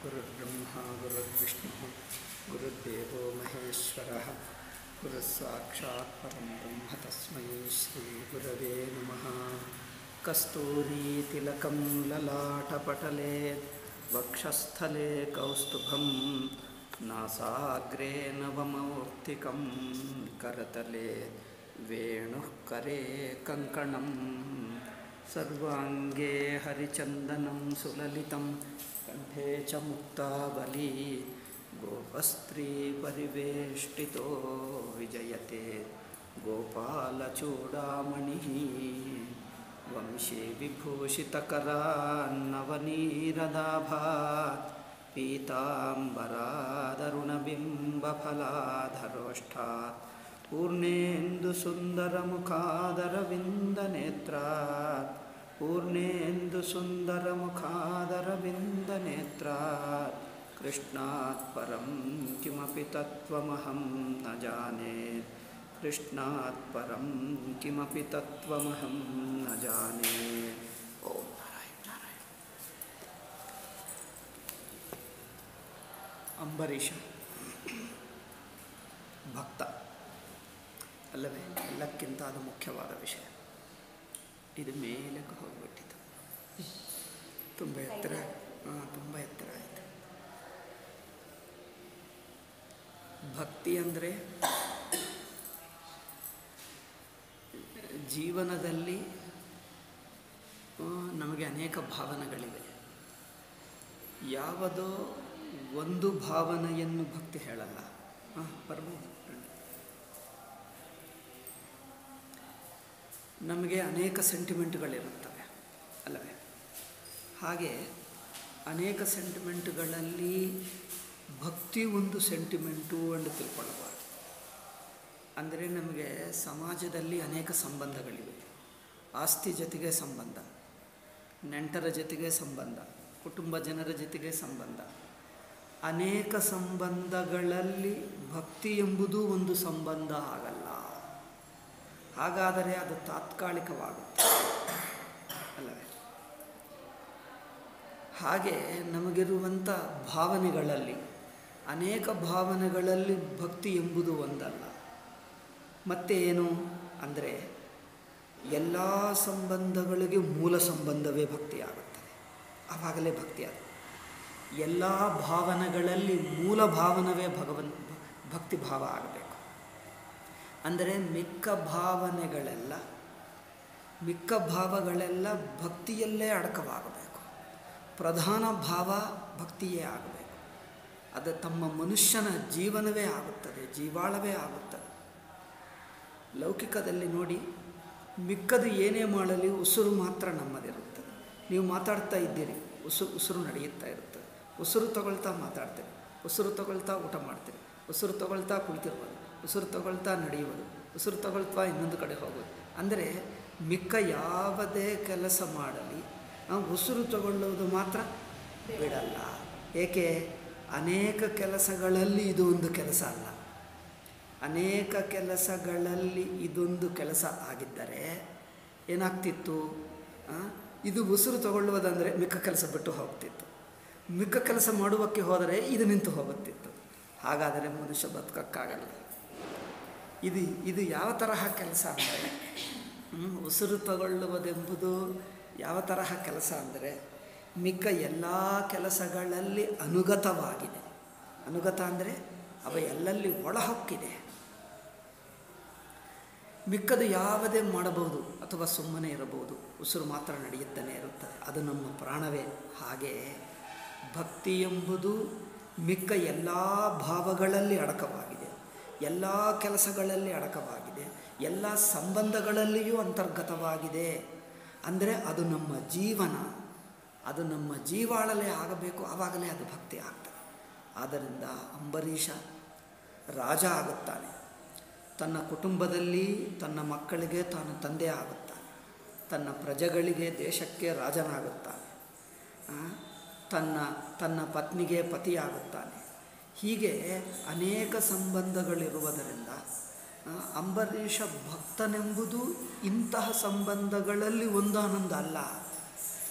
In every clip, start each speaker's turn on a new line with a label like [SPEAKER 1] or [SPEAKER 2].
[SPEAKER 1] गुरुर्ब्रह्मा गुरुर्विष्णुः गुरुर्देवो महेश्वरः गुरुस्साक्षात् परं ब्रह्म तस्मै श्रीगुरवे नमः कस्तूरीतिलकं ललाटपटले वक्षस्थले कौस्तुभं नासाग्रे नवमौक्तिकं करतले वेणुः करे कङ्कणम् सर्वाङ्गे हरिचन्दनं सुललितं कण्ठे च मुक्तावली गोपस्त्रीपरिवेष्टितो विजयते गोपालचूडामणिः वंशे विभूषितकरान्नवनीरदाभात् पीताम्बरादरुणबिम्बफलाधरोष्ठात् पूर्णेन्दुसुन्दरमुखादरविन्दनेत्रात् पूर्णेन्दुसुन्दरमुखादरविन्दनेत्रात् कृष्णात् परं किमपि तत्त्वमहं न जाने कृष्णात् परं किमपि तत्त्वमहं न जाने ॐ नारायण नारायण ಅಂಬರೀಷ ಭಕ್ತ ಅಲ್ಲವೇ ಎಲ್ಲಕ್ಕಿಂತ ಅದು ಮುಖ್ಯವಾದ ವಿಷಯ ಇದು ಮೇಲಕ್ಕೆ ಹೋಗ್ಬಿಟ್ಟಿತು ತುಂಬ ಎತ್ತರ ಹಾಂ ತುಂಬ ಎತ್ತರ ಆಯಿತು ಭಕ್ತಿ ಅಂದರೆ ಜೀವನದಲ್ಲಿ ಆ, ನಮಗೆ ಅನೇಕ ಭಾವನೆಗಳಿವೆ ಯಾವುದೋ ಒಂದು ಭಾವನೆಯನ್ನು ಭಕ್ತಿ ಹೇಳಲ್ಲ ಹಾಂ ಬರ್ಬೋದು ನಮಗೆ ಅನೇಕ ಸೆಂಟಿಮೆಂಟ್ಗಳಿರುತ್ತವೆ ಅಲ್ಲವೇ ಹಾಗೆ ಅನೇಕ ಸೆಂಟಿಮೆಂಟ್ಗಳಲ್ಲಿ ಭಕ್ತಿ ಒಂದು ಸೆಂಟಿಮೆಂಟು ಎಂದು ತಿಳ್ಕೊಳ್ಳಬಾರ್ದು ಅಂದರೆ ನಮಗೆ ಸಮಾಜದಲ್ಲಿ ಅನೇಕ ಸಂಬಂಧಗಳಿವೆ ಆಸ್ತಿ ಜೊತೆಗೆ ಸಂಬಂಧ ನೆಂಟರ ಜೊತೆಗೆ ಸಂಬಂಧ ಕುಟುಂಬ ಜನರ ಜೊತೆಗೆ ಸಂಬಂಧ ಅನೇಕ ಸಂಬಂಧಗಳಲ್ಲಿ ಭಕ್ತಿ ಎಂಬುದು ಒಂದು ಸಂಬಂಧ ಆಗಲ್ಲ ಹಾಗಾದರೆ ಅದು ತಾತ್ಕಾಲಿಕವಾಗುತ್ತೆ ಅಲ್ಲವೇ ಹಾಗೆ ನಮಗಿರುವಂಥ ಭಾವನೆಗಳಲ್ಲಿ ಅನೇಕ ಭಾವನೆಗಳಲ್ಲಿ ಭಕ್ತಿ ಎಂಬುದು ಒಂದಲ್ಲ ಮತ್ತೆ ಏನು ಅಂದರೆ ಎಲ್ಲ ಸಂಬಂಧಗಳಿಗೆ ಮೂಲ ಸಂಬಂಧವೇ ಭಕ್ತಿಯಾಗುತ್ತದೆ ಆವಾಗಲೇ ಭಕ್ತಿ ಅದು ಎಲ್ಲ ಭಾವನೆಗಳಲ್ಲಿ ಮೂಲ ಭಾವನವೇ ಭಗವನ್ ಭಕ್ತಿ ಭಾವ ಆಗಬೇಕು ಅಂದರೆ ಮಿಕ್ಕ ಭಾವನೆಗಳೆಲ್ಲ ಮಿಕ್ಕ ಭಾವಗಳೆಲ್ಲ ಭಕ್ತಿಯಲ್ಲೇ ಅಡಕವಾಗಬೇಕು ಪ್ರಧಾನ ಭಾವ ಭಕ್ತಿಯೇ ಆಗಬೇಕು ಅದು ತಮ್ಮ ಮನುಷ್ಯನ ಜೀವನವೇ ಆಗುತ್ತದೆ ಜೀವಾಳವೇ ಆಗುತ್ತದೆ ಲೌಕಿಕದಲ್ಲಿ ನೋಡಿ ಮಿಕ್ಕದು ಏನೇ ಮಾಡಲಿ ಉಸಿರು ಮಾತ್ರ ನಮ್ಮದಿರುತ್ತದೆ ನೀವು ಮಾತಾಡ್ತಾ ಇದ್ದೀರಿ ಉಸಿರು ಉಸಿರು ನಡೆಯುತ್ತಾ ಇರುತ್ತದೆ ಉಸಿರು ತಗೊಳ್ತಾ ಮಾತಾಡ್ತೀರಿ ಉಸಿರು ತಗೊಳ್ತಾ ಊಟ ಮಾಡ್ತೀರಿ ಉಸಿರು ತಗೊಳ್ತಾ ಕುಳಿತಿರ್ಬೋದು ಉಸಿರು ತಗೊಳ್ತಾ ನಡೆಯುವುದು ಉಸಿರು ತಗೊಳ್ತಾ ಇನ್ನೊಂದು ಕಡೆ ಹೋಗೋದು ಅಂದರೆ ಮಿಕ್ಕ ಯಾವುದೇ ಕೆಲಸ ಮಾಡಲಿ ನಾವು ಉಸಿರು ತಗೊಳ್ಳುವುದು ಮಾತ್ರ ಬಿಡಲ್ಲ ಏಕೆ ಅನೇಕ ಕೆಲಸಗಳಲ್ಲಿ ಇದು ಒಂದು ಕೆಲಸ ಅಲ್ಲ ಅನೇಕ ಕೆಲಸಗಳಲ್ಲಿ ಇದೊಂದು ಕೆಲಸ ಆಗಿದ್ದರೆ ಏನಾಗ್ತಿತ್ತು ಆ, ಇದು ಉಸಿರು ತಗೊಳ್ಳುವುದಂದರೆ ಮಿಕ್ಕ ಕೆಲಸ ಬಿಟ್ಟು ಹೋಗ್ತಿತ್ತು ಮಿಕ್ಕ ಕೆಲಸ ಮಾಡುವಕ್ಕೆ ಹೋದರೆ ಇದು ನಿಂತು ಹೋಗುತ್ತಿತ್ತು ಹಾಗಾದರೆ ಮನುಷ್ಯ ಬದುಕಕ್ಕಾಗಲ್ಲ ಇದು ಇದು ಯಾವ ತರಹ ಕೆಲಸ ಅಂದರೆ ಹ್ಮ್, ಉಸಿರು ತಗೊಳ್ಳುವುದೆಂಬುದು ಯಾವ ತರಹ ಕೆಲಸ ಅಂದರೆ ಮಿಕ್ಕ ಎಲ್ಲ ಕೆಲಸಗಳಲ್ಲಿ ಅನುಗತವಾಗಿದೆ ಅನುಗತ ಅಂದರೆ ಅವ ಎಲ್ಲಲ್ಲಿ ಒಳಹೊಕ್ಕಿದೆ ಮಿಕ್ಕದು ಯಾವುದೇ ಮಾಡಬಹುದು ಅಥವಾ ಸುಮ್ಮನೆ ಇರಬಹುದು ಉಸಿರು ಮಾತ್ರ ನಡೆಯುತ್ತಲೇ ಇರುತ್ತದೆ ಅದು ನಮ್ಮ ಪ್ರಾಣವೇ ಹಾಗೆ ಭಕ್ತಿ ಎಂಬುದು ಮಿಕ್ಕ ಎಲ್ಲ ಭಾವಗಳಲ್ಲಿ ಅಡಕವಾಗಿದೆ ಎಲ್ಲ ಕೆಲಸಗಳಲ್ಲಿ ಅಡಕವಾಗಿದೆ ಎಲ್ಲ ಸಂಬಂಧಗಳಲ್ಲಿಯೂ ಅಂತರ್ಗತವಾಗಿದೆ ಅಂದರೆ ಅದು ನಮ್ಮ ಜೀವನ ಅದು ನಮ್ಮ ಜೀವಾಳಲೇ ಆಗಬೇಕು ಆವಾಗಲೇ ಅದು ಭಕ್ತಿ ಆಗ್ತದೆ ಆದ್ದರಿಂದ ಅಂಬರೀಷ ರಾಜ ಆಗುತ್ತಾನೆ ತನ್ನ ಕುಟುಂಬದಲ್ಲಿ ತನ್ನ ಮಕ್ಕಳಿಗೆ ತಾನು ತಂದೆ ಆಗುತ್ತಾನೆ ತನ್ನ ಪ್ರಜೆಗಳಿಗೆ ದೇಶಕ್ಕೆ ರಾಜನಾಗುತ್ತಾನೆ ಆ, ತನ್ನ ತನ್ನ ಪತ್ನಿಗೆ ಪತಿಯಾಗುತ್ತಾನೆ ಹೀಗೆ ಅನೇಕ ಸಂಬಂಧಗಳಿರುವುದರಿಂದ ಆ, ಅಂಬರೀಷ ಭಕ್ತನೆಂಬುದು ಇಂತಹ ಸಂಬಂಧಗಳಲ್ಲಿ ಒಂದಾನೊಂದು ಅಲ್ಲ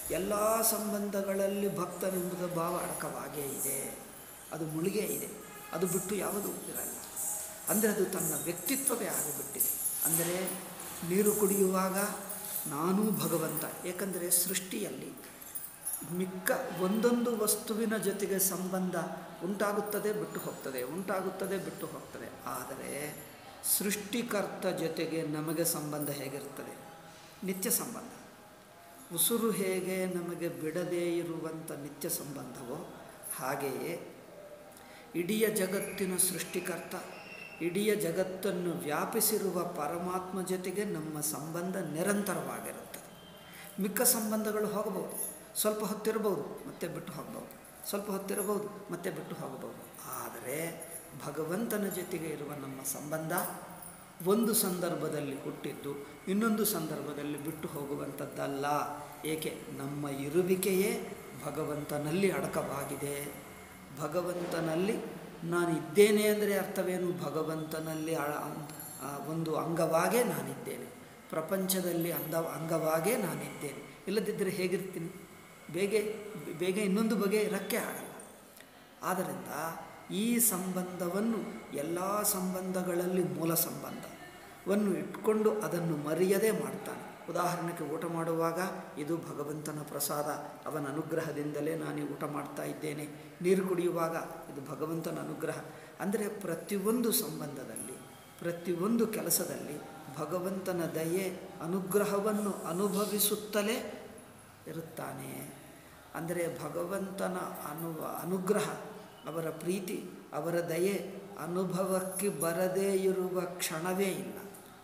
[SPEAKER 1] ಎಲ್ಲ ಸಂಬಂಧಗಳಲ್ಲಿ ಭಕ್ತನೆಂಬುದ ಭಾವ ಅಡಕವಾಗೇ ಇದೆ ಅದು ಮುಳುಗೇ ಇದೆ ಅದು ಬಿಟ್ಟು ಯಾವುದೂ ಇರಲ್ಲ ಅಂದರೆ ಅದು ತನ್ನ ವ್ಯಕ್ತಿತ್ವವೇ ಆಗಿಬಿಟ್ಟಿದೆ ಅಂದರೆ ನೀರು ಕುಡಿಯುವಾಗ ನಾನೂ ಭಗವಂತ ಏಕೆಂದರೆ ಸೃಷ್ಟಿಯಲ್ಲಿ ಮಿಕ್ಕ ಒಂದೊಂದು ವಸ್ತುವಿನ ಜೊತೆಗೆ ಸಂಬಂಧ ಉಂಟಾಗುತ್ತದೆ ಬಿಟ್ಟು ಹೋಗ್ತದೆ ಉಂಟಾಗುತ್ತದೆ ಬಿಟ್ಟು ಹೋಗ್ತದೆ ಆದರೆ ಸೃಷ್ಟಿಕರ್ತ ಜೊತೆಗೆ ನಮಗೆ ಸಂಬಂಧ ಹೇಗಿರ್ತದೆ ನಿತ್ಯ ಸಂಬಂಧ ಉಸುರು ಹೇಗೆ ನಮಗೆ ಬಿಡದೇ ಇರುವಂಥ ನಿತ್ಯ ಸಂಬಂಧವೋ ಹಾಗೆಯೇ ಇಡೀ ಜಗತ್ತಿನ ಸೃಷ್ಟಿಕರ್ತ ಇಡೀ ಜಗತ್ತನ್ನು ವ್ಯಾಪಿಸಿರುವ ಪರಮಾತ್ಮ ಜೊತೆಗೆ ನಮ್ಮ ಸಂಬಂಧ ನಿರಂತರವಾಗಿರುತ್ತದೆ ಮಿಕ್ಕ ಸಂಬಂಧಗಳು ಹೋಗಬಹುದು ಸ್ವಲ್ಪ ಹೊತ್ತಿರಬಹುದು ಮತ್ತೆ ಬಿಟ್ಟು ಹೋಗಬಹುದು ಸ್ವಲ್ಪ ಹೊತ್ತಿರಬಹುದು ಮತ್ತೆ ಬಿಟ್ಟು ಹೋಗಬಹುದು ಆದರೆ ಭಗವಂತನ ಜೊತೆಗೆ ಇರುವ ನಮ್ಮ ಸಂಬಂಧ ಒಂದು ಸಂದರ್ಭದಲ್ಲಿ ಹುಟ್ಟಿದ್ದು ಇನ್ನೊಂದು ಸಂದರ್ಭದಲ್ಲಿ ಬಿಟ್ಟು ಹೋಗುವಂಥದ್ದಲ್ಲ ಏಕೆ ನಮ್ಮ ಇರುವಿಕೆಯೇ ಭಗವಂತನಲ್ಲಿ ಅಡಕವಾಗಿದೆ ಭಗವಂತನಲ್ಲಿ ನಾನು ಇದ್ದೇನೆ ಅಂದರೆ ಅರ್ಥವೇನು ಭಗವಂತನಲ್ಲಿ ಅಳ- ಆ ಒಂದು ಅಂಗವಾಗೇ ನಾನಿದ್ದೇನೆ ಪ್ರಪಂಚದಲ್ಲಿ ಅಂದ ಅಂಗವಾಗೇ ನಾನಿದ್ದೇನೆ ಇಲ್ಲದಿದ್ದರೆ ಹೇಗಿರ್ತೀನಿ ಬೇಗ ಬೇಗ ಇನ್ನೊಂದು ಬಗೆ ಇರೋಕ್ಕೆ ಆಗಲ್ಲ ಆದ್ದರಿಂದ ಈ ಸಂಬಂಧವನ್ನು ಎಲ್ಲ ಸಂಬಂಧಗಳಲ್ಲಿ ಮೂಲ ಸಂಬಂಧವನ್ನು ಇಟ್ಕೊಂಡು ಅದನ್ನು ಮರೆಯದೇ ಮಾಡ್ತಾನೆ ಉದಾಹರಣೆಗೆ ಊಟ ಮಾಡುವಾಗ ಇದು ಭಗವಂತನ ಪ್ರಸಾದ ಅವನ ಅನುಗ್ರಹದಿಂದಲೇ ನಾನು ಈ ಊಟ ಮಾಡ್ತಾ ಇದ್ದೇನೆ ನೀರು ಕುಡಿಯುವಾಗ ಇದು ಭಗವಂತನ ಅನುಗ್ರಹ ಅಂದರೆ ಪ್ರತಿಯೊಂದು ಸಂಬಂಧದಲ್ಲಿ ಪ್ರತಿಯೊಂದು ಕೆಲಸದಲ್ಲಿ ಭಗವಂತನ ದಯೆ ಅನುಗ್ರಹವನ್ನು ಅನುಭವಿಸುತ್ತಲೇ ಇರುತ್ತಾನೆ ಅಂದರೆ ಭಗವಂತನ ಅನು ಅನುಗ್ರಹ ಅವರ ಪ್ರೀತಿ ಅವರ ದಯೆ ಅನುಭವಕ್ಕೆ ಬರದೇ ಇರುವ ಕ್ಷಣವೇ ಇಲ್ಲ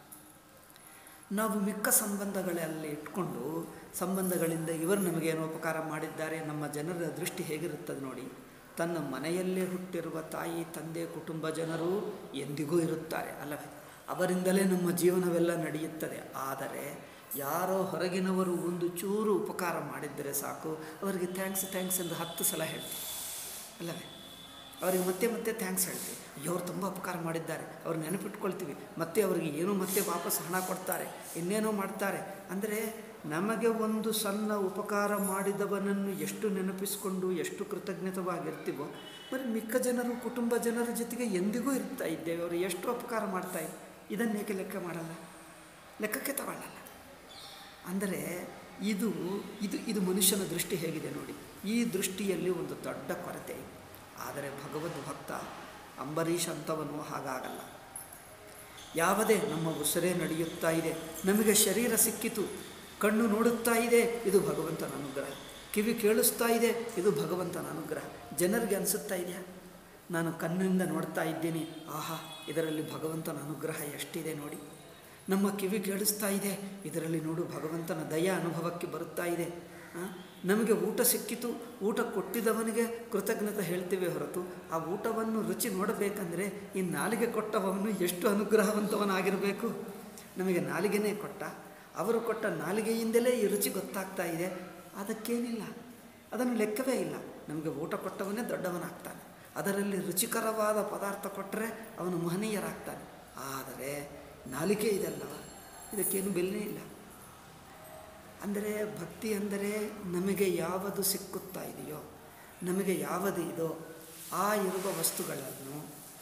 [SPEAKER 1] ನಾವು ಮಿಕ್ಕ ಸಂಬಂಧಗಳಲ್ಲಿ ಇಟ್ಕೊಂಡು ಸಂಬಂಧಗಳಿಂದ ಇವರು ನಮಗೇನೋ ಉಪಕಾರ ಮಾಡಿದ್ದಾರೆ ನಮ್ಮ ಜನರ ದೃಷ್ಟಿ ಹೇಗಿರುತ್ತದೆ ನೋಡಿ ತನ್ನ ಮನೆಯಲ್ಲೇ ಹುಟ್ಟಿರುವ ತಾಯಿ ತಂದೆ ಕುಟುಂಬ ಜನರು ಎಂದಿಗೂ ಇರುತ್ತಾರೆ ಅಲ್ಲವೇ ಅವರಿಂದಲೇ ನಮ್ಮ ಜೀವನವೆಲ್ಲ ನಡೆಯುತ್ತದೆ ಆದರೆ ಯಾರೋ ಹೊರಗಿನವರು ಒಂದು ಚೂರು ಉಪಕಾರ ಮಾಡಿದ್ದರೆ ಸಾಕು ಅವರಿಗೆ ಥ್ಯಾಂಕ್ಸ್ ಥ್ಯಾಂಕ್ಸ್ ಎಂದು ಹತ್ತು ಸಲ ಹೇಳ್ತೀವಿ ಅಲ್ಲವೇ ಅವರಿಗೆ ಮತ್ತೆ ಮತ್ತೆ ಥ್ಯಾಂಕ್ಸ್ ಹೇಳ್ತೀವಿ ಅಯ್ಯೋ ಅವ್ರು ತುಂಬ ಉಪಕಾರ ಮಾಡಿದ್ದಾರೆ ಅವ್ರು ನೆನಪಿಟ್ಕೊಳ್ತೀವಿ ಮತ್ತೆ ಅವರಿಗೆ ಏನೋ ಮತ್ತೆ ವಾಪಸ್ ಹಣ ಕೊಡ್ತಾರೆ ಇನ್ನೇನೋ ಮಾಡ್ತಾರೆ ಅಂದರೆ ನಮಗೆ ಒಂದು ಸಣ್ಣ ಉಪಕಾರ ಮಾಡಿದವನನ್ನು ಎಷ್ಟು ನೆನಪಿಸ್ಕೊಂಡು ಎಷ್ಟು ಕೃತಜ್ಞತವಾಗಿರ್ತೀವೋ మరి ಮಿಕ್ಕ ಜನರು ಕುಟುಂಬ ಜನರ ಜೊತೆಗೆ ಎಂದಿಗೂ ಇರ್ತಾ ಇದ್ದೇವೆ ಅವರು ಎಷ್ಟು ಉಪಕಾರ ಮಾಡ್ತಾ ಇದ್ದಾರೆ ಇದನ್ನೇಕೆ ಲೆಕ್ಕ ಮಾಡಲ್ಲ ಲೆಕ್ಕಕ್ಕೆ ತಗೊಳ್ಳಲ್ಲ ಅಂದರೆ ಇದು ಇದು ಇದು ಮನುಷ್ಯನ ದೃಷ್ಟಿ ಹೇಗಿದೆ ನೋಡಿ ಈ ದೃಷ್ಟಿಯಲ್ಲಿ ಒಂದು ದೊಡ್ಡ ಕೊರತೆ ಇದೆ ಆದರೆ ಭಗವದ್ ಭಕ್ತ ಅಂಬರೀಷ್ ಅಂಥವನು ಹಾಗಾಗಲ್ಲ ಯಾವುದೇ ನಮ್ಮ ಉಸಿರೇ ನಡೆಯುತ್ತಾ ಇದೆ ನಮಗೆ ಶರೀರ ಸಿಕ್ಕಿತು ಕಣ್ಣು ನೋಡುತ್ತಾ ಇದೆ ಇದು ಭಗವಂತನ ಅನುಗ್ರಹ ಕಿವಿ ಕೇಳಿಸ್ತಾ ಇದೆ ಇದು ಭಗವಂತನ ಅನುಗ್ರಹ ಜನರಿಗೆ ಅನಿಸುತ್ತಾ ಇದೆಯಾ ನಾನು ಕಣ್ಣಿಂದ ನೋಡ್ತಾ ಇದ್ದೀನಿ ಆಹಾ ಇದರಲ್ಲಿ ಭಗವಂತನ ಅನುಗ್ರಹ ಎಷ್ಟಿದೆ ನೋಡಿ ನಮ್ಮ ಕಿವಿ ಕೇಳಿಸ್ತಾ ಇದೆ ಇದರಲ್ಲಿ ನೋಡು ಭಗವಂತನ ದಯ ಅನುಭವಕ್ಕೆ ಬರುತ್ತಾ ಇದೆ ಆ, ನಮಗೆ ಊಟ ಸಿಕ್ಕಿತು ಊಟ ಕೊಟ್ಟಿದ್ದವನಿಗೆ ಕೃತಜ್ಞತೆ ಹೇಳ್ತೇವೆ ಹೊರತು ಆ ಊಟವನ್ನು ರುಚಿ ನೋಡಬೇಕಂದ್ರೆ ಈ ನಾಲಿಗೆ ಕೊಟ್ಟವನು ಎಷ್ಟು ಅನುಗ್ರಹವಂತವನಾಗಿರಬೇಕು ನಮಗೆ ನಾಲಿಗೆನೇ ಕೊಟ್ಟ ಅವರು ಕೊಟ್ಟ ನಾಲಿಗೆಯಿಂದಲೇ ಈ ರುಚಿ ಗೊತ್ತಾಗ್ತಾ ಇದೆ ಅದಕ್ಕೇನಿಲ್ಲ ಅದನ್ನು ಲೆಕ್ಕವೇ ಇಲ್ಲ ನಮಗೆ ಊಟ ಕೊಟ್ಟವನೇ ದೊಡ್ಡವನಾಗ್ತಾನೆ ಅದರಲ್ಲಿ ರುಚಿಕರವಾದ ಪದಾರ್ಥ ಕೊಟ್ಟರೆ ಅವನು ಮಹನೀಯರಾಗ್ತಾನೆ ಆದರೆ ನಾಲಿಗೆ ಇದಲ್ಲವ ಇದಕ್ಕೇನು ಬೆಲೆ ಇಲ್ಲ ಅಂದರೆ ಭಕ್ತಿ ಅಂದರೆ ನಮಗೆ ಯಾವುದು ಸಿಕ್ಕುತ್ತಾ ಇದೆಯೋ ನಮಗೆ ಯಾವುದು ಇದೋ ಆ ಇರುವ ವಸ್ತುಗಳನ್ನು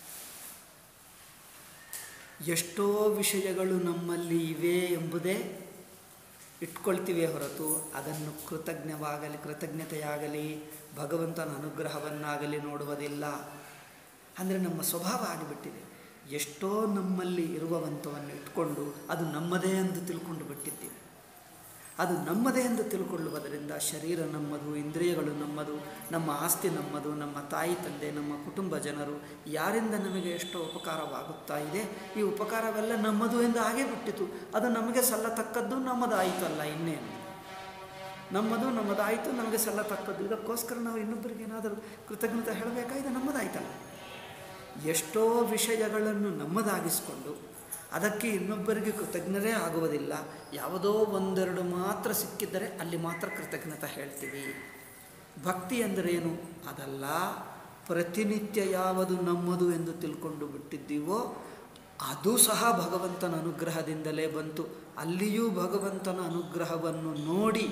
[SPEAKER 1] ಎಷ್ಟೋ ವಿಷಯಗಳು ನಮ್ಮಲ್ಲಿ ಇವೆ ಎಂಬುದೇ ಇಟ್ಕೊಳ್ತೀವಿ ಹೊರತು ಅದನ್ನು ಕೃತಜ್ಞವಾಗಲಿ ಕೃತಜ್ಞತೆಯಾಗಲಿ ಭಗವಂತನ ಅನುಗ್ರಹವನ್ನಾಗಲಿ ನೋಡುವುದಿಲ್ಲ ಅಂದರೆ ನಮ್ಮ ಸ್ವಭಾವ ಆಗಿಬಿಟ್ಟಿದೆ ಎಷ್ಟೋ ನಮ್ಮಲ್ಲಿ ಇರುವವಂತವನ್ನು ಇಟ್ಕೊಂಡು ಅದು ನಮ್ಮದೇ ಎಂದು ತಿಳ್ಕೊಂಡು ಬಿಟ್ಟಿದ್ದೀವಿ ಅದು ನಮ್ಮದೇ ಎಂದು ತಿಳ್ಕೊಳ್ಳುವುದರಿಂದ ಶರೀರ ನಮ್ಮದು ಇಂದ್ರಿಯಗಳು ನಮ್ಮದು ನಮ್ಮ ಆಸ್ತಿ ನಮ್ಮದು ನಮ್ಮ ತಾಯಿ ತಂದೆ ನಮ್ಮ ಕುಟುಂಬ ಜನರು ಯಾರಿಂದ ನಮಗೆ ಎಷ್ಟೋ ಉಪಕಾರವಾಗುತ್ತಾ ಇದೆ ಈ ಉಪಕಾರವೆಲ್ಲ ನಮ್ಮದು ಎಂದು ಆಗೇ ಬಿಟ್ಟಿತು ಅದು ನಮಗೆ ಸಲ್ಲತಕ್ಕದ್ದು ನಮ್ಮದಾಯಿತಲ್ಲ ಇನ್ನೇನು ನಮ್ಮದು ನಮ್ಮದಾಯಿತು ನಮಗೆ ಸಲ್ಲತಕ್ಕದ್ದು ಇದಕ್ಕೋಸ್ಕರ ನಾವು ಇನ್ನೊಬ್ಬರಿಗೆ ಏನಾದರೂ ಕೃತಜ್ಞತೆ ಹೇಳಬೇಕಾ ಇದು ನಮ್ಮದಾಯ್ತಲ್ಲ ಎಷ್ಟೋ ವಿಷಯಗಳನ್ನು ನಮ್ಮದಾಗಿಸಿಕೊಂಡು ಅದಕ್ಕೆ ಇನ್ನೊಬ್ಬರಿಗೆ ಕೃತಜ್ಞರೇ ಆಗುವುದಿಲ್ಲ ಯಾವುದೋ ಒಂದೆರಡು ಮಾತ್ರ ಸಿಕ್ಕಿದ್ದರೆ ಅಲ್ಲಿ ಮಾತ್ರ ಕೃತಜ್ಞತೆ ಹೇಳ್ತೀವಿ ಭಕ್ತಿ ಎಂದರೇನು ಅದಲ್ಲ ಪ್ರತಿನಿತ್ಯ ಯಾವುದು ನಮ್ಮದು ಎಂದು ತಿಳ್ಕೊಂಡು ಬಿಟ್ಟಿದ್ದೀವೋ ಅದು ಸಹ ಭಗವಂತನ ಅನುಗ್ರಹದಿಂದಲೇ ಬಂತು ಅಲ್ಲಿಯೂ ಭಗವಂತನ ಅನುಗ್ರಹವನ್ನು ನೋಡಿ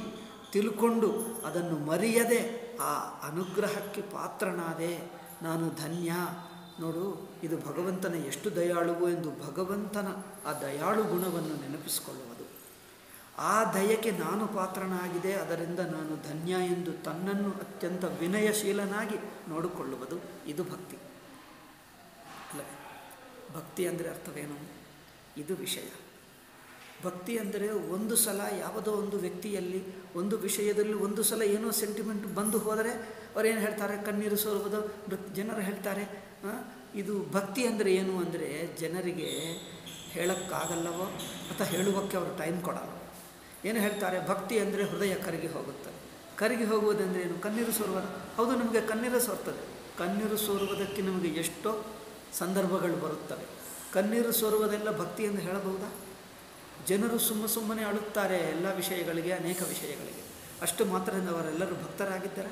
[SPEAKER 1] ತಿಳ್ಕೊಂಡು ಅದನ್ನು ಮರೆಯದೆ ಆ ಅನುಗ್ರಹಕ್ಕೆ ಪಾತ್ರನಾದೆ ನಾನು ಧನ್ಯ ನೋಡು ಇದು ಭಗವಂತನ ಎಷ್ಟು ದಯಾಳುವು ಎಂದು ಭಗವಂತನ ಆ ದಯಾಳು ಗುಣವನ್ನು ನೆನಪಿಸಿಕೊಳ್ಳುವುದು ಆ ದಯಕ್ಕೆ ನಾನು ಪಾತ್ರನಾಗಿದೆ ಅದರಿಂದ ನಾನು ಧನ್ಯ ಎಂದು ತನ್ನನ್ನು ಅತ್ಯಂತ ವಿನಯಶೀಲನಾಗಿ ನೋಡಿಕೊಳ್ಳುವುದು ಇದು ಭಕ್ತಿ ಅಲ್ಲವೇ ಭಕ್ತಿ ಅಂದರೆ ಅರ್ಥವೇನು ಇದು ವಿಷಯ ಭಕ್ತಿ ಅಂದರೆ ಒಂದು ಸಲ ಯಾವುದೋ ಒಂದು ವ್ಯಕ್ತಿಯಲ್ಲಿ ಒಂದು ವಿಷಯದಲ್ಲಿ ಒಂದು ಸಲ ಏನೋ ಸೆಂಟಿಮೆಂಟ್ ಬಂದು ಹೋದರೆ ಅವರೇನು ಹೇಳ್ತಾರೆ ಕಣ್ಣೀರು ಸೋರುವುದು ನೃತ್ ಜನರು ಹೇಳ್ತಾರೆ ಆ, ಇದು ಭಕ್ತಿ ಅಂದರೆ ಏನು ಅಂದರೆ ಜನರಿಗೆ ಹೇಳೋಕ್ಕಾಗಲ್ಲವೋ ಅಥವಾ ಹೇಳುವಕ್ಕೆ ಅವರು ಟೈಮ್ ಕೊಡಲ್ಲ ಏನು ಹೇಳ್ತಾರೆ ಭಕ್ತಿ ಅಂದರೆ ಹೃದಯ ಕರಗಿ ಹೋಗುತ್ತೆ ಕರಗಿ ಹೋಗುವುದೆಂದರೆ ಏನು ಕಣ್ಣೀರು ಸೋರುವುದು ಹೌದು ನಮಗೆ ಕಣ್ಣೀರು ಸೋರ್ತದೆ ಕಣ್ಣೀರು ಸೋರುವುದಕ್ಕೆ ನಮಗೆ ಎಷ್ಟೋ ಸಂದರ್ಭಗಳು ಬರುತ್ತವೆ ಕಣ್ಣೀರು ಸೋರುವುದೆಲ್ಲ ಭಕ್ತಿ ಎಂದು ಹೇಳಬಹುದಾ ಜನರು ಸುಮ್ಮ ಸುಮ್ಮನೆ ಅಳುತ್ತಾರೆ ಎಲ್ಲ ವಿಷಯಗಳಿಗೆ ಅನೇಕ ವಿಷಯಗಳಿಗೆ ಅಷ್ಟು ಮಾತ್ರದಿಂದ ಅವರೆಲ್ಲರೂ ಭಕ್ತರಾಗಿದ್ದಾರೆ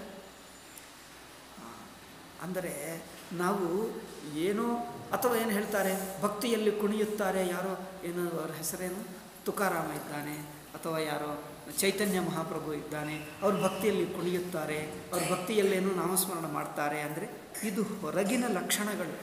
[SPEAKER 1] ಆ, ಅಂದರೆ ನಾವು ಏನೋ ಅಥವಾ ಏನು ಹೇಳ್ತಾರೆ ಭಕ್ತಿಯಲ್ಲಿ ಕುಣಿಯುತ್ತಾರೆ ಯಾರೋ ಏನೋ ಅವರ ಹೆಸರೇನು ತುಕಾರಾಮ ಇದ್ದಾನೆ ಅಥವಾ ಯಾರೋ ಚೈತನ್ಯ ಮಹಾಪ್ರಭು ಇದ್ದಾನೆ ಅವರು ಭಕ್ತಿಯಲ್ಲಿ ಕುಣಿಯುತ್ತಾರೆ ಅವ್ರ ಭಕ್ತಿಯಲ್ಲೇನೋ ನಾಮಸ್ಮರಣ ಮಾಡ್ತಾರೆ ಅಂದರೆ ಇದು ಹೊರಗಿನ ಲಕ್ಷಣಗಳು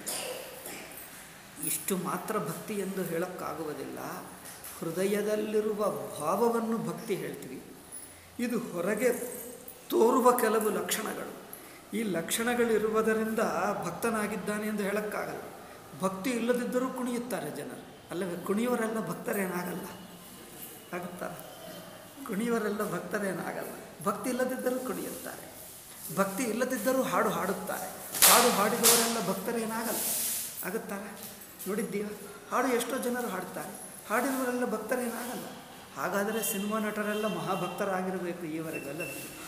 [SPEAKER 1] ಇಷ್ಟು ಮಾತ್ರ ಭಕ್ತಿ ಎಂದು ಹೇಳೋಕ್ಕಾಗುವುದಿಲ್ಲ ಹೃದಯದಲ್ಲಿರುವ ಭಾವವನ್ನು ಭಕ್ತಿ ಹೇಳ್ತೀವಿ ಇದು ಹೊರಗೆ ತೋರುವ ಕೆಲವು ಲಕ್ಷಣಗಳು ಈ ಲಕ್ಷಣಗಳಿರುವುದರಿಂದ ಭಕ್ತನಾಗಿದ್ದಾನೆ ಎಂದು ಹೇಳೋಕ್ಕಾಗಲ್ಲ ಭಕ್ತಿ ಇಲ್ಲದಿದ್ದರೂ ಕುಣಿಯುತ್ತಾರೆ ಜನರು ಅಲ್ಲವೇ ಕುಣಿಯೋರೆಲ್ಲ ಭಕ್ತರೇನಾಗಲ್ಲ ಆಗುತ್ತಾರೆ ಕುಣಿಯೋರೆಲ್ಲ ಭಕ್ತರೇನಾಗಲ್ಲ ಭಕ್ತಿ ಇಲ್ಲದಿದ್ದರೂ ಕುಣಿಯುತ್ತಾರೆ ಭಕ್ತಿ ಇಲ್ಲದಿದ್ದರೂ ಹಾಡು ಹಾಡುತ್ತಾರೆ ಹಾಡು ಹಾಡಿದವರೆಲ್ಲ ಭಕ್ತರೇನಾಗಲ್ಲ ಆಗುತ್ತಾರೆ ನೋಡಿದ್ದೀವ ಹಾಡು ಎಷ್ಟೋ ಜನರು ಹಾಡ್ತಾರೆ ಹಾಡಿದವರೆಲ್ಲ ಭಕ್ತರೇನಾಗಲ್ಲ ಹಾಗಾದರೆ ಸಿನಿಮಾ ನಟರೆಲ್ಲ ಮಹಾಭಕ್ತರಾಗಿರಬೇಕು ಈವರೆಗೆಲ್ಲ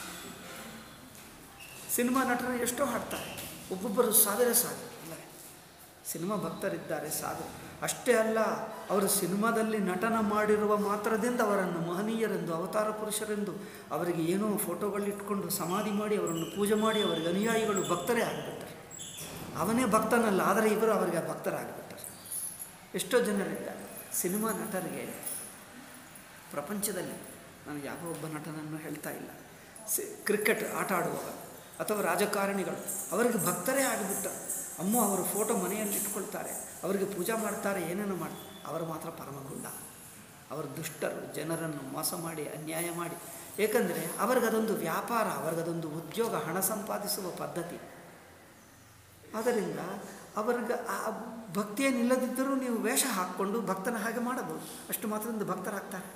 [SPEAKER 1] ಸಿನಿಮಾ ನಟರು ಎಷ್ಟೋ ಹಾಡ್ತಾರೆ ಒಬ್ಬೊಬ್ಬರು ಸಾವಿರ ಸಾವಿರ ಅಲ್ಲವೇ ಸಿನಿಮಾ ಭಕ್ತರಿದ್ದಾರೆ ಸಾವಿರ ಅಷ್ಟೇ ಅಲ್ಲ ಅವರು ಸಿನಿಮಾದಲ್ಲಿ ನಟನ ಮಾಡಿರುವ ಮಾತ್ರದಿಂದ ಅವರನ್ನು ಮಹನೀಯರೆಂದು ಅವತಾರ ಪುರುಷರೆಂದು ಅವರಿಗೆ ಏನೋ ಫೋಟೋಗಳಿಟ್ಕೊಂಡು ಸಮಾಧಿ ಮಾಡಿ ಅವರನ್ನು ಪೂಜೆ ಮಾಡಿ ಅವರಿಗೆ ಅನುಯಾಯಿಗಳು ಭಕ್ತರೇ ಆಗಿಬಿಟ್ಟಾರೆ ಅವನೇ ಭಕ್ತನಲ್ಲ ಆದರೆ ಇವರು ಅವರಿಗೆ ಭಕ್ತರಾಗಿಬಿಟ್ಟಾರೆ ಎಷ್ಟೋ ಜನರಿದ್ದಾರೆ ಸಿನಿಮಾ ನಟರಿಗೆ ಪ್ರಪಂಚದಲ್ಲಿ ನಾನು ಯಾವ ಒಬ್ಬ ನಟನನ್ನು ಹೇಳ್ತಾ ಇಲ್ಲ ಸಿ ಕ್ರಿಕೆಟ್ ಆಟ ಆಡುವವ ಅಥವಾ ರಾಜಕಾರಣಿಗಳು ಅವರಿಗೆ ಭಕ್ತರೇ ಆಗಿಬಿಟ್ಟ ಅಮ್ಮ ಅವರು ಫೋಟೋ ಮನೆಯಲ್ಲಿ ಇಟ್ಕೊಳ್ತಾರೆ ಅವರಿಗೆ ಪೂಜಾ ಮಾಡ್ತಾರೆ ಏನೇನೋ ಮಾಡಿ ಅವರು ಮಾತ್ರ ಪರಮಗುಂಡ ಅವರು ದುಷ್ಟರು ಜನರನ್ನು ಮೋಸ ಮಾಡಿ ಅನ್ಯಾಯ ಮಾಡಿ ಏಕೆಂದರೆ ಅವರಿಗದೊಂದು ವ್ಯಾಪಾರ ಅವರಿಗದೊಂದು ಉದ್ಯೋಗ ಹಣ ಸಂಪಾದಿಸುವ ಪದ್ಧತಿ ಆದ್ದರಿಂದ ಅವರಿಗೆ ಆ ಭಕ್ತಿಯೇನಿಲ್ಲದಿದ್ದರೂ ನೀವು ವೇಷ ಹಾಕ್ಕೊಂಡು ಭಕ್ತನ ಹಾಗೆ ಮಾಡಬಹುದು ಅಷ್ಟು ಮಾತ್ರದಿಂದ ಭಕ್ತರಾಗ್ತಾರೆ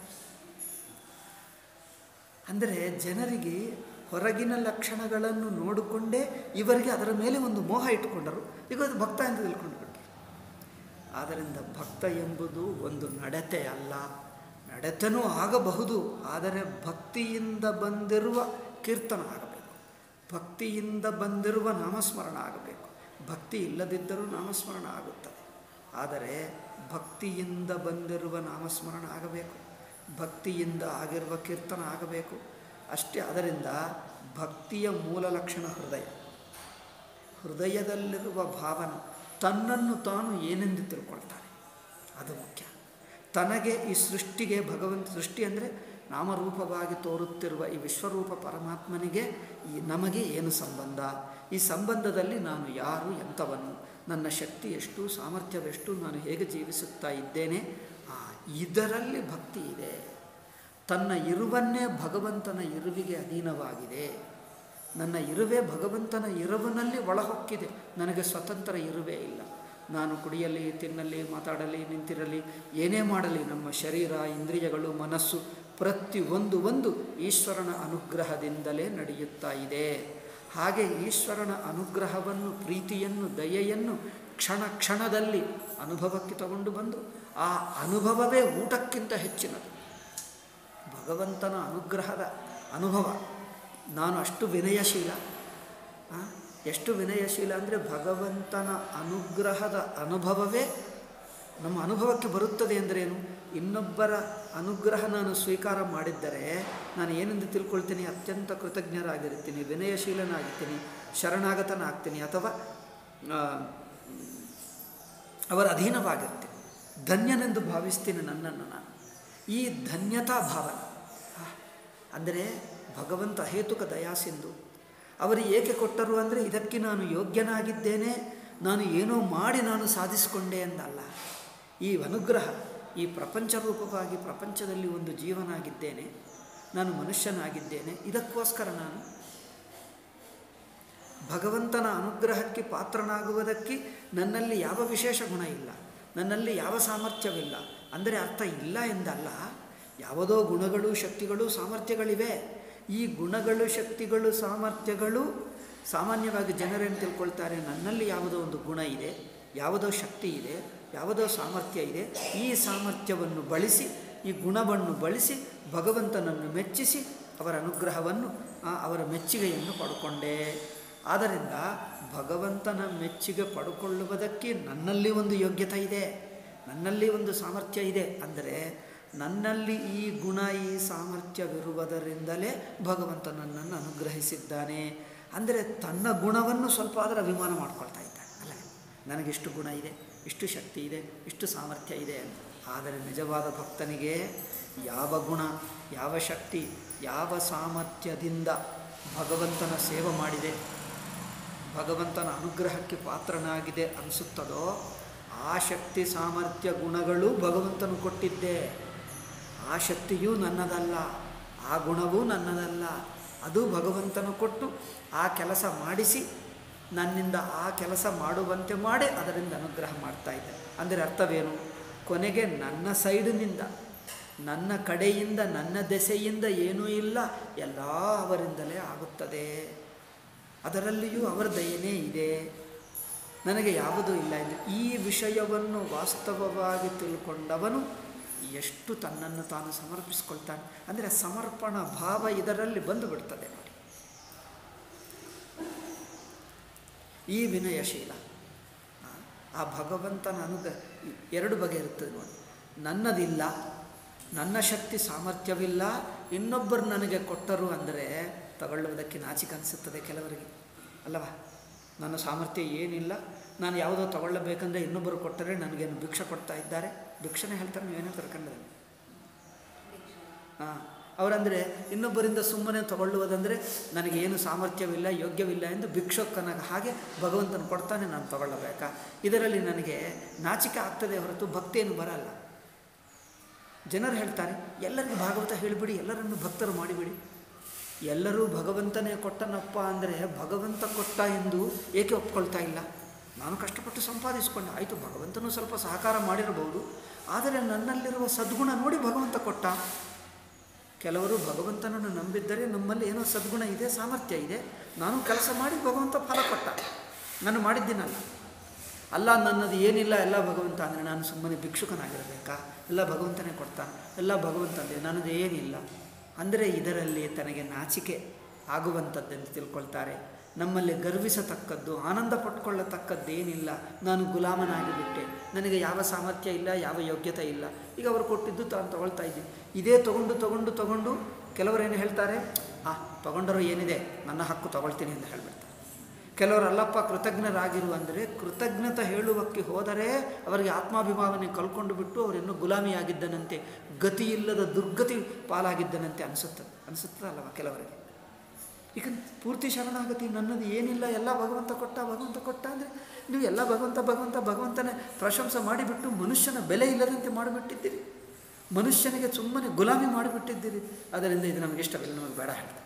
[SPEAKER 1] ಅಂದರೆ ಜನರಿಗೆ ಹೊರಗಿನ ಲಕ್ಷಣಗಳನ್ನು ನೋಡಿಕೊಂಡೇ ಇವರಿಗೆ ಅದರ ಮೇಲೆ ಒಂದು ಮೋಹ ಇಟ್ಕೊಂಡರು ಈಗ ಅದು ಭಕ್ತ ಎಂದು ತಿಳ್ಕೊಂಡು ಬಿಟ್ಟರು ಆದ್ದರಿಂದ ಭಕ್ತ ಎಂಬುದು ಒಂದು ನಡತೆ ಅಲ್ಲ ನಡತೆನೂ ಆಗಬಹುದು ಆದರೆ ಭಕ್ತಿಯಿಂದ ಬಂದಿರುವ ಕೀರ್ತನ ಆಗಬೇಕು ಭಕ್ತಿಯಿಂದ ಬಂದಿರುವ ನಾಮಸ್ಮರಣ ಆಗಬೇಕು ಭಕ್ತಿ ಇಲ್ಲದಿದ್ದರೂ ನಾಮಸ್ಮರಣ ಆಗುತ್ತದೆ ಆದರೆ ಭಕ್ತಿಯಿಂದ ಬಂದಿರುವ ನಾಮಸ್ಮರಣ ಆಗಬೇಕು ಭಕ್ತಿಯಿಂದ ಆಗಿರುವ ಕೀರ್ತನ ಆಗಬೇಕು ಅಷ್ಟೇ ಅದರಿಂದ ಭಕ್ತಿಯ ಮೂಲ ಲಕ್ಷಣ ಹೃದಯ ಹೃದಯದಲ್ಲಿರುವ ಭಾವನೆ ತನ್ನನ್ನು ತಾನು ಏನೆಂದು ತಿಳ್ಕೊಳ್ತಾನೆ ಅದು ಮುಖ್ಯ ತನಗೆ ಈ ಸೃಷ್ಟಿಗೆ ಭಗವಂತ ಸೃಷ್ಟಿ ಅಂದರೆ ನಾಮರೂಪವಾಗಿ ತೋರುತ್ತಿರುವ ಈ ವಿಶ್ವರೂಪ ಪರಮಾತ್ಮನಿಗೆ ಈ ನಮಗೆ ಏನು ಸಂಬಂಧ ಈ ಸಂಬಂಧದಲ್ಲಿ ನಾನು ಯಾರು ಎಂಥವನು ನನ್ನ ಶಕ್ತಿ ಎಷ್ಟು ಸಾಮರ್ಥ್ಯವೆಷ್ಟು ನಾನು ಹೇಗೆ ಜೀವಿಸುತ್ತಾ ಇದ್ದೇನೆ ಆ, ಇದರಲ್ಲಿ ಭಕ್ತಿ ಇದೆ ತನ್ನ ಇರುವನ್ನೇ ಭಗವಂತನ ಇರುವಿಗೆ ಅಧೀನವಾಗಿದೆ ನನ್ನ ಇರುವೆ ಭಗವಂತನ ಇರುವಿನಲ್ಲಿ ಒಳಹೊಕ್ಕಿದೆ ನನಗೆ ಸ್ವತಂತ್ರ ಇರುವೇ ಇಲ್ಲ ನಾನು ಕುಡಿಯಲಿ ತಿನ್ನಲಿ ಮಾತಾಡಲಿ ನಿಂತಿರಲಿ ಏನೇ ಮಾಡಲಿ ನಮ್ಮ ಶರೀರ ಇಂದ್ರಿಯಗಳು ಮನಸ್ಸು ಪ್ರತಿ ಒಂದು ಒಂದು ಈಶ್ವರನ ಅನುಗ್ರಹದಿಂದಲೇ ನಡೆಯುತ್ತಾ ಇದೆ ಹಾಗೆ ಈಶ್ವರನ ಅನುಗ್ರಹವನ್ನು ಪ್ರೀತಿಯನ್ನು ದಯೆಯನ್ನು ಕ್ಷಣ ಕ್ಷಣದಲ್ಲಿ ಅನುಭವಕ್ಕೆ ತಗೊಂಡು ಬಂದು ಆ ಅನುಭವವೇ ಊಟಕ್ಕಿಂತ ಹೆಚ್ಚಿನದು ಭಗವಂತನ ಅನುಗ್ರಹದ ಅನುಭವ ನಾನು ಅಷ್ಟು ವಿನಯಶೀಲ ಆ, ಎಷ್ಟು ವಿನಯಶೀಲ ಅಂದರೆ ಭಗವಂತನ ಅನುಗ್ರಹದ ಅನುಭವವೇ ನಮ್ಮ ಅನುಭವಕ್ಕೆ ಬರುತ್ತದೆ ಅಂದ್ರೇನು ಇನ್ನೊಬ್ಬರ ಅನುಗ್ರಹ ನಾನು ಸ್ವೀಕಾರ ಮಾಡಿದ್ದರೆ ನಾನು ಏನೆಂದು ತಿಳ್ಕೊಳ್ತೀನಿ ಅತ್ಯಂತ ಕೃತಜ್ಞರಾಗಿರ್ತೀನಿ ವಿನಯಶೀಲನಾಗಿರ್ತೀನಿ ಶರಣಾಗತನಾಗ್ತೀನಿ ಅಥವಾ ಆ, ಅವರ ಅಧೀನವಾಗಿರ್ತೀನಿ ಧನ್ಯನೆಂದು ಭಾವಿಸ್ತೀನಿ ನನ್ನನ್ನು ನಾನು ಈ ಧನ್ಯತಾ ಭಾವನೆ ಅಂದರೆ ಭಗವಂತ ಹೇತುಕ ದಯಾಸಿಂಧು ಅವರು ಏಕೆ ಕೊಟ್ಟರು ಅಂದರೆ ಇದಕ್ಕೆ ನಾನು ಯೋಗ್ಯನಾಗಿದ್ದೇನೆ ನಾನು ಏನೋ ಮಾಡಿ ನಾನು ಸಾಧಿಸಿಕೊಂಡೆ ಎಂದಲ್ಲ ಈ ಅನುಗ್ರಹ ಈ ಪ್ರಪಂಚ ರೂಪವಾಗಿ ಪ್ರಪಂಚದಲ್ಲಿ ಒಂದು ಜೀವನಾಗಿದ್ದೇನೆ ನಾನು ಮನುಷ್ಯನಾಗಿದ್ದೇನೆ ಇದಕ್ಕೋಸ್ಕರ ನಾನು ಭಗವಂತನ ಅನುಗ್ರಹಕ್ಕೆ ಪಾತ್ರನಾಗುವುದಕ್ಕೆ ನನ್ನಲ್ಲಿ ಯಾವ ವಿಶೇಷ ಗುಣ ಇಲ್ಲ ನನ್ನಲ್ಲಿ ಯಾವ ಸಾಮರ್ಥ್ಯವಿಲ್ಲ ಅಂದರೆ ಅರ್ಥ ಇಲ್ಲ ಎಂದಲ್ಲ ಯಾವುದೋ ಗುಣಗಳು ಶಕ್ತಿಗಳು ಸಾಮರ್ಥ್ಯಗಳಿವೆ ಈ ಗುಣಗಳು ಶಕ್ತಿಗಳು ಸಾಮರ್ಥ್ಯಗಳು ಸಾಮಾನ್ಯವಾಗಿ ಜನರೇನು ತಿಳ್ಕೊಳ್ತಾರೆ ನನ್ನಲ್ಲಿ ಯಾವುದೋ ಒಂದು ಗುಣ ಇದೆ ಯಾವುದೋ ಶಕ್ತಿ ಇದೆ ಯಾವುದೋ ಸಾಮರ್ಥ್ಯ ಇದೆ ಈ ಸಾಮರ್ಥ್ಯವನ್ನು ಬಳಸಿ ಈ ಗುಣವನ್ನು ಬಳಸಿ ಭಗವಂತನನ್ನು ಮೆಚ್ಚಿಸಿ ಅವರ ಅನುಗ್ರಹವನ್ನು ಆ, ಅವರ ಮೆಚ್ಚುಗೆಯನ್ನು ಪಡ್ಕೊಂಡೆ ಆದ್ದರಿಂದ ಭಗವಂತನ ಮೆಚ್ಚುಗೆ ಪಡ್ಕೊಳ್ಳುವುದಕ್ಕೆ ನನ್ನಲ್ಲಿ ಒಂದು ಯೋಗ್ಯತೆ ಇದೆ ನನ್ನಲ್ಲಿ ಒಂದು ಸಾಮರ್ಥ್ಯ ಇದೆ ಅಂದರೆ ನನ್ನಲ್ಲಿ ಈ ಗುಣ ಈ ಸಾಮರ್ಥ್ಯವಿರುವುದರಿಂದಲೇ ಭಗವಂತ ನನ್ನನ್ನು ಅನುಗ್ರಹಿಸಿದ್ದಾನೆ ಅಂದರೆ ತನ್ನ ಗುಣವನ್ನು ಸ್ವಲ್ಪ ಅದರ ಅಭಿಮಾನ ಮಾಡ್ಕೊಳ್ತಾ ಇದ್ದಾನೆ ಅಲ್ಲ ನನಗಿಷ್ಟು ಗುಣ ಇದೆ ಇಷ್ಟು ಶಕ್ತಿ ಇದೆ ಇಷ್ಟು ಸಾಮರ್ಥ್ಯ ಇದೆ ಅಂತ ಆದರೆ ನಿಜವಾದ ಭಕ್ತನಿಗೆ ಯಾವ ಗುಣ ಯಾವ ಶಕ್ತಿ ಯಾವ ಸಾಮರ್ಥ್ಯದಿಂದ ಭಗವಂತನ ಸೇವೆ ಮಾಡಿದೆ ಭಗವಂತನ ಅನುಗ್ರಹಕ್ಕೆ ಪಾತ್ರನಾಗಿದೆ ಅನಿಸುತ್ತದೋ ಆ ಶಕ್ತಿ ಸಾಮರ್ಥ್ಯ ಗುಣಗಳು ಭಗವಂತನು ಕೊಟ್ಟಿದ್ದೆ ಆ ಶಕ್ತಿಯೂ ನನ್ನದಲ್ಲ ಆ ಗುಣವೂ ನನ್ನದಲ್ಲ ಅದು ಭಗವಂತನು ಕೊಟ್ಟು ಆ ಕೆಲಸ ಮಾಡಿಸಿ ನನ್ನಿಂದ ಆ ಕೆಲಸ ಮಾಡುವಂತೆ ಮಾಡಿ ಅದರಿಂದ ಅನುಗ್ರಹ ಮಾಡ್ತಾ ಇದ್ದೆ ಅಂದರೆ ಅರ್ಥವೇನು ಕೊನೆಗೆ ನನ್ನ ಸೈಡಿನಿಂದ ನನ್ನ ಕಡೆಯಿಂದ ನನ್ನ ದೆಸೆಯಿಂದ ಏನೂ ಇಲ್ಲ ಎಲ್ಲ ಅವರಿಂದಲೇ ಆಗುತ್ತದೆ ಅದರಲ್ಲಿಯೂ ಅವರ ದಯೆಯೇ ಇದೆ ನನಗೆ ಯಾವುದೂ ಇಲ್ಲ ಎಂದು ಈ ವಿಷಯವನ್ನು ವಾಸ್ತವವಾಗಿ ತಿಳ್ಕೊಂಡವನು ಎಷ್ಟು ತನ್ನನ್ನು ತಾನು ಸಮರ್ಪಿಸ್ಕೊಳ್ತಾನೆ ಅಂದರೆ ಸಮರ್ಪಣ ಭಾವ ಇದರಲ್ಲಿ ಬಂದು ಬಿಡ್ತದೆ ನೋಡಿ ಈ ವಿನಯಶೀಲ ಆ, ಆ ಭಗವಂತನ ಅನುಗ್ರಹ ಎರಡು ಬಗೆ ಇರ್ತದೆ ನೋಡಿ ನನ್ನದಿಲ್ಲ ನನ್ನ ಶಕ್ತಿ ಸಾಮರ್ಥ್ಯವಿಲ್ಲ ಇನ್ನೊಬ್ಬರು ನನಗೆ ಕೊಟ್ಟರು ಅಂದರೆ ತಗೊಳ್ಳುವುದಕ್ಕೆ ನಾಚಿಕೆ ಅನಿಸುತ್ತದೆ ಕೆಲವರಿಗೆ ಅಲ್ಲವಾ ನನ್ನ ಸಾಮರ್ಥ್ಯ ಏನಿಲ್ಲ ನಾನು ಯಾವುದೋ ತಗೊಳ್ಳಬೇಕಂದ್ರೆ ಇನ್ನೊಬ್ಬರು ಕೊಟ್ಟರೆ ನನಗೇನು ಭಿಕ್ಷೆ ಕೊಡ್ತಾ ಇದ್ದಾರೆ ಭಿಕ್ಷೆನೇ ಹೇಳ್ತಾರೆ ನೀವೇನೋ ಕರ್ಕೊಂಡದೆ ಹಾಂ ಅವರಂದರೆ ಇನ್ನೊಬ್ಬರಿಂದ ಸುಮ್ಮನೆ ತಗೊಳ್ಳುವುದಂದರೆ ನನಗೇನು ಸಾಮರ್ಥ್ಯವಿಲ್ಲ ಯೋಗ್ಯವಿಲ್ಲ ಎಂದು ಭಿಕ್ಷುಕನ ಹಾಗೆ ಭಗವಂತನ ಕೊಡ್ತಾನೆ ನಾನು ತಗೊಳ್ಳಬೇಕಾ ಇದರಲ್ಲಿ ನನಗೆ ನಾಚಿಕೆ ಆಗ್ತದೆ ಹೊರತು ಭಕ್ತಿಯನ್ನು ಬರಲ್ಲ ಜನರು ಹೇಳ್ತಾರೆ ಎಲ್ಲರಿಗೂ ಭಾಗವತ ಹೇಳಿಬಿಡಿ ಎಲ್ಲರನ್ನು ಭಕ್ತರು ಮಾಡಿಬಿಡಿ ಎಲ್ಲರೂ ಭಗವಂತನೇ ಕೊಟ್ಟನಪ್ಪ ಅಂದರೆ ಭಗವಂತ ಕೊಟ್ಟ ಎಂದು ಏಕೆ ಒಪ್ಕೊಳ್ತಾ ಇಲ್ಲ ನಾನು ಕಷ್ಟಪಟ್ಟು ಸಂಪಾದಿಸಿಕೊಂಡೆ ಆಯಿತು ಭಗವಂತನೂ ಸ್ವಲ್ಪ ಸಹಕಾರ ಮಾಡಿರಬಹುದು ಆದರೆ ನನ್ನಲ್ಲಿರುವ ಸದ್ಗುಣ ನೋಡಿ ಭಗವಂತ ಕೊಟ್ಟ ಕೆಲವರು ಭಗವಂತನನ್ನು ನಂಬಿದ್ದರೆ ನಮ್ಮಲ್ಲಿ ಏನೋ ಸದ್ಗುಣ ಇದೆ ಸಾಮರ್ಥ್ಯ ಇದೆ ನಾನು ಕೆಲಸ ಮಾಡಿ ಭಗವಂತ ಫಲ ಕೊಟ್ಟ ನಾನು ಮಾಡಿದ್ದೀನಲ್ಲ ಅಲ್ಲ ನನ್ನದು ಏನಿಲ್ಲ ಎಲ್ಲ ಭಗವಂತ ಅಂದರೆ ನಾನು ಸುಮ್ಮನೆ ಭಿಕ್ಷುಕನಾಗಿರಬೇಕಾ ಎಲ್ಲ ಭಗವಂತನೇ ಕೊಡ್ತಾನೆ ಎಲ್ಲ ಭಗವಂತಂದೆ ನನ್ನದು ಏನಿಲ್ಲ ಅಂದರೆ ಇದರಲ್ಲಿ ತನಗೆ ನಾಚಿಕೆ ಆಗುವಂಥದ್ದೆಂದು ತಿಳ್ಕೊಳ್ತಾರೆ ನಮ್ಮಲ್ಲಿ ಗರ್ವಿಸತಕ್ಕದ್ದು ಆನಂದ ಪಟ್ಕೊಳ್ಳತಕ್ಕದ್ದು ಏನಿಲ್ಲ ನಾನು ಗುಲಾಮನಾಗಿ ಬಿಟ್ಟೆ ನನಗೆ ಯಾವ ಸಾಮರ್ಥ್ಯ ಇಲ್ಲ ಯಾವ ಯೋಗ್ಯತೆ ಇಲ್ಲ ಈಗ ಅವರು ಕೊಟ್ಟಿದ್ದು ತಾನು ತಗೊಳ್ತಾ ಇದ್ದೀನಿ ಇದೇ ತಗೊಂಡು ತಗೊಂಡು ತಗೊಂಡು ಕೆಲವರೇನು ಹೇಳ್ತಾರೆ ಆ ತಗೊಂಡರೂ ಏನಿದೆ ನನ್ನ ಹಕ್ಕು ತಗೊಳ್ತೀನಿ ಅಂತ ಹೇಳ್ಬಿಡ್ತಾರೆ ಕೆಲವರು ಅಲ್ಲಪ್ಪ ಕೃತಜ್ಞರಾಗಿರು ಅಂದರೆ ಕೃತಜ್ಞತೆ ಹೇಳುವಕ್ಕೆ ಹೋದರೆ ಅವರಿಗೆ ಆತ್ಮಾಭಿಮಾವನೆ ಕಳ್ಕೊಂಡು ಬಿಟ್ಟು ಅವರಿನ್ನೂ ಗುಲಾಮಿಯಾಗಿದ್ದನಂತೆ ಗತಿ ಇಲ್ಲದ ದುರ್ಗತಿ ಪಾಲಾಗಿದ್ದನಂತೆ ಅನಿಸುತ್ತದೆ ಅನಿಸುತ್ತದಲ್ಲವ ಕೆಲವರಿಗೆ ಈಗ ಪೂರ್ತಿ ಶರಣಾಗತಿ ನನ್ನದು ಏನಿಲ್ಲ ಎಲ್ಲ ಭಗವಂತ ಕೊಟ್ಟ ಭಗವಂತ ಕೊಟ್ಟ ಅಂದರೆ ನೀವು ಎಲ್ಲ ಭಗವಂತ ಭಗವಂತ ಭಗವಂತನೇ ಪ್ರಶಂಸೆ ಮಾಡಿಬಿಟ್ಟು ಮನುಷ್ಯನ ಬೆಲೆ ಇಲ್ಲದಂತೆ ಮಾಡಿಬಿಟ್ಟಿದ್ದೀರಿ ಮನುಷ್ಯನಿಗೆ ಸುಮ್ಮನೆ ಗುಲಾಮಿ ಮಾಡಿಬಿಟ್ಟಿದ್ದೀರಿ ಅದರಿಂದ ಇದು ನಮಗೆ ಇಷ್ಟವಿಲ್ಲ ನಮಗೆ ಬೇಡ ಹೇಳ್ತಾರೆ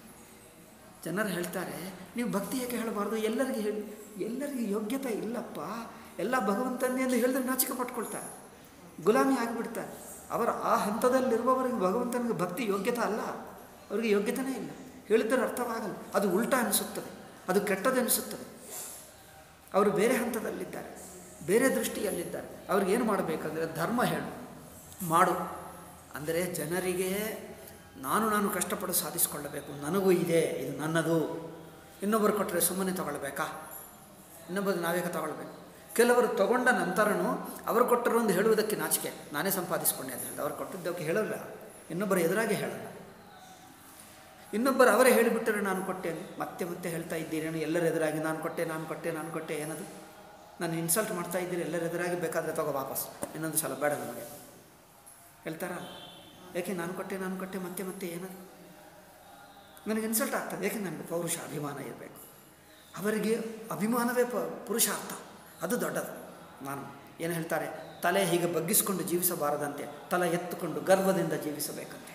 [SPEAKER 1] ಜನರು ಹೇಳ್ತಾರೆ ನೀವು ಭಕ್ತಿ ಏಕೆ ಹೇಳಬಾರ್ದು ಎಲ್ಲರಿಗೆ ಹೇಳಿ ಎಲ್ಲರಿಗೆ ಯೋಗ್ಯತೆ ಇಲ್ಲಪ್ಪ ಎಲ್ಲ ಭಗವಂತನೇ ಎಂದು ಹೇಳಿದ್ರೆ ನಾಚಿಕೆ ಪಟ್ಕೊಳ್ತಾರೆ ಗುಲಾಮಿ ಆಗಿಬಿಡ್ತಾರೆ ಅವರ ಆ ಹಂತದಲ್ಲಿರುವವರಿಗೆ ಭಗವಂತನಿಗೆ ಭಕ್ತಿ ಯೋಗ್ಯತೆ ಅಲ್ಲ ಅವರಿಗೆ ಯೋಗ್ಯತೆಯೇ ಇಲ್ಲ ಹೇಳಿದರೆ ಅರ್ಥವಾಗಲ್ಲ ಅದು ಉಲ್ಟಾ ಅನಿಸುತ್ತದೆ ಅದು ಕೆಟ್ಟದೆನಿಸುತ್ತದೆ ಅವರು ಬೇರೆ ಹಂತದಲ್ಲಿದ್ದಾರೆ ಬೇರೆ ದೃಷ್ಟಿಯಲ್ಲಿದ್ದಾರೆ ಅವ್ರಿಗೆ ಏನು ಮಾಡಬೇಕಂದ್ರೆ ಧರ್ಮ ಹೇಳು ಮಾಡು ಅಂದರೆ ಜನರಿಗೆ ನಾನು ನಾನು ಕಷ್ಟಪಟ್ಟು ಸಾಧಿಸಿಕೊಳ್ಳಬೇಕು ನನಗೂ ಇದೆ ಇದು ನನ್ನದು ಇನ್ನೊಬ್ಬರು ಕೊಟ್ಟರೆ ಸುಮ್ಮನೆ ತಗೊಳ್ಬೇಕಾ ಇನ್ನೊಬ್ಬರು ನಾವೇಕ ತಗೊಳ್ಬೇಕು ಕೆಲವರು ತಗೊಂಡ ನಂತರನೂ ಅವರು ಕೊಟ್ಟರು ಒಂದು ಹೇಳುವುದಕ್ಕೆ ನಾಚಿಕೆ ನಾನೇ ಸಂಪಾದಿಸಿಕೊಂಡೆ ಅಂತ ಹೇಳಿದೆ ಅವ್ರು ಕೊಟ್ಟಿದ್ದಕ್ಕೆ ಹೇಳಲ್ಲ ಇನ್ನೊಬ್ಬರ ಎದುರಾಗೆ ಹೇಳಲ್ಲ ಇನ್ನೊಬ್ಬರು ಅವರೇ ಹೇಳಿಬಿಟ್ಟರೆ ನಾನು ಕೊಟ್ಟೆ ಅಂತ. ಮತ್ತೆ ಮತ್ತೆ ಹೇಳ್ತಾ ಇದ್ದೀರೇನು ಎಲ್ಲರ ಎದುರಾಗಿ ನಾನು ಕೊಟ್ಟೆ ನಾನು ಕೊಟ್ಟೆ ನಾನು ಕೊಟ್ಟೆ ಏನದು ನಾನು ಇನ್ಸಲ್ಟ್ ಮಾಡ್ತಾ ಇದ್ದೀರಿ ಎಲ್ಲರ ಎದುರಾಗಿ ಬೇಕಾದರೆ ತಗೋ ವಾಪಸ್ ಇನ್ನೊಂದು ಸಲ ಬೇಡ ನಮಗೆ ಹೇಳ್ತಾರ ಯಾಕೆ ನಾನು ಕೊಟ್ಟೆ ನಾನು ಕೊಟ್ಟೆ ಮತ್ತೆ ಮತ್ತೆ ಏನದು ನನಗೆ ಇನ್ಸಲ್ಟ್ ಆಗ್ತದೆ ಏಕೆ ನನಗೆ ಪೌರುಷ ಅಭಿಮಾನ ಇರಬೇಕು ಅವರಿಗೆ ಅಭಿಮಾನವೇ ಪ ಪುರುಷಾರ್ಥ ಅದು ದೊಡ್ಡದು ನಾನು ಏನು ಹೇಳ್ತಾರೆ ತಲೆ ಹೀಗೆ ಬಗ್ಗಿಸಿಕೊಂಡು ಜೀವಿಸಬಾರದಂತೆ ತಲೆ ಎತ್ತುಕೊಂಡು ಗರ್ವದಿಂದ ಜೀವಿಸಬೇಕಂತೆ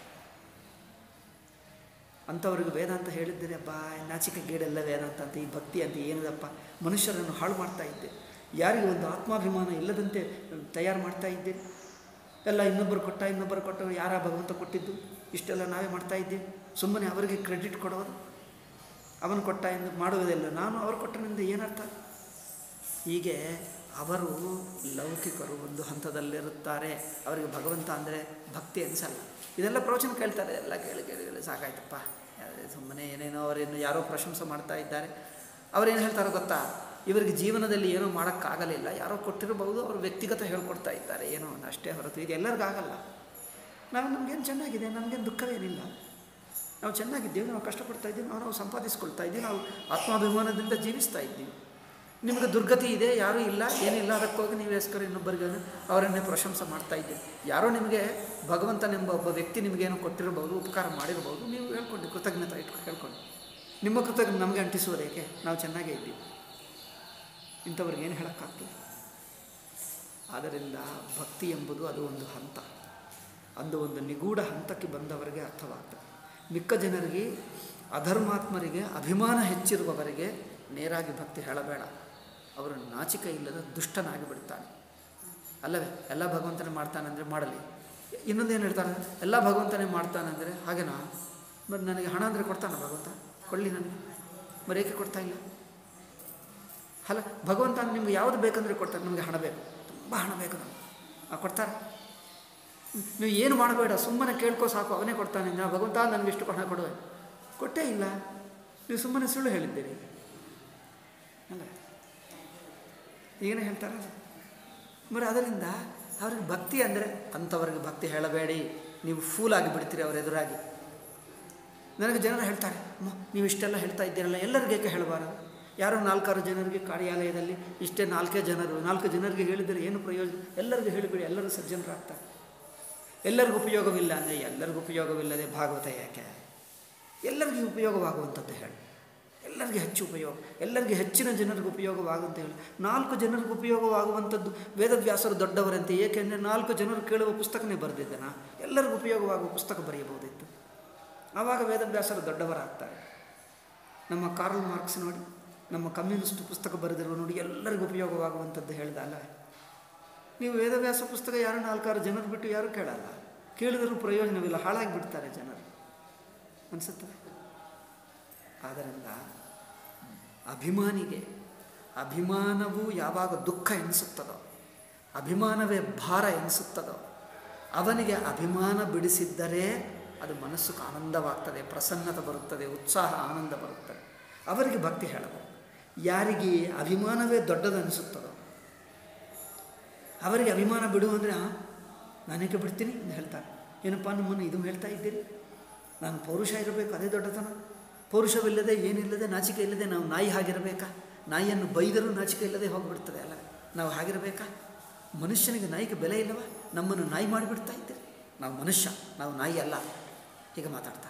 [SPEAKER 1] ಅಂಥವ್ರಿಗೆ ವೇದಾಂತ ಹೇಳಿದ್ದೀರಿ ಅಪ್ಪ ನಾಚಿಕೆ ಗೇಡೆಲ್ಲ ವೇದಾಂತ ಅಂತ ಈ ಭಕ್ತಿ ಅಂತ ಏನದಪ್ಪ ಮನುಷ್ಯರನ್ನು ಹಾಳು ಮಾಡ್ತಾ ಇದ್ದೆ ಯಾರಿಗೆ ಒಂದು ಆತ್ಮಾಭಿಮಾನ ಇಲ್ಲದಂತೆ ತಯಾರು ಮಾಡ್ತಾ ಇದ್ದೀರಿ ಎಲ್ಲ ಇನ್ನೊಬ್ಬರು ಕೊಟ್ಟ ಇನ್ನೊಬ್ಬರು ಕೊಟ್ಟ ಯಾರ ಭಗವಂತ ಕೊಟ್ಟಿದ್ದು ಇಷ್ಟೆಲ್ಲ ನಾವೇ ಮಾಡ್ತಾ ಇದ್ದೀವಿ ಸುಮ್ಮನೆ ಅವರಿಗೆ ಕ್ರೆಡಿಟ್ ಕೊಡೋದು ಅವನು ಕೊಟ್ಟ ಎಂದು ಮಾಡುವುದಿಲ್ಲ ನಾನು ಅವರು ಕೊಟ್ಟನಿಂದ ಏನರ್ಥ ಹೀಗೆ ಅವರು ಲೌಕಿಕರು ಒಂದು ಹಂತದಲ್ಲಿರುತ್ತಾರೆ ಅವರಿಗೆ ಭಗವಂತ ಅಂದರೆ ಭಕ್ತಿ ಅನಿಸಲ್ಲ ಇದೆಲ್ಲ ಪ್ರವಚನ ಕೇಳ್ತಾರೆ ಎಲ್ಲ ಕೇಳಿ ಕೇಳಿ ಕೇಳಿ ಸಾಕಾಯ್ತಪ್ಪ ಸುಮ್ಮನೆ ಏನೇನೋ ಅವರೇನು ಯಾರೋ ಪ್ರಶಂಸೆ ಮಾಡ್ತಾ ಇದ್ದಾರೆ ಅವರೇನು ಹೇಳ್ತಾರೆ ಗೊತ್ತಾ ಇವರಿಗೆ ಜೀವನದಲ್ಲಿ ಏನೋ ಮಾಡೋಕ್ಕಾಗಲಿಲ್ಲ ಯಾರೋ ಕೊಟ್ಟಿರಬಹುದು ಅವರು ವ್ಯಕ್ತಿಗತ ಹೇಳ್ಕೊಡ್ತಾ ಇದ್ದಾರೆ ಏನೋ ಒಂದು ಅಷ್ಟೇ ಹೊರತು ಇದು ಎಲ್ಲರಿಗಾಗಲ್ಲ ನಾವು ನಮಗೇನು ಚೆನ್ನಾಗಿದೆ ನಮಗೇನು ದುಃಖವೇನಿಲ್ಲ ನಾವು ಚೆನ್ನಾಗಿದ್ದೇವೆ ನಾವು ಕಷ್ಟಪಡ್ತಾ ಇದ್ದೀವಿ ನಾವು ನಾವು ಸಂಪಾದಿಸ್ಕೊಳ್ತಾ ಇದ್ದೀವಿ ನಾವು ಆತ್ಮಾಭಿಮಾನದಿಂದ ಜೀವಿಸ್ತಾ ಇದ್ದೀವಿ ನಿಮಗೆ ದುರ್ಗತಿ ಇದೆ ಯಾರೂ ಇಲ್ಲ ಏನಿಲ್ಲ ಅದಕ್ಕೋಗಿ ನೀವೇಸ್ಕರ ಇನ್ನೊಬ್ಬರಿಗೆ ಅವರನ್ನೇ ಪ್ರಶಂಸೆ ಮಾಡ್ತಾ ಇದ್ದೀವಿ ಯಾರೋ ನಿಮಗೆ ಭಗವಂತನೆಂಬ ಒಬ್ಬ ವ್ಯಕ್ತಿ ನಿಮಗೇನೋ ಕೊಟ್ಟಿರಬಹುದು ಉಪಕಾರ ಮಾಡಿರ್ಬೋದು ನೀವು ಹೇಳ್ಕೊಂಡು ಕೃತಜ್ಞತೆ ಇಟ್ಕೊಂಡು ಹೇಳ್ಕೊಂಡು ನಿಮ್ಮ ಕೃತಜ್ಞ ನಮಗೆ ಅಂಟಿಸುವುದೇಕೆ ನಾವು ಚೆನ್ನಾಗೇ ಇದ್ದೀವಿ ಇಂಥವ್ರಿಗೆ ಏನು ಹೇಳೋಕ್ಕಾಗ್ತದೆ ಆದ್ದರಿಂದ ಭಕ್ತಿ ಎಂಬುದು ಅದು ಒಂದು ಹಂತ ಅದು ಒಂದು ನಿಗೂಢ ಹಂತಕ್ಕೆ ಬಂದವರಿಗೆ ಅರ್ಥವಾಗ್ತದೆ ಮಿಕ್ಕ ಜನರಿಗೆ ಅಧರ್ಮಾತ್ಮರಿಗೆ ಅಭಿಮಾನ ಹೆಚ್ಚಿರುವವರಿಗೆ ನೇರಾಗಿ ಭಕ್ತಿ ಹೇಳಬೇಡ ಅವರು ನಾಚಿಕೆ ಇಲ್ಲದ ದುಷ್ಟನಾಗಿ ಬಿಡ್ತಾನೆ ಅಲ್ಲವೇ ಎಲ್ಲ ಭಗವಂತನೇ ಮಾಡ್ತಾನಂದರೆ ಮಾಡಲಿ ಇನ್ನೊಂದೇನು ಹೇಳ್ತಾರೆ ಎಲ್ಲ ಭಗವಂತನೇ ಮಾಡ್ತಾನಂದರೆ ಹಾಗೇನಾ ಮತ್ತು ನನಗೆ ಹಣ ಅಂದರೆ ಕೊಡ್ತಾನ ಭಗವಂತ ಕೊಡಲಿ ನನಗೆ ಮರೇಕೆ ಕೊಡ್ತಾ ಇಲ್ಲ ಅಲ್ಲ ಭಗವಂತ ನಿಮ್ಗೆ ಯಾವುದು ಬೇಕಂದರೆ ಕೊಡ್ತಾರೆ ನಮಗೆ ಹಣ ಬೇಕು ತುಂಬ ಹಣ ಬೇಕು ನಮಗೆ ಆ ಕೊಡ್ತಾರೆ ನೀವು ಏನು ಮಾಡಬೇಡ ಸುಮ್ಮನೆ ಕೇಳ್ಕೋ ಸಾಕು ಅವನೇ ಕೊಡ್ತಾನೆ ನಾ ಭಗವಂತ ನನಗೆ ಎಷ್ಟು ಹಣ ಕೊಡುವೆ ಕೊಟ್ಟೇ ಇಲ್ಲ ನೀವು ಸುಮ್ಮನೆ ಸುಳ್ಳು ಹೇಳಿದ್ದೀರಿ ಅಲ್ಲ ಈಗನೇ ಹೇಳ್ತಾರೆ మరి ಅದರಿಂದ ಅವ್ರಿಗೆ ಭಕ್ತಿ ಅಂದರೆ ಅಂಥವ್ರಿಗೆ ಭಕ್ತಿ ಹೇಳಬೇಡಿ ನೀವು ಫೂಲಾಗಿ ಬಿಡ್ತೀರಿ ಅವ್ರ ಎದುರಾಗಿ ನನಗೆ ಜನರು ಹೇಳ್ತಾರೆ ಅಮ್ಮ ನೀವು ಇಷ್ಟೆಲ್ಲ ಹೇಳ್ತಾ ಇದ್ದೀರಲ್ಲ ಎಲ್ಲರಿಗೇಕೆ ಹೇಳಬಾರದು ಯಾರೋ ನಾಲ್ಕಾರು ಜನರಿಗೆ ಕಾರ್ಯಾಲಯದಲ್ಲಿ ಇಷ್ಟೇ ನಾಲ್ಕೇ ಜನರು ನಾಲ್ಕು ಜನರಿಗೆ ಹೇಳಿದರೆ ಏನು ಪ್ರಯೋಜನ ಎಲ್ಲರಿಗೂ ಹೇಳಿಬಿಡಿ ಎಲ್ಲರೂ ಸಜ್ಜನರಾಗ್ತಾರೆ ಎಲ್ಲರಿಗೂ ಉಪಯೋಗವಿಲ್ಲ ಅಂದರೆ ಎಲ್ಲರಿಗೂ ಉಪಯೋಗವಿಲ್ಲದೆ ಭಾಗವತ ಯಾಕೆ ಎಲ್ಲರಿಗೂ ಉಪಯೋಗವಾಗುವಂಥದ್ದು ಹೇಳಿ ಎಲ್ಲರಿಗೆ ಹೆಚ್ಚು ಉಪಯೋಗ ಎಲ್ಲರಿಗೆ ಹೆಚ್ಚಿನ ಜನರಿಗೆ ಉಪಯೋಗವಾಗುವಂತ ಹೇಳಿ ನಾಲ್ಕು ಜನರಿಗೆ ಉಪಯೋಗವಾಗುವಂಥದ್ದು ವೇದವ್ಯಾಸರು ದೊಡ್ಡವರಂತೆ ಏಕೆಂದರೆ ನಾಲ್ಕು ಜನರು ಕೇಳುವ ಪುಸ್ತಕನೇ ಬರೆದಿದ್ದನ ಎಲ್ಲರಿಗೂ ಉಪಯೋಗವಾಗುವ ಪುಸ್ತಕ ಬರೆಯಬಹುದಿತ್ತು ಆವಾಗ ವೇದವ್ಯಾಸರು ದೊಡ್ಡವರಾಗ್ತಾರೆ ನಮ್ಮ ಕಾರ್ಲ್ ಮಾರ್ಕ್ಸ್ ನೋಡಿ ನಮ್ಮ ಕಮ್ಯುನಿಸ್ಟ್ ಪುಸ್ತಕ ಬರೆದಿರುವ ನೋಡಿ ಎಲ್ಲರಿಗೂ ಉಪಯೋಗವಾಗುವಂಥದ್ದು ಹೇಳ್ದ ಅಲ್ಲ ನೀವು ವೇದವ್ಯಾಸ ಪುಸ್ತಕ ಯಾರು ನಾಲ್ಕಾರು ಜನರು ಬಿಟ್ಟು ಯಾರೂ ಕೇಳಲ್ಲ ಕೇಳಿದರೂ ಪ್ರಯೋಜನವಿಲ್ಲ ಹಾಳಾಗಿ ಬಿಡ್ತಾರೆ ಜನರು ಅನಿಸುತ್ತದೆ ಆದ್ದರಿಂದ ಅಭಿಮಾನಿಗೆ ಅಭಿಮಾನವು ಯಾವಾಗ ದುಃಖ ಎನಿಸುತ್ತದೋ ಅಭಿಮಾನವೇ ಭಾರ ಎನಿಸುತ್ತದೋ ಅವನಿಗೆ ಅಭಿಮಾನ ಬಿಡಿಸಿದ್ದರೆ ಅದು ಮನಸ್ಸುಗೆ ಆನಂದವಾಗ್ತದೆ ಪ್ರಸನ್ನತೆ ಬರುತ್ತದೆ ಉತ್ಸಾಹ ಆನಂದ ಬರುತ್ತದೆ ಅವರಿಗೆ ಭಕ್ತಿ ಹೇಳಬಹುದು ಯಾರಿಗೆ ಅಭಿಮಾನವೇ ದೊಡ್ಡದನಿಸುತ್ತದೋ ಅವರಿಗೆ ಅಭಿಮಾನ ಬಿಡು ಅಂದರೆ ಹಾಂ ನಾನೇಕೆ ಬಿಡ್ತೀನಿ ಅಂತ ಹೇಳ್ತಾರೆ ಏನಪ್ಪ ನಮ್ಮನ್ನು ಇದು ಹೇಳ್ತಾ ಇದ್ದೀರಿ ನಾನು ಪೌರುಷ ಇರಬೇಕು ಅದೇ ದೊಡ್ಡತನ ಪೌರುಷವಿಲ್ಲದೆ ಏನಿಲ್ಲದೆ ನಾಚಿಕೆ ಇಲ್ಲದೆ ನಾವು ನಾಯಿ ಹಾಗಿರಬೇಕಾ ನಾಯಿಯನ್ನು ಬೈದರೂ ನಾಚಿಕೆ ಇಲ್ಲದೆ ಹೋಗಿಬಿಡ್ತದೆ ಅಲ್ಲ ನಾವು ಹಾಗಿರಬೇಕಾ ಮನುಷ್ಯನಿಗೆ ನಾಯಿಗೆ ಬೆಲೆ ಇಲ್ಲವ ನಮ್ಮನ್ನು ನಾಯಿ ಮಾಡಿಬಿಡ್ತಾ ಇದ್ದೀರಿ ನಾವು ಮನುಷ್ಯ ನಾವು ನಾಯಿ ಅಲ್ಲ ಹೀಗೆ ಮಾತಾಡ್ತಾರೆ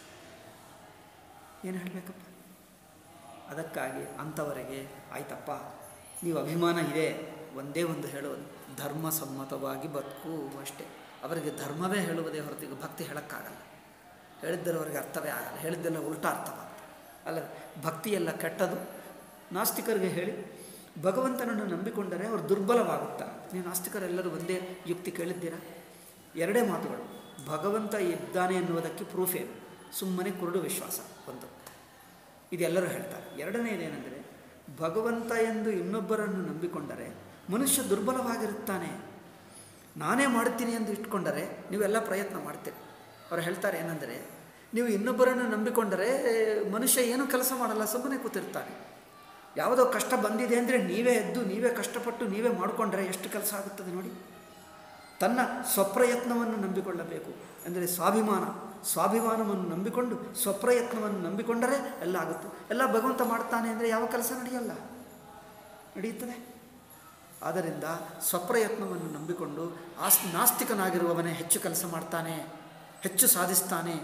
[SPEAKER 1] ಏನು ಹೇಳಬೇಕಪ್ಪ ಅದಕ್ಕಾಗಿ ಅಂಥವರಿಗೆ ಆಯ್ತಪ್ಪ ನೀವು ಅಭಿಮಾನ ಇದೆ ಒಂದೇ ಒಂದು ಹೇಳೋದು ಧರ್ಮಸಮ್ಮತವಾಗಿ ಬದುಕು ಅಷ್ಟೇ ಅವರಿಗೆ ಧರ್ಮವೇ ಹೇಳುವುದೇ ಹೊರತಿಗೆ ಭಕ್ತಿ ಹೇಳೋಕ್ಕಾಗಲ್ಲ ಹೇಳಿದ್ದರೆ ಅವರಿಗೆ ಅರ್ಥವೇ ಆಗಲ್ಲ ಹೇಳಿದ್ದೆಲ್ಲ ಉಲ್ಟಾ ಅರ್ಥವಾಗ್ತದೆ ಅಲ್ಲ ಭಕ್ತಿಯೆಲ್ಲ ಕೆಟ್ಟದು ನಾಸ್ತಿಕರಿಗೆ ಹೇಳಿ ಭಗವಂತನನ್ನು ನಂಬಿಕೊಂಡರೆ ಅವರು ದುರ್ಬಲವಾಗುತ್ತಾರೆ ನೀವು ನಾಸ್ತಿಕರೆಲ್ಲರೂ ಒಂದೇ ಯುಕ್ತಿ ಕೇಳಿದ್ದೀರಾ ಎರಡೇ ಮಾತುಗಳು ಭಗವಂತ ಇದ್ದಾನೆ ಎನ್ನುವುದಕ್ಕೆ ಪ್ರೂಫ್ ಏನು ಸುಮ್ಮನೆ ಕುರುಡು ವಿಶ್ವಾಸ ಒಂದು ಇದೆಲ್ಲರೂ ಹೇಳ್ತಾರೆ ಎರಡನೇದೇನೆಂದರೆ ಭಗವಂತ ಎಂದು ಇನ್ನೊಬ್ಬರನ್ನು ನಂಬಿಕೊಂಡರೆ ಮನುಷ್ಯ ದುರ್ಬಲವಾಗಿರುತ್ತಾನೆ ನಾನೇ ಮಾಡ್ತೀನಿ ಎಂದು ಇಟ್ಕೊಂಡರೆ ನೀವೆಲ್ಲ ಪ್ರಯತ್ನ ಮಾಡ್ತೀರಿ ಅವ್ರು ಹೇಳ್ತಾರೆ ಏನಂದರೆ ನೀವು ಇನ್ನೊಬ್ಬರನ್ನು ನಂಬಿಕೊಂಡರೆ ಮನುಷ್ಯ ಏನೂ ಕೆಲಸ ಮಾಡಲ್ಲ ಸುಮ್ಮನೆ ಕೂತಿರ್ತಾನೆ ಯಾವುದೋ ಕಷ್ಟ ಬಂದಿದೆ ಅಂದರೆ ನೀವೇ ಎದ್ದು ನೀವೇ ಕಷ್ಟಪಟ್ಟು ನೀವೇ ಮಾಡಿಕೊಂಡ್ರೆ ಎಷ್ಟು ಕೆಲಸ ಆಗುತ್ತದೆ ನೋಡಿ ತನ್ನ ಸ್ವಪ್ರಯತ್ನವನ್ನು ನಂಬಿಕೊಳ್ಳಬೇಕು ಅಂದರೆ ಸ್ವಾಭಿಮಾನ ಸ್ವಾಭಿಮಾನವನ್ನು ನಂಬಿಕೊಂಡು ಸ್ವಪ್ರಯತ್ನವನ್ನು ನಂಬಿಕೊಂಡರೆ ಎಲ್ಲ ಆಗುತ್ತೆ ಎಲ್ಲ ಭಗವಂತ ಮಾಡ್ತಾನೆ ಅಂದರೆ ಯಾವ ಕೆಲಸ ನಡೆಯಲ್ಲ ನಡೆಯುತ್ತದೆ ಆದ್ದರಿಂದ ಸ್ವಪ್ರಯತ್ನವನ್ನು ನಂಬಿಕೊಂಡು ಆಸ್ ನಾಸ್ತಿಕನಾಗಿರುವವನೇ ಹೆಚ್ಚು ಕೆಲಸ ಮಾಡ್ತಾನೆ ಹೆಚ್ಚು ಸಾಧಿಸ್ತಾನೆ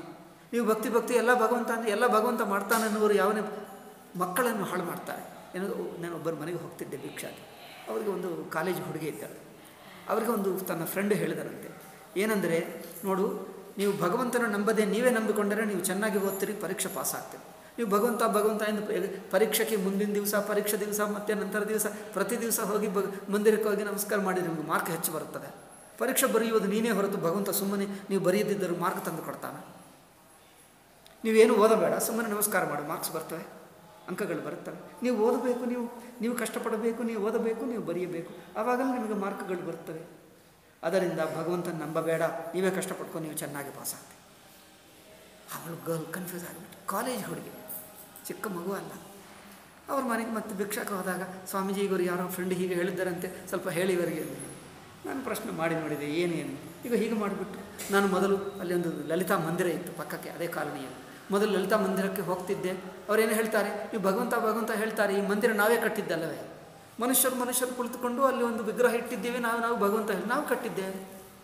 [SPEAKER 1] ನೀವು ಭಕ್ತಿ ಭಕ್ತಿ ಎಲ್ಲ ಭಗವಂತ ಅಂದರೆ ಎಲ್ಲ ಭಗವಂತ ಮಾಡ್ತಾನೆ ಅನ್ನೋರು ಯಾವನೇ ಮಕ್ಕಳನ್ನು ಹಾಳು ಮಾಡ್ತಾರೆ ಏನೋ ನಾನು ಒಬ್ಬರ ಮನೆಗೆ ಹೋಗ್ತಿದ್ದೆ ಭಿಕ್ಷಾಗಿ ಅವರಿಗೆ ಒಂದು ಕಾಲೇಜ್ ಹುಡುಗಿ ಇದ್ದಾಳೆ ಅವರಿಗೆ ಒಂದು ತನ್ನ ಫ್ರೆಂಡ್ ಹೇಳಿದರಂತೆ ಏನಂದರೆ ನೋಡು ನೀವು ಭಗವಂತನ ನಂಬದೆ ನೀವೇ ನಂಬಿಕೊಂಡರೆ ನೀವು ಚೆನ್ನಾಗಿ ಓದ್ತೀರಿ ಪರೀಕ್ಷೆ ಪಾಸ್ ಆಗ್ತೀರಿ ನೀವು ಭಗವಂತ ಭಗವಂತ ಎಂದು ಪ- ಪರೀಕ್ಷೆಗೆ ಮುಂದಿನ ದಿವಸ ಪರೀಕ್ಷೆ ದಿವಸ ಮತ್ತು ನಂತರ ದಿವಸ ಪ್ರತಿ ದಿವಸ ಹೋಗಿ ಬ ಮಂದಿರಕ್ಕೆ ಹೋಗಿ ನಮಸ್ಕಾರ ಮಾಡಿ ನಿಮಗೆ ಮಾರ್ಕ್ ಹೆಚ್ಚು ಬರುತ್ತದೆ ಪರೀಕ್ಷೆ ಬರೆಯುವುದು ನೀನೇ ಹೊರತು ಭಗವಂತ ಸುಮ್ಮನೆ ನೀವು ಬರೆಯದಿದ್ದರೂ ಮಾರ್ಕ್ ತಂದು ಕೊಡ್ತಾನೆ ನೀವೇನು ಓದಬೇಡ ಸುಮ್ಮನೆ ನಮಸ್ಕಾರ ಮಾಡು ಮಾರ್ಕ್ಸ್ ಬರ್ತವೆ ಅಂಕಗಳು ಬರುತ್ತವೆ ನೀವು ಓದಬೇಕು ನೀವು ನೀವು ಕಷ್ಟಪಡಬೇಕು ನೀವು ಓದಬೇಕು ನೀವು ಬರೆಯಬೇಕು ಆವಾಗಲೇ ನಿಮಗೆ ಮಾರ್ಕ್ಗಳು ಬರ್ತವೆ ಅದರಿಂದ ಭಗವಂತನ ನಂಬಬೇಡ ನೀವೇ ಕಷ್ಟಪಡ್ಕೊಂಡು ನೀವು ಚೆನ್ನಾಗಿ ಪಾಸ್ ಆಗ್ತೀವಿ ಅವಳು ಗರ್ಲ್ ಕನ್ಫ್ಯೂಸ್ ಆಗಿಬಿಟ್ಟು ಕಾಲೇಜ್ ಹುಡುಗಿ ಚಿಕ್ಕ ಮಗು ಅಲ್ಲ ಅವ್ರ ಮನೆಗೆ ಮತ್ತೆ ಭಿಕ್ಷಕ್ಕೆ ಹೋದಾಗ ಸ್ವಾಮೀಜಿ ಇವರು ಯಾರೋ ಫ್ರೆಂಡ್ ಹೀಗೆ ಹೇಳಿದ್ದಾರಂತೆ ಸ್ವಲ್ಪ ಹೇಳಿ ಇವರಿಗೆ ಅಂದೆ. ನಾನು ಪ್ರಶ್ನೆ ಮಾಡಿ ನೋಡಿದೆ ಏನೇನು ಈಗ ಹೀಗೆ ಮಾಡಿಬಿಟ್ಟು ನಾನು ಮೊದಲು ಅಲ್ಲಿ ಒಂದು ಲಲಿತಾ ಮಂದಿರ ಇತ್ತು ಪಕ್ಕಕ್ಕೆ ಅದೇ ಕಾಲೋನಿಯಲ್ಲಿ ಮೊದಲು ಲಲಿತಾ ಮಂದಿರಕ್ಕೆ ಹೋಗ್ತಿದ್ದೆ ಅವರೇನು ಹೇಳ್ತಾರೆ ನೀವು ಭಗವಂತ ಭಗವಂತ ಹೇಳ್ತಾರೆ ಈ ಮಂದಿರ ನಾವೇ ಕಟ್ಟಿದ್ದಲ್ಲವೇ ಮನುಷ್ಯರು ಮನುಷ್ಯರು ಕುಳಿತುಕೊಂಡು ಅಲ್ಲಿ ಒಂದು ವಿಗ್ರಹ ಇಟ್ಟಿದ್ದೇವೆ ನಾವು ನಾವು ಭಗವಂತ ಹೇಳಿ ನಾವು ಕಟ್ಟಿದ್ದೇವೆ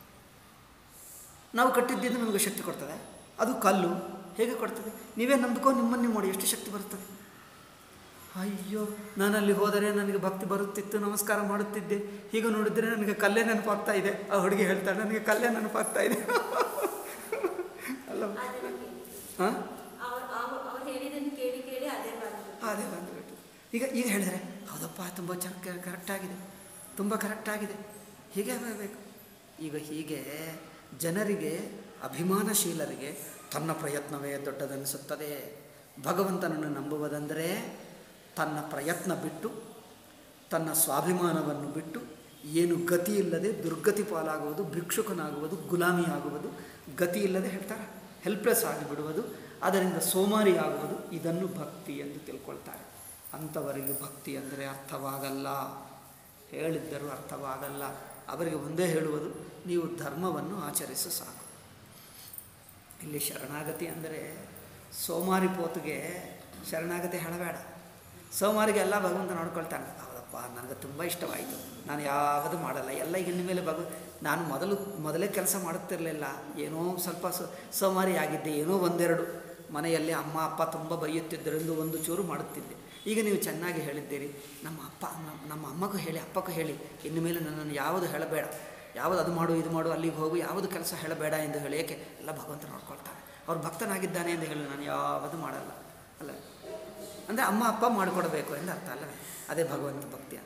[SPEAKER 1] ನಾವು ಕಟ್ಟಿದ್ದಿದ್ದು ನಮಗೆ ಶಕ್ತಿ ಕೊಡ್ತದೆ ಅದು ಕಲ್ಲು ಹೇಗೆ ಕೊಡ್ತದೆ ನೀವೇ ನಂಬಿಕೊಂಡು ನಿಮ್ಮನ್ನೇ ಮಾಡಿ ಎಷ್ಟು ಶಕ್ತಿ ಬರ್ತದೆ ಅಯ್ಯೋ ನಾನಲ್ಲಿ ಹೋದರೆ ನನಗೆ ಭಕ್ತಿ ಬರುತ್ತಿತ್ತು ನಮಸ್ಕಾರ ಮಾಡುತ್ತಿದ್ದೆ ಹೀಗೆ ನೋಡಿದರೆ ನನಗೆ ಕಲ್ಲೇ ನೆನಪಾಗ್ತಾ ಇದೆ ಆ ಹುಡುಗಿ ಹೇಳ್ತಾಳೆ ನನಗೆ ಕಲ್ಲೇ ನೆನಪಾಗ್ತಾ ಇದೆ ಅಲ್ಲ ಹಾಂ
[SPEAKER 2] ಅವ್ರು ಅವ್ರು ಹೇಳಿದ್ದನ್ನು ಕೇಳಿ ಕೇಳಿ ಅದೇ ಬಂತು
[SPEAKER 1] ಅದೇ ಬಂದುಬಿಟ್ಟು ಈಗ ಈಗ ಹೇಳಿದರೆ ಹೌದಪ್ಪ ತುಂಬ ಚೆನ್ನಾಗಿ ಕರೆಕ್ಟಾಗಿದೆ ತುಂಬ ಕರೆಕ್ಟಾಗಿದೆ ಹೀಗೆ ಬರಬೇಕು ಈಗ ಹೀಗೆ ಜನರಿಗೆ ಅಭಿಮಾನಶೀಲರಿಗೆ ತನ್ನ ಪ್ರಯತ್ನವೇ ದೊಡ್ಡದನಿಸುತ್ತದೆ ಭಗವಂತನನ್ನು ನಂಬುವುದೆಂದರೆ ತನ್ನ ಪ್ರಯತ್ನ ಬಿಟ್ಟು ತನ್ನ ಸ್ವಾಭಿಮಾನವನ್ನು ಬಿಟ್ಟು ಏನು ಗತಿ ಇಲ್ಲದೆ ದುರ್ಗತಿ ಪಾಲಾಗುವುದು ಭಿಕ್ಷುಕನಾಗುವುದು ಗುಲಾಮಿ ಆಗುವುದು ಗತಿ ಇಲ್ಲದೆ ಹೇಳ್ತಾರೆ ಹೆಲ್ಪ್ಲೆಸ್ ಆಗಿಬಿಡುವುದು ಅದರಿಂದ ಸೋಮಾರಿ ಆಗುವುದು ಇದನ್ನು ಭಕ್ತಿ ಎಂದು ತಿಳ್ಕೊಳ್ತಾರೆ ಅಂಥವರಿಗೆ ಭಕ್ತಿ ಅಂದರೆ ಅರ್ಥವಾಗಲ್ಲ ಹೇಳಿದ್ದರೂ ಅರ್ಥವಾಗಲ್ಲ ಅವರಿಗೆ ಒಂದೇ ಹೇಳುವುದು ನೀವು ಧರ್ಮವನ್ನು ಆಚರಿಸು ಸಾಕು ಇಲ್ಲಿ ಶರಣಾಗತಿ ಅಂದರೆ ಸೋಮಾರಿ ಪೋತಿಗೆ ಶರಣಾಗತಿ ಹೇಳಬೇಡ ಸೋಮಾರಿಗೆ ಎಲ್ಲ ಭಗವಂತ ನೋಡ್ಕೊಳ್ತಾನೆ ಹೌದಪ್ಪ ನನಗೆ ತುಂಬ ಇಷ್ಟವಾಯಿತು ನಾನು ಯಾವುದು ಮಾಡಲ್ಲ ಎಲ್ಲ ಇನ್ನು ಮೇಲೆ ಭಗವ ನಾನು ಮೊದಲು ಮೊದಲೇ ಕೆಲಸ ಮಾಡುತ್ತಿರಲಿಲ್ಲ ಏನೋ ಸ್ವಲ್ಪ ಸ- ಸೋಮಾರಿ ಆಗಿದ್ದೆ ಏನೋ ಒಂದೆರಡು ಮನೆಯಲ್ಲಿ ಅಮ್ಮ ಅಪ್ಪ ತುಂಬ ಬೈಯುತ್ತಿದ್ದರಿಂದ ಒಂದು ಚೂರು ಮಾಡುತ್ತಿದ್ದೆ ಈಗ ನೀವು ಚೆನ್ನಾಗಿ ಹೇಳಿದ್ದೀರಿ ನಮ್ಮ ಅಪ್ಪ ನಮ್ಮ- ನಮ್ಮ ಅಮ್ಮಗೂ ಹೇಳಿ ಅಪ್ಪಗೂ ಹೇಳಿ ಇನ್ನು ಮೇಲೆ ನನ್ನನ್ನು ಯಾವುದು ಹೇಳಬೇಡ ಯಾವುದು ಅದು ಮಾಡು ಇದು ಮಾಡು ಅಲ್ಲಿಗೆ ಹೋಗು ಯಾವುದು ಕೆಲಸ ಹೇಳಬೇಡ ಎಂದು ಹೇಳಿ ಏಕೆ ಎಲ್ಲ ಭಗವಂತ ನೋಡ್ಕೊಳ್ತಾನೆ ಅವ್ರು ಭಕ್ತನಾಗಿದ್ದಾನೆ ಎಂದು ಹೇಳಿ ನಾನು ಯಾವುದು ಮಾಡಲ್ಲ ಅಲ್ಲ ಅಂದರೆ ಅಮ್ಮ ಅಪ್ಪ ಮಾಡಿಕೊಡ್ಬೇಕು ಎಂದು ಅರ್ಥ ಅಲ್ಲವೇ ಅದೇ ಭಗವಂತ ಭಕ್ತಿಯ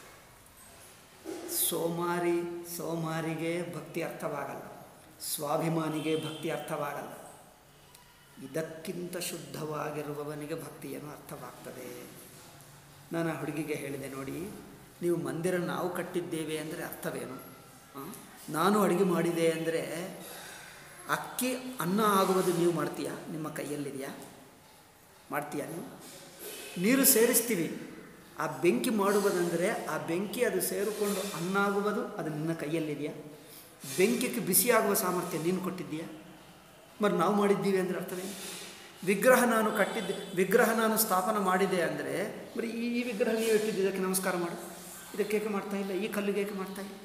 [SPEAKER 1] ಸೋಮಾರಿ ಸೋಮಾರಿಗೆ ಭಕ್ತಿ ಅರ್ಥವಾಗಲ್ಲ ಸ್ವಾಭಿಮಾನಿಗೆ ಭಕ್ತಿ ಅರ್ಥವಾಗಲ್ಲ ಇದಕ್ಕಿಂತ ಶುದ್ಧವಾಗಿರುವವನಿಗೆ ಭಕ್ತಿಯನ್ನು ಅರ್ಥವಾಗ್ತದೆ ನಾನು ಆ ಹುಡುಗಿಗೆ ಹೇಳಿದೆ ನೋಡಿ ನೀವು ಮಂದಿರ ನಾವು ಕಟ್ಟಿದ್ದೇವೆ ಅಂದರೆ ಅರ್ಥವೇನು ಆ? ನಾನು ಅಡುಗೆ ಮಾಡಿದೆ ಅಂದರೆ ಅಕ್ಕಿ ಅನ್ನ ಆಗುವುದು ನೀವು ಮಾಡ್ತೀಯಾ ನಿಮ್ಮ ಕೈಯಲ್ಲಿದೆಯಾ ಮಾಡ್ತೀಯಾ ನೀವು ನೀರು ಸೇರಿಸ್ತೀವಿ ಆ ಬೆಂಕಿ ಮಾಡುವುದಂದರೆ ಆ ಬೆಂಕಿ ಅದು ಸೇರಿಕೊಂಡು ಅನ್ನ ಆಗುವುದು ಅದು ನಿನ್ನ ಕೈಯಲ್ಲಿದೆಯಾ ಬೆಂಕಿಗೆ ಬಿಸಿಯಾಗುವ ಸಾಮರ್ಥ್ಯ ನೀನು ಕೊಟ್ಟಿದ್ದೀಯಾ మరి ನಾವು ಮಾಡಿದ್ದೀವಿ ಅಂದರೆ ಅರ್ಥವೇನು ವಿಗ್ರಹ ನಾನು ಕಟ್ಟಿದ್ದೆ ವಿಗ್ರಹ ನಾನು ಸ್ಥಾಪನೆ ಮಾಡಿದೆ ಅಂದರೆ ಬರೀ ಈ ಈ ವಿಗ್ರಹ ನೀವು ಇಟ್ಟಿದ್ದು ಇದಕ್ಕೆ ನಮಸ್ಕಾರ ಮಾಡು ಇದಕ್ಕೆ ಏಕೆ ಮಾಡ್ತಾ ಇಲ್ಲ ಈ ಕಲ್ಲಿಗೆ ಏಕೆ ಮಾಡ್ತಾ ಇಲ್ಲ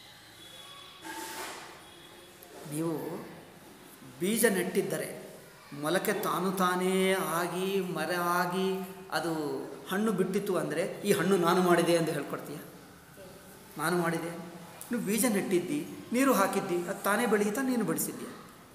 [SPEAKER 1] ನೀವು ಬೀಜ ನೆಟ್ಟಿದ್ದರೆ ಮೊಲಕೆ ತಾನು ತಾನೇ ಆಗಿ ಮರ ಆಗಿ ಅದು ಹಣ್ಣು ಬಿಟ್ಟಿತ್ತು ಅಂದರೆ ಈ ಹಣ್ಣು ನಾನು ಮಾಡಿದೆ ಎಂದು ಹೇಳ್ಕೊಡ್ತೀಯ ನಾನು ಮಾಡಿದೆ ನೀವು ಬೀಜ ನೆಟ್ಟಿದ್ದಿ ನೀರು ಹಾಕಿದ್ದಿ ಅದು ತಾನೇ ಬೆಳೀತಾ ನೀನು ಬೆಳೆಸಿದ್ದೀಯ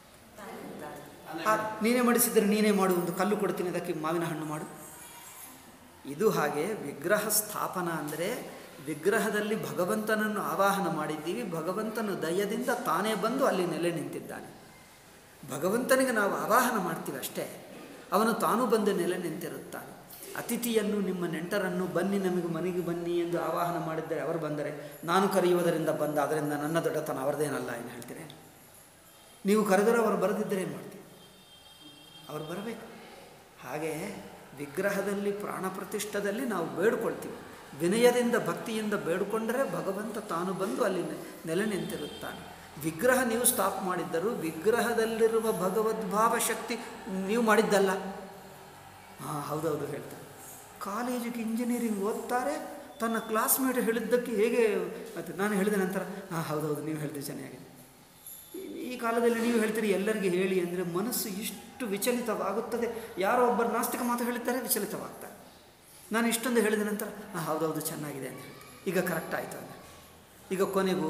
[SPEAKER 1] ಆ, ನೀನೇ ಮಾಡಿಸಿದರೆ ನೀನೇ ಮಾಡು ಒಂದು ಕಲ್ಲು ಕೊಡ್ತೀನಿ ಅದಕ್ಕೆ ಮಾವಿನ ಹಣ್ಣು ಮಾಡು ಇದು ಹಾಗೆ ವಿಗ್ರಹ ಸ್ಥಾಪನ ಅಂದರೆ ವಿಗ್ರಹದಲ್ಲಿ ಭಗವಂತನನ್ನು ಆವಾಹನ ಮಾಡಿದ್ದೀವಿ ಭಗವಂತನ ದಯದಿಂದ ತಾನೇ ಬಂದು ಅಲ್ಲಿ ನೆಲೆ ನಿಂತಿದ್ದಾನೆ ಭಗವಂತನಿಗೆ ನಾವು ಆವಾಹನ ಮಾಡ್ತೀವಿ ಅಷ್ಟೇ ಅವನು ತಾನು ಬಂದು ನೆಲೆ ನಿಂತಿರುತ್ತಾನೆ ಅತಿಥಿಯನ್ನು ನಿಮ್ಮ ನೆಂಟರನ್ನು ಬನ್ನಿ ನಮಗೆ ಮನೆಗೆ ಬನ್ನಿ ಎಂದು ಆವಾಹನ ಮಾಡಿದ್ದರೆ ಅವರು ಬಂದರೆ ನಾನು ಕರೆಯುವುದರಿಂದ ಬಂದ ಅದರಿಂದ ನನ್ನ ದೊಡ್ಡತನ ಅವರದೇನಲ್ಲ ಏನು ಹೇಳ್ತೀರಿ ನೀವು ಕರೆದರೆ ಅವರು ಬರದಿದ್ದರೆ ಏನು ಮಾಡ್ತೀವಿ ಅವರು ಬರಬೇಕು ಹಾಗೆ ವಿಗ್ರಹದಲ್ಲಿ ಪ್ರಾಣ ಪ್ರತಿಷ್ಠದಲ್ಲಿ ನಾವು ಬೇಡ್ಕೊಳ್ತೀವಿ ವಿನಯದಿಂದ ಭಕ್ತಿಯಿಂದ ಬೇಡಿಕೊಂಡರೆ ಭಗವಂತ ತಾನು ಬಂದು ಅಲ್ಲಿ ನೆ- ನೆಲೆ ನಿಂತಿರುತ್ತಾನೆ ವಿಗ್ರಹ ನೀವು ಸ್ಟಾಪ್ ಮಾಡಿದ್ದರೂ ವಿಗ್ರಹದಲ್ಲಿರುವ ಭಗವದ್ಭಾವ ಶಕ್ತಿ ನೀವು ಮಾಡಿದ್ದಲ್ಲ ಹಾಂ ಹೌದೌದು ಹೇಳ್ತಾರೆ ಕಾಲೇಜಿಗೆ ಇಂಜಿನಿಯರಿಂಗ್ ಓದ್ತಾರೆ ತನ್ನ ಕ್ಲಾಸ್ಮೇಟ್ ಹೇಳಿದ್ದಕ್ಕೆ ಹೇಗೆ ಮತ್ತು ನಾನು ಹೇಳಿದ ನಂತರ ಹಾಂ ಹೌದೌದು ನೀವು ಹೇಳಿದ್ರಿ ಚೆನ್ನಾಗಿದೆ ಈ- ಈ ಕಾಲದಲ್ಲಿ ನೀವು ಹೇಳ್ತೀರಿ ಎಲ್ಲರಿಗೆ ಹೇಳಿ ಅಂದರೆ ಮನಸ್ಸು ಇಷ್ಟು ವಿಚಲಿತವಾಗುತ್ತದೆ ಯಾರೋ ಒಬ್ಬರು ನಾಸ್ತಿಕ ಮಾತು ಹೇಳಿದ್ದಾರೆ ವಿಚಲಿತವಾಗ್ತಾರೆ ನಾನು ಇಷ್ಟೊಂದು ಹೇಳಿದ ನಂತರ ಹಾಂ ಹೌದೌದು ಚೆನ್ನಾಗಿದೆ ಅಂತ ಹೇಳಿ ಈಗ ಕರೆಕ್ಟ್ ಆಯಿತು ಅಂದರೆ ಈಗ ಕೊನೆಗೂ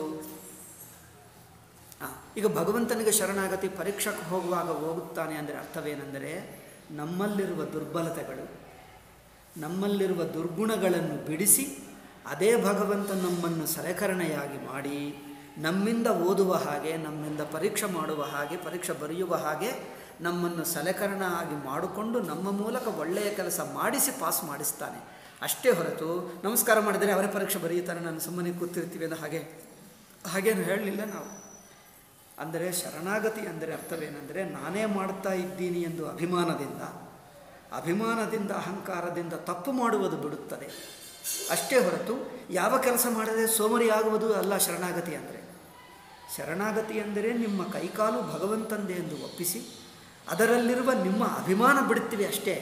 [SPEAKER 1] ಹಾಂ ಈಗ ಭಗವಂತನಿಗೆ ಶರಣಾಗತಿ ಪರೀಕ್ಷಕ್ಕೆ ಹೋಗುವಾಗ ಹೋಗುತ್ತಾನೆ ಅಂದರೆ ಅರ್ಥವೇನೆಂದರೆ ನಮ್ಮಲ್ಲಿರುವ ದುರ್ಬಲತೆಗಳು ನಮ್ಮಲ್ಲಿರುವ ದುರ್ಗುಣಗಳನ್ನು ಬಿಡಿಸಿ ಅದೇ ಭಗವಂತ ನಮ್ಮನ್ನು ಸಲಕರಣೆಯಾಗಿ ಮಾಡಿ ನಮ್ಮಿಂದ ಓದುವ ಹಾಗೆ ನಮ್ಮಿಂದ ಪರೀಕ್ಷೆ ಮಾಡುವ ಹಾಗೆ ಪರೀಕ್ಷೆ ಬರೆಯುವ ಹಾಗೆ ನಮ್ಮನ್ನು ಸಲಕರಣ ಆಗಿ ಮಾಡಿಕೊಂಡು ನಮ್ಮ ಮೂಲಕ ಒಳ್ಳೆಯ ಕೆಲಸ ಮಾಡಿಸಿ ಪಾಸ್ ಮಾಡಿಸ್ತಾನೆ ಅಷ್ಟೇ ಹೊರತು ನಮಸ್ಕಾರ ಮಾಡಿದರೆ ಅವರೇ ಪರೀಕ್ಷೆ ಬರೆಯುತ್ತಾರೆ ನಾನು ಸುಮ್ಮನೆ ಕೂತಿರ್ತೀವಿ ಅನ್ನೋ ಹಾಗೆ ಹಾಗೇನು ಹೇಳಲಿಲ್ಲ ನಾವು ಅಂದರೆ ಶರಣಾಗತಿ ಅಂದರೆ ಅರ್ಥವೇನೆಂದರೆ ನಾನೇ ಮಾಡ್ತಾ ಇದ್ದೀನಿ ಎಂದು ಅಭಿಮಾನದಿಂದ ಅಭಿಮಾನದಿಂದ ಅಹಂಕಾರದಿಂದ ತಪ್ಪು ಮಾಡುವುದು ಬಿಡುತ್ತದೆ ಅಷ್ಟೇ ಹೊರತು ಯಾವ ಕೆಲಸ ಮಾಡದೆ ಸೋಮರಿಯಾಗುವುದು ಅಲ್ಲ ಶರಣಾಗತಿ ಅಂದರೆ ಶರಣಾಗತಿ ಅಂದರೆ ನಿಮ್ಮ ಕೈಕಾಲು ಭಗವಂತಂದೆ ಎಂದು ಒಪ್ಪಿಸಿ ಅದರಲ್ಲಿರುವ ನಿಮ್ಮ ಅಭಿಮಾನ ಬಿಡುತ್ತಿವೆ ಅಷ್ಟೇ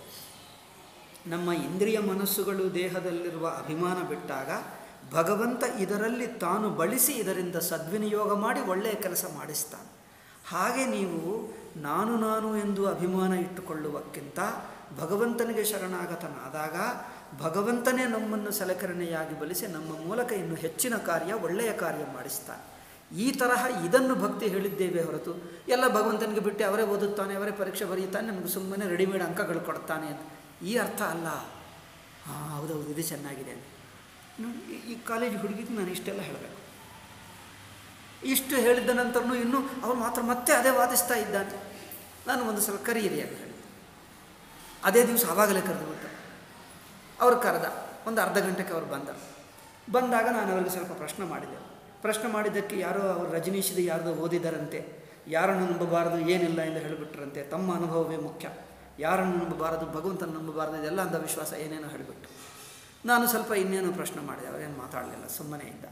[SPEAKER 1] ನಮ್ಮ ಇಂದ್ರಿಯ ಮನಸ್ಸುಗಳು ದೇಹದಲ್ಲಿರುವ ಅಭಿಮಾನ ಬಿಟ್ಟಾಗ ಭಗವಂತ ಇದರಲ್ಲಿ ತಾನು ಬಳಸಿ ಇದರಿಂದ ಸದ್ವಿನಿಯೋಗ ಮಾಡಿ ಒಳ್ಳೆಯ ಕೆಲಸ ಮಾಡಿಸ್ತಾನೆ ಹಾಗೆ ನೀವು ನಾನು ನಾನು ಎಂದು ಅಭಿಮಾನ ಇಟ್ಟುಕೊಳ್ಳುವಕ್ಕಿಂತ ಭಗವಂತನಿಗೆ ಶರಣಾಗತನಾದಾಗ ಭಗವಂತನೇ ನಮ್ಮನ್ನು ಸಲಕರಣೆಯಾಗಿ ಬಲಿಸಿ ನಮ್ಮ ಮೂಲಕ ಇನ್ನು ಹೆಚ್ಚಿನ ಕಾರ್ಯ ಒಳ್ಳೆಯ ಕಾರ್ಯ ಮಾಡಿಸ್ತಾನೆ ಈ ತರಹ ಇದನ್ನು ಭಕ್ತಿ ಹೇಳಿದ್ದೇವೆ ಹೊರತು ಎಲ್ಲ ಭಗವಂತನಿಗೆ ಬಿಟ್ಟು ಅವರೇ ಓದುತ್ತಾನೆ ಅವರೇ ಪರೀಕ್ಷೆ ಬರೆಯುತ್ತಾನೆ ನಮಗೆ ಸುಮ್ಮನೆ ರೆಡಿಮೇಡ್ ಅಂಕಗಳು ಕೊಡ್ತಾನೆ ಅಂತ ಈ ಅರ್ಥ ಅಲ್ಲ ಹಾಂ ಹೌದೌದು ಇದು ಚೆನ್ನಾಗಿದೆ ಅಂತ ನೋಡಿ, ಈ- ಈ ಕಾಲೇಜ್ ಹುಡುಗಿಗೆ ನಾನು ಇಷ್ಟೆಲ್ಲ ಹೇಳಬೇಕು ಇಷ್ಟು ಹೇಳಿದ ನಂತರನೂ ಇನ್ನೂ ಅವ್ರು ಮಾತ್ರ ಮತ್ತೆ ಅದೇ ವಾದಿಸ್ತಾ ಇದ್ದಾನೆ ನಾನು ಒಂದು ಸಲ ಕರೀರಿ ಅಂತ ಹೇಳಿದೆ ಅದೇ ದಿವಸ ಆವಾಗಲೇ ಕರೆದು ಬಿಟ್ಟು ಅವ್ರು ಕರೆದ ಒಂದು ಅರ್ಧ ಗಂಟೆಗೆ ಅವ್ರು ಬಂದರು ಬಂದಾಗ ನಾನು ಅವರಿಗೆ ಸ್ವಲ್ಪ ಪ್ರಶ್ನೆ ಮಾಡಿದೆ ಪ್ರಶ್ನೆ ಮಾಡಿದ್ದಕ್ಕೆ ಯಾರೋ ಅವರು ರಜನೀಶಿದ ಯಾರ್ದೋ ಓದಿದರಂತೆ ಯಾರನ್ನು ನಂಬಬಾರದು ಏನಿಲ್ಲ ಎಂದು ಹೇಳಿಬಿಟ್ರಂತೆ ತಮ್ಮ ಅನುಭವವೇ ಮುಖ್ಯ ಯಾರನ್ನು ನಂಬಬಾರದು ಭಗವಂತನ ನಂಬಬಾರದು ಇದೆಲ್ಲ ಅಂಧವಿಶ್ವಾಸ ಏನೇನೋ ಹೇಳಿಬಿಟ್ಟು ನಾನು ಸ್ವಲ್ಪ ಇನ್ನೇನೋ ಪ್ರಶ್ನೆ ಮಾಡಿದೆ ಅವರೇನು ಮಾತಾಡಲಿಲ್ಲ ಸುಮ್ಮನೆ ಇದ್ದ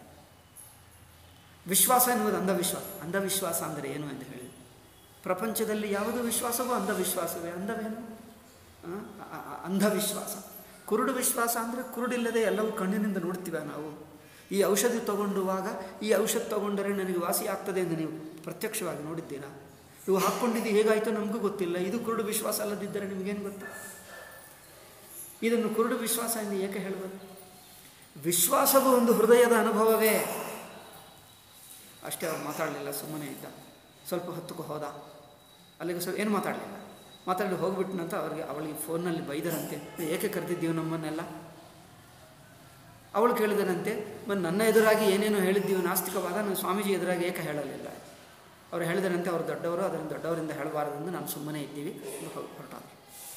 [SPEAKER 1] ವಿಶ್ವಾಸ ಎನ್ನುವುದು ಅಂಧವಿಶ್ವಾಸ ಅಂಧವಿಶ್ವಾಸ ಅಂದರೆ ಏನು ಎಂದು ಹೇಳಿ ಪ್ರಪಂಚದಲ್ಲಿ ಯಾವುದು ವಿಶ್ವಾಸವೋ ಅಂಧವಿಶ್ವಾಸವೇ ಅಂಧವೇನು ಆ? ಅ- ಅ- ಅಂಧವಿಶ್ವಾಸ ಕುರುಡು ವಿಶ್ವಾಸ ಅಂದರೆ ಕುರುಡಿಲ್ಲದೆ ಎಲ್ಲವೂ ಕಣ್ಣಿನಿಂದ ನೋಡ್ತೀವ ನಾವು ಈ ಔಷಧಿ ತಗೊಂಡುವಾಗ ಈ ಔಷಧ ತಗೊಂಡರೆ ನನಗೆ ವಾಸಿ ಆಗ್ತದೆ ಎಂದು ನೀವು ಪ್ರತ್ಯಕ್ಷವಾಗಿ ನೋಡಿದ್ದೀರಾ ಇವು ಹಾಕ್ಕೊಂಡಿದ್ದು ಹೇಗಾಯಿತು ನಮಗೂ ಗೊತ್ತಿಲ್ಲ ಇದು ಕುರುಡು ವಿಶ್ವಾಸ ಅಲ್ಲದಿದ್ದರೆ ನಿಮಗೇನು ಗೊತ್ತು ಇದನ್ನು ಕುರುಡು ವಿಶ್ವಾಸ ಎಂದು ಏಕೆ ಹೇಳ್ಬೋದು ವಿಶ್ವಾಸವು ಒಂದು ಹೃದಯದ ಅನುಭವವೇ ಅಷ್ಟೇ ಅವ್ರು ಮಾತಾಡಲಿಲ್ಲ ಸುಮ್ಮನೆ ಇದ್ದ ಸ್ವಲ್ಪ ಹೊತ್ತಕ್ಕೆ ಹೋದ ಅಲ್ಲಿಗೆ ಸ್ವಲ್ಪ ಏನು ಮಾತಾಡಲಿಲ್ಲ ಮಾತಾಡಿ ಹೋಗ್ಬಿಟ್ನಂತ ಅವ್ರಿಗೆ ಅವಳಿಗೆ ಫೋನ್ನಲ್ಲಿ ಬೈದರಂತೆ ಏಕೆ ಕರೆದಿದ್ದೀವಿ ನಮ್ಮನ್ನೆಲ್ಲ ಅವಳು ಕೇಳಿದರಂತೆ ಮತ್ತು ನನ್ನ ಎದುರಾಗಿ ಏನೇನೋ ಹೇಳಿದ್ದೀವಿ ನಾಸ್ತಿಕವಾದ ನಾನು ಸ್ವಾಮೀಜಿ ಎದುರಾಗಿ ಏಕೆ ಹೇಳಲಿಲ್ಲ ಅವ್ರು ಹೇಳಿದರಂತೆ ಅವರು ದೊಡ್ಡವರು ಅದನ್ನು ದೊಡ್ಡವರಿಂದ ಹೇಳಬಾರದೆಂದು ನಾನು ಸುಮ್ಮನೆ ಇದ್ದೀವಿ ಹೊರಟಾಗ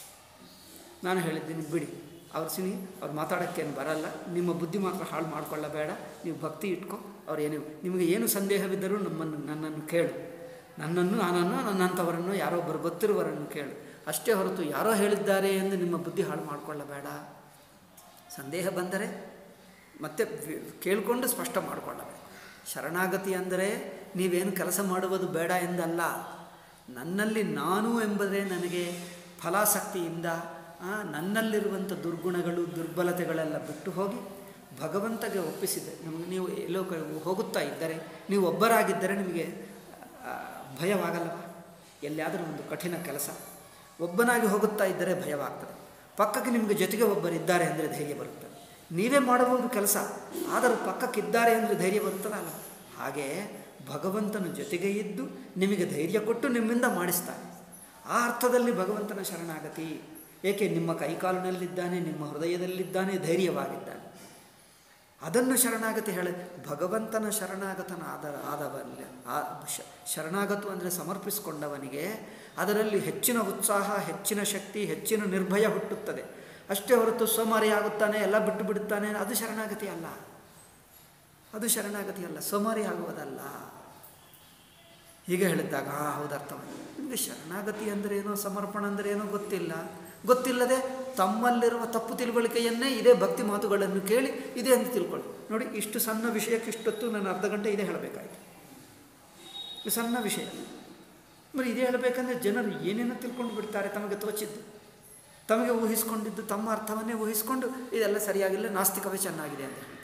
[SPEAKER 1] ನಾನು ಹೇಳಿದ್ದೀನಿ ಬಿಡಿ ಅವ್ರು ಸಿನಿ ಅವ್ರು ಮಾತಾಡೋಕ್ಕೇನು ಬರಲ್ಲ ನಿಮ್ಮ ಬುದ್ಧಿ ಮಾತ್ರ ಹಾಳು ಮಾಡ್ಕೊಳ್ಳಬೇಡ ನೀವು ಭಕ್ತಿ ಇಟ್ಕೊ ಅವ್ರು ಏನು ನಿಮಗೆ ಏನು ಸಂದೇಹವಿದ್ದರೂ ನಮ್ಮನ್ನು ನನ್ನನ್ನು ಕೇಳು ನನ್ನನ್ನು ನಾನನ್ನು ನನ್ನಂಥವರನ್ನು ಯಾರೊಬ್ಬರು ಗೊತ್ತಿರುವವರನ್ನು ಕೇಳು ಅಷ್ಟೇ ಹೊರತು ಯಾರೋ ಹೇಳಿದ್ದಾರೆ ಎಂದು ನಿಮ್ಮ ಬುದ್ಧಿ ಹಾಳು ಮಾಡಿಕೊಳ್ಳಬೇಡ ಸಂದೇಹ ಬಂದರೆ ಮತ್ತೆ ವಿ- ಕೇಳಿಕೊಂಡು ಸ್ಪಷ್ಟ ಮಾಡಿಕೊಳ್ಳಬೇಕು ಶರಣಾಗತಿ ಅಂದರೆ ನೀವೇನು ಕೆಲಸ ಮಾಡುವುದು ಬೇಡ ಎಂದಲ್ಲ ನನ್ನಲ್ಲಿ ನಾನು ಎಂಬುದೇ ನನಗೆ ಫಲಾಸಕ್ತಿಯಿಂದ ಆ, ನನ್ನಲ್ಲಿರುವಂಥ ದುರ್ಗುಣಗಳು ದುರ್ಬಲತೆಗಳೆಲ್ಲ ಬಿಟ್ಟು ಹೋಗಿ ಭಗವಂತಗೆ ಒಪ್ಪಿಸಿದೆ ನಮಗೆ ನೀವು ಎಲ್ಲೋ ಕ- ಹೋಗುತ್ತಾ ಇದ್ದರೆ ನೀವು ಒಬ್ಬರಾಗಿದ್ದರೆ ನಿಮಗೆ ಆ, ಭಯವಾಗಲ್ಲವ ಎಲ್ಲಿಯಾದರೂ ಒಂದು ಕಠಿಣ ಕೆಲಸ ಒಬ್ಬನಾಗಿ ಹೋಗುತ್ತಾ ಇದ್ದರೆ ಭಯವಾಗ್ತದೆ ಪಕ್ಕಕ್ಕೆ ನಿಮಗೆ ಜೊತೆಗೆ ಒಬ್ಬರಿದ್ದಾರೆ ಅಂದರೆ ಧೈರ್ಯ ಬರುತ್ತದೆ ನೀವೇ ಮಾಡಬಹುದು ಕೆಲಸ ಆದರೂ ಪಕ್ಕಕ್ಕಿದ್ದಾರೆ ಅಂದರೆ ಧೈರ್ಯ ಬರುತ್ತದಲ್ಲ ಹಾಗೆ ಭಗವಂತನ ಜೊತೆಗೆ ಇದ್ದು ನಿಮಗೆ ಧೈರ್ಯ ಕೊಟ್ಟು ನಿಮ್ಮಿಂದ ಮಾಡಿಸ್ತಾನೆ ಆ ಅರ್ಥದಲ್ಲಿ ಭಗವಂತನ ಶರಣಾಗತಿ ಏಕೆ ನಿಮ್ಮ ಕೈಕಾಲಿನಲ್ಲಿದ್ದಾನೆ ನಿಮ್ಮ ಹೃದಯದಲ್ಲಿದ್ದಾನೆ ಧೈರ್ಯವಾಗಿದ್ದಾನೆ ಅದನ್ನು ಶರಣಾಗತಿ ಹೇಳ ಭಗವಂತನ ಶರಣಾಗತನಾದ ಆದವಲ್ಲ ಆ ಶ- ಶರಣಾಗತು ಅಂದರೆ ಸಮರ್ಪಿಸಿಕೊಂಡವನಿಗೆ ಅದರಲ್ಲಿ ಹೆಚ್ಚಿನ ಉತ್ಸಾಹ ಹೆಚ್ಚಿನ ಶಕ್ತಿ ಹೆಚ್ಚಿನ ನಿರ್ಭಯ ಹುಟ್ಟುತ್ತದೆ ಅಷ್ಟೇ ಹೊರತು ಸೋಮಾರಿಯಾಗುತ್ತಾನೆ ಎಲ್ಲ ಬಿಟ್ಟು ಬಿಡುತ್ತಾನೆ ಅದು ಶರಣಾಗತಿ ಅಲ್ಲ ಅದು ಶರಣಾಗತಿ ಅಲ್ಲ ಸೋಮಾರಿ ಆಗುವುದಲ್ಲ ಹೀಗೆ ಹೇಳಿದ್ದಾಗ ಆ ಹೌದು ಅರ್ಥವಾಯಿತು ನಿಮಗೆ ಶರಣಾಗತಿ ಅಂದರೆ ಏನೋ ಸಮರ್ಪಣ ಅಂದರೆ ಏನೋ ಗೊತ್ತಿಲ್ಲ ಗೊತ್ತಿಲ್ಲದೆ ತಮ್ಮಲ್ಲಿರುವ ತಪ್ಪು ತಿಳುವಳಿಕೆಯನ್ನೇ ಇದೇ ಭಕ್ತಿ ಮಾತುಗಳನ್ನು ಕೇಳಿ ಇದೇ ಅಂತ ತಿಳ್ಕೊಳ್ಳಿ ನೋಡಿ ಇಷ್ಟು ಸಣ್ಣ ವಿಷಯಕ್ಕೆ ಇಷ್ಟೊತ್ತು ನಾನು ಅರ್ಧ ಗಂಟೆ ಇದೇ ಹೇಳಬೇಕಾಯಿತು ಇದು ಸಣ್ಣ ವಿಷಯ మరి ಇದೇ ಹೇಳಬೇಕಂದ್ರೆ ಜನರು ಏನೇನೋ ತಿಳ್ಕೊಂಡು ಬಿಡ್ತಾರೆ ತಮಗೆ ತೋಚಿದ್ದು ತಮಗೆ ಊಹಿಸ್ಕೊಂಡಿದ್ದು ತಮ್ಮ ಅರ್ಥವನ್ನೇ ಊಹಿಸ್ಕೊಂಡು ಇದೆಲ್ಲ ಸರಿಯಾಗಿಲ್ಲ ನಾಸ್ತಿಕವೇ ಚೆನ್ನಾಗಿದೆ ಅಂತ ಹೇಳ್ತಾರೆ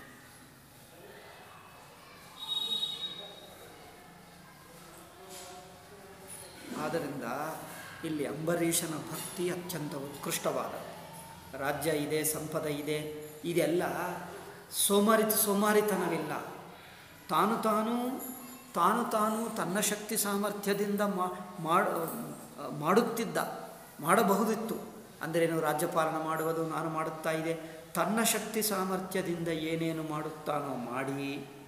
[SPEAKER 1] ಇಲ್ಲಿ ಅಂಬರೀಷನ ಭಕ್ತಿ ಅತ್ಯಂತ ಉತ್ಕೃಷ್ಟವಾದ ರಾಜ್ಯ ಇದೆ ಸಂಪದ ಇದೆ ಇದೆಲ್ಲ ಸೋಮಾರಿ ಸೋಮಾರಿತನವಿಲ್ಲ ತಾನು ತಾನು ತಾನು ತಾನು ತನ್ನ ಶಕ್ತಿ ಸಾಮರ್ಥ್ಯದಿಂದ ಮಾ- ಮಾಡ್- ಮಾಡುತ್ತಿದ್ದ ಮಾಡಬಹುದಿತ್ತು ಅಂದರೇನು ರಾಜ್ಯಪಾಲನ ಮಾಡುವುದು ನಾನು ಮಾಡುತ್ತಾ ಇದೆ ತನ್ನ ಶಕ್ತಿ ಸಾಮರ್ಥ್ಯದಿಂದ ಏನೇನು ಮಾಡುತ್ತಾನೋ ಮಾಡಿ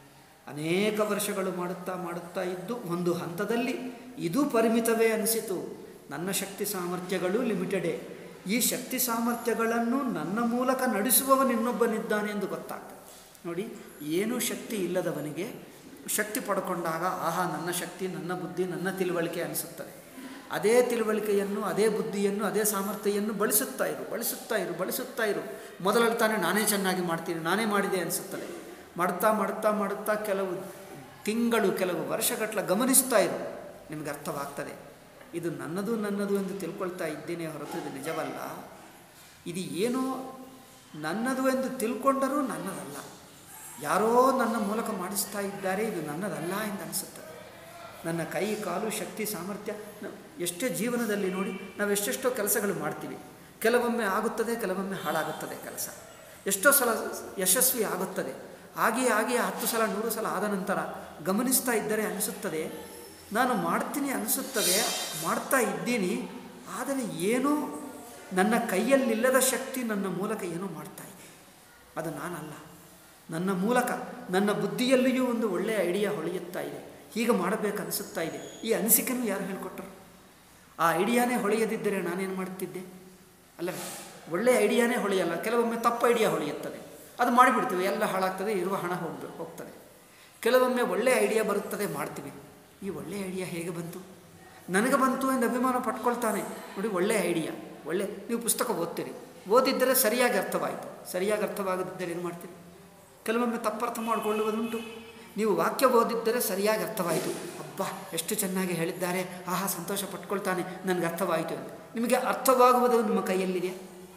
[SPEAKER 1] ಅನೇಕ ವರ್ಷಗಳು ಮಾಡುತ್ತಾ ಮಾಡುತ್ತಾ ಇದ್ದು ಒಂದು ಹಂತದಲ್ಲಿ ಇದು ಪರಿಮಿತವೇ ಅನಿಸಿತು ನನ್ನ ಶಕ್ತಿ ಸಾಮರ್ಥ್ಯಗಳು ಲಿಮಿಟೆಡೇ ಈ ಶಕ್ತಿ ಸಾಮರ್ಥ್ಯಗಳನ್ನು ನನ್ನ ಮೂಲಕ ನಡೆಸುವವನು ಇನ್ನೊಬ್ಬನಿದ್ದಾನೆ ಎಂದು ಗೊತ್ತಾಗ್ತದೆ ನೋಡಿ ಏನೂ ಶಕ್ತಿ ಇಲ್ಲದವನಿಗೆ ಶಕ್ತಿ ಪಡ್ಕೊಂಡಾಗ ಆಹಾ ನನ್ನ ಶಕ್ತಿ ನನ್ನ ಬುದ್ಧಿ ನನ್ನ ತಿಳುವಳಿಕೆ ಅನಿಸುತ್ತದೆ ಅದೇ ತಿಳುವಳಿಕೆಯನ್ನು ಅದೇ ಬುದ್ಧಿಯನ್ನು ಅದೇ ಸಾಮರ್ಥ್ಯವನ್ನು ಬಳಸುತ್ತಾ ಇರು ಬಳಸುತ್ತಾ ಇರು ಬಳಸುತ್ತಾ ಇರು ಮೊದಲಲ್ಲಿ ತಾನೇ ನಾನೇ ಚೆನ್ನಾಗಿ ಮಾಡ್ತೀನಿ ನಾನೇ ಮಾಡಿದೆ ಅನಿಸುತ್ತದೆ ಮಾಡುತ್ತಾ ಮಾಡುತ್ತಾ ಮಾಡುತ್ತಾ ಕೆಲವು ತಿಂಗಳು ಕೆಲವು ವರ್ಷಗಟ್ಟಲ ಗಮನಿಸ್ತಾ ಇರು ನಿಮಗೆ ಅರ್ಥವಾಗ್ತದೆ ಇದು ನನ್ನದು ನನ್ನದು ಎಂದು ತಿಳ್ಕೊಳ್ತಾ ಇದ್ದೇನೆ ಹೊರತು ಇದು ನಿಜವಲ್ಲ ಇದು ಏನೋ ನನ್ನದು ಎಂದು ತಿಳ್ಕೊಂಡರೂ ನನ್ನದಲ್ಲ ಯಾರೋ ನನ್ನ ಮೂಲಕ ಮಾಡಿಸ್ತಾ ಇದ್ದಾರೆ ಇದು ನನ್ನದಲ್ಲ ಎಂದು ಅನಿಸುತ್ತದೆ ನನ್ನ ಕೈ ಕಾಲು ಶಕ್ತಿ ಸಾಮರ್ಥ್ಯ ನ- ಎಷ್ಟೇ ಜೀವನದಲ್ಲಿ ನೋಡಿ ನಾವು ಎಷ್ಟೆಷ್ಟೋ ಕೆಲಸಗಳು ಮಾಡ್ತೀವಿ ಕೆಲವೊಮ್ಮೆ ಆಗುತ್ತದೆ ಕೆಲವೊಮ್ಮೆ ಹಾಳಾಗುತ್ತದೆ ಕೆಲಸ ಎಷ್ಟೋ ಸಲ ಯಶಸ್ವಿ ಆಗುತ್ತದೆ ಹಾಗೆಯೇ ಹಾಗೆಯೇ ಹತ್ತು ಸಲ ನೂರು ಸಲ ಆದ ನಂತರ ಗಮನಿಸ್ತಾ ಇದ್ದರೆ ಅನಿಸುತ್ತದೆ ನಾನು ಮಾಡ್ತೀನಿ ಅನಿಸುತ್ತದೆ ಮಾಡ್ತಾ ಇದ್ದೀನಿ ಆದರೆ ಏನೋ ನನ್ನ ಕೈಯಲ್ಲಿಲ್ಲದ ಶಕ್ತಿ ನನ್ನ ಮೂಲಕ ಏನೋ ಮಾಡ್ತಾ ಇದೆ ಅದು ನಾನಲ್ಲ ನನ್ನ ಮೂಲಕ ನನ್ನ ಬುದ್ಧಿಯಲ್ಲಿಯೂ ಒಂದು ಒಳ್ಳೆಯ ಐಡಿಯಾ ಹೊಳೆಯುತ್ತಾ ಇದೆ ಹೀಗೆ ಮಾಡಬೇಕು ಅನಿಸುತ್ತಾ ಇದೆ ಈ ಅನಿಸಿಕೆನೂ ಯಾರು ಹೇಳಿಕೊಟ್ರು ಆ ಐಡಿಯಾನೇ ಹೊಳೆಯದಿದ್ದರೆ ನಾನೇನು ಮಾಡ್ತಿದ್ದೆ ಅಲ್ಲವೇ ಒಳ್ಳೆಯ ಐಡಿಯಾನೇ ಹೊಳೆಯಲ್ಲ ಕೆಲವೊಮ್ಮೆ ತಪ್ಪು ಐಡಿಯಾ ಹೊಳೆಯುತ್ತದೆ ಅದು ಮಾಡಿಬಿಡ್ತೀವಿ ಎಲ್ಲ ಹಾಳಾಗ್ತದೆ ಇರುವ ಹಣ ಹೋಗ್ಬ ಹೋಗ್ತದೆ ಕೆಲವೊಮ್ಮೆ ಒಳ್ಳೆಯ ಐಡಿಯಾ ಬರುತ್ತದೆ ಮಾಡ್ತೀವಿ ಈ ಒಳ್ಳೆಯ ಐಡಿಯಾ ಹೇಗೆ ಬಂತು ನನಗೆ ಬಂತು ಎಂದು ಅಭಿಮಾನ ಪಟ್ಕೊಳ್ತಾನೆ ನೋಡಿ ಒಳ್ಳೆಯ ಐಡಿಯಾ ಒಳ್ಳೆ ನೀವು ಪುಸ್ತಕ ಓದ್ತೀರಿ ಓದಿದ್ದರೆ ಸರಿಯಾಗಿ ಅರ್ಥವಾಯಿತು ಸರಿಯಾಗಿ ಅರ್ಥವಾಗದಿದ್ದರೆ ಏನು ಮಾಡ್ತೀರಿ ಕೆಲವೊಮ್ಮೆ ತಪ್ಪರ್ಥ ಮಾಡಿಕೊಳ್ಳುವುದುಂಟು ನೀವು ವಾಕ್ಯ ಓದಿದ್ದರೆ ಸರಿಯಾಗಿ ಅರ್ಥವಾಯಿತು ಅಬ್ಬಾ ಎಷ್ಟು ಚೆನ್ನಾಗಿ ಹೇಳಿದ್ದಾರೆ ಆಹಾ ಸಂತೋಷ ಪಟ್ಕೊಳ್ತಾನೆ ನನಗೆ ಅರ್ಥವಾಯಿತು ಅಂತ ನಿಮಗೆ ಅರ್ಥವಾಗುವುದು ನಿಮ್ಮ ಕೈಯಲ್ಲಿದೆ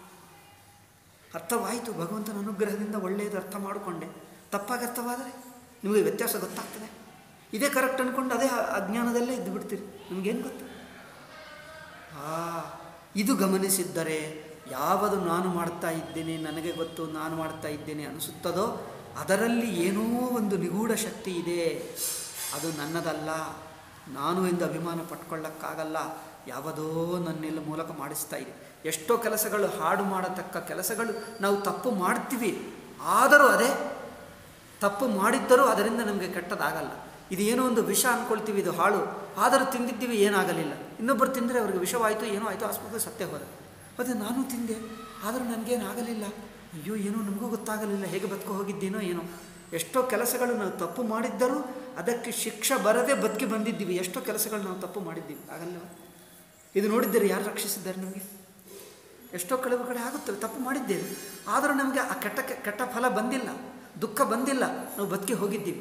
[SPEAKER 1] ಅರ್ಥವಾಯಿತು ಭಗವಂತನ ಅನುಗ್ರಹದಿಂದ ಒಳ್ಳೆಯದು ಅರ್ಥ ಮಾಡಿಕೊಂಡೆ ತಪ್ಪಾಗಿ ಅರ್ಥವಾದರೆ ನಿಮಗೆ ವ್ಯತ್ಯಾಸ ಗೊತ್ತಾಗ್ತದೆ ಇದೇ ಕರೆಕ್ಟ್ ಅಂದ್ಕೊಂಡು ಅದೇ ಅಜ್ಞಾನದಲ್ಲೇ ಇದ್ದು ಬಿಡ್ತೀರಿ ನಿಮಗೇನು ಗೊತ್ತು ಆ ಇದು ಗಮನಿಸಿದ್ದರೆ ಯಾವುದು ನಾನು ಮಾಡ್ತಾ ಇದ್ದೇನೆ ನನಗೆ ಗೊತ್ತು ನಾನು ಮಾಡ್ತಾ ಇದ್ದೇನೆ ಅನಿಸುತ್ತದೋ ಅದರಲ್ಲಿ ಏನೋ ಒಂದು ನಿಗೂಢ ಶಕ್ತಿ ಇದೆ ಅದು ನನ್ನದಲ್ಲ ನಾನು ಎಂದು ಅಭಿಮಾನ ಪಟ್ಕೊಳ್ಳೋಕ್ಕಾಗಲ್ಲ ಯಾವುದೋ ನನ್ನೆಲ್ಲ ಮೂಲಕ ಮಾಡಿಸ್ತಾ ಇದೆ ಎಷ್ಟೋ ಕೆಲಸಗಳು ಹಾಡು ಮಾಡತಕ್ಕ ಕೆಲಸಗಳು ನಾವು ತಪ್ಪು ಮಾಡ್ತೀವಿ ಆದರೂ ಅದೇ ತಪ್ಪು ಮಾಡಿದ್ದರೂ ಅದರಿಂದ ನಮಗೆ ಕೆಟ್ಟದಾಗಲ್ಲ ಇದು ಏನೋ ಒಂದು ವಿಷ ಅಂದ್ಕೊಳ್ತೀವಿ ಇದು ಹಾಳು ಆದರೂ ತಿಂದಿದ್ದೀವಿ ಏನಾಗಲಿಲ್ಲ ಇನ್ನೊಬ್ಬರು ತಿಂದರೆ ಅವ್ರಿಗೆ ವಿಷವಾಯಿತು ಏನೋ ಆಯಿತು ಆಸ್ಪತ್ರೆ ಸತ್ತೇ ಹೋದ ಅದು ನಾನು ತಿಂದೆ ಆದರೂ ನನಗೇನಾಗಲಿಲ್ಲ ಅಯ್ಯೋ ಏನೋ ನಮಗೂ ಗೊತ್ತಾಗಲಿಲ್ಲ ಹೇಗೆ ಬದುಕು ಹೋಗಿದ್ದೇನೋ ಏನೋ ಎಷ್ಟೋ ಕೆಲಸಗಳು ನಾವು ತಪ್ಪು ಮಾಡಿದ್ದರೂ ಅದಕ್ಕೆ ಶಿಕ್ಷೆ ಬರದೆ ಬದುಕಿ ಬಂದಿದ್ದೀವಿ ಎಷ್ಟೋ ಕೆಲಸಗಳು ನಾವು ತಪ್ಪು ಮಾಡಿದ್ದೀವಿ ಆಗಲ್ಲವ ಇದು ನೋಡಿದ್ದೀರಿ ಯಾರು ರಕ್ಷಿಸಿದ್ದಾರೆ ನಮಗೆ ಎಷ್ಟೋ ಕೆಲವು ಕಡೆ ಆಗುತ್ತವೆ ತಪ್ಪು ಮಾಡಿದ್ದೇವೆ ಆದರೂ ನಮಗೆ ಆ ಕೆಟ್ಟ ಕೆಟ್ಟ ಫಲ ಬಂದಿಲ್ಲ ದುಃಖ ಬಂದಿಲ್ಲ ನಾವು ಬದುಕಿ ಹೋಗಿದ್ದೀವಿ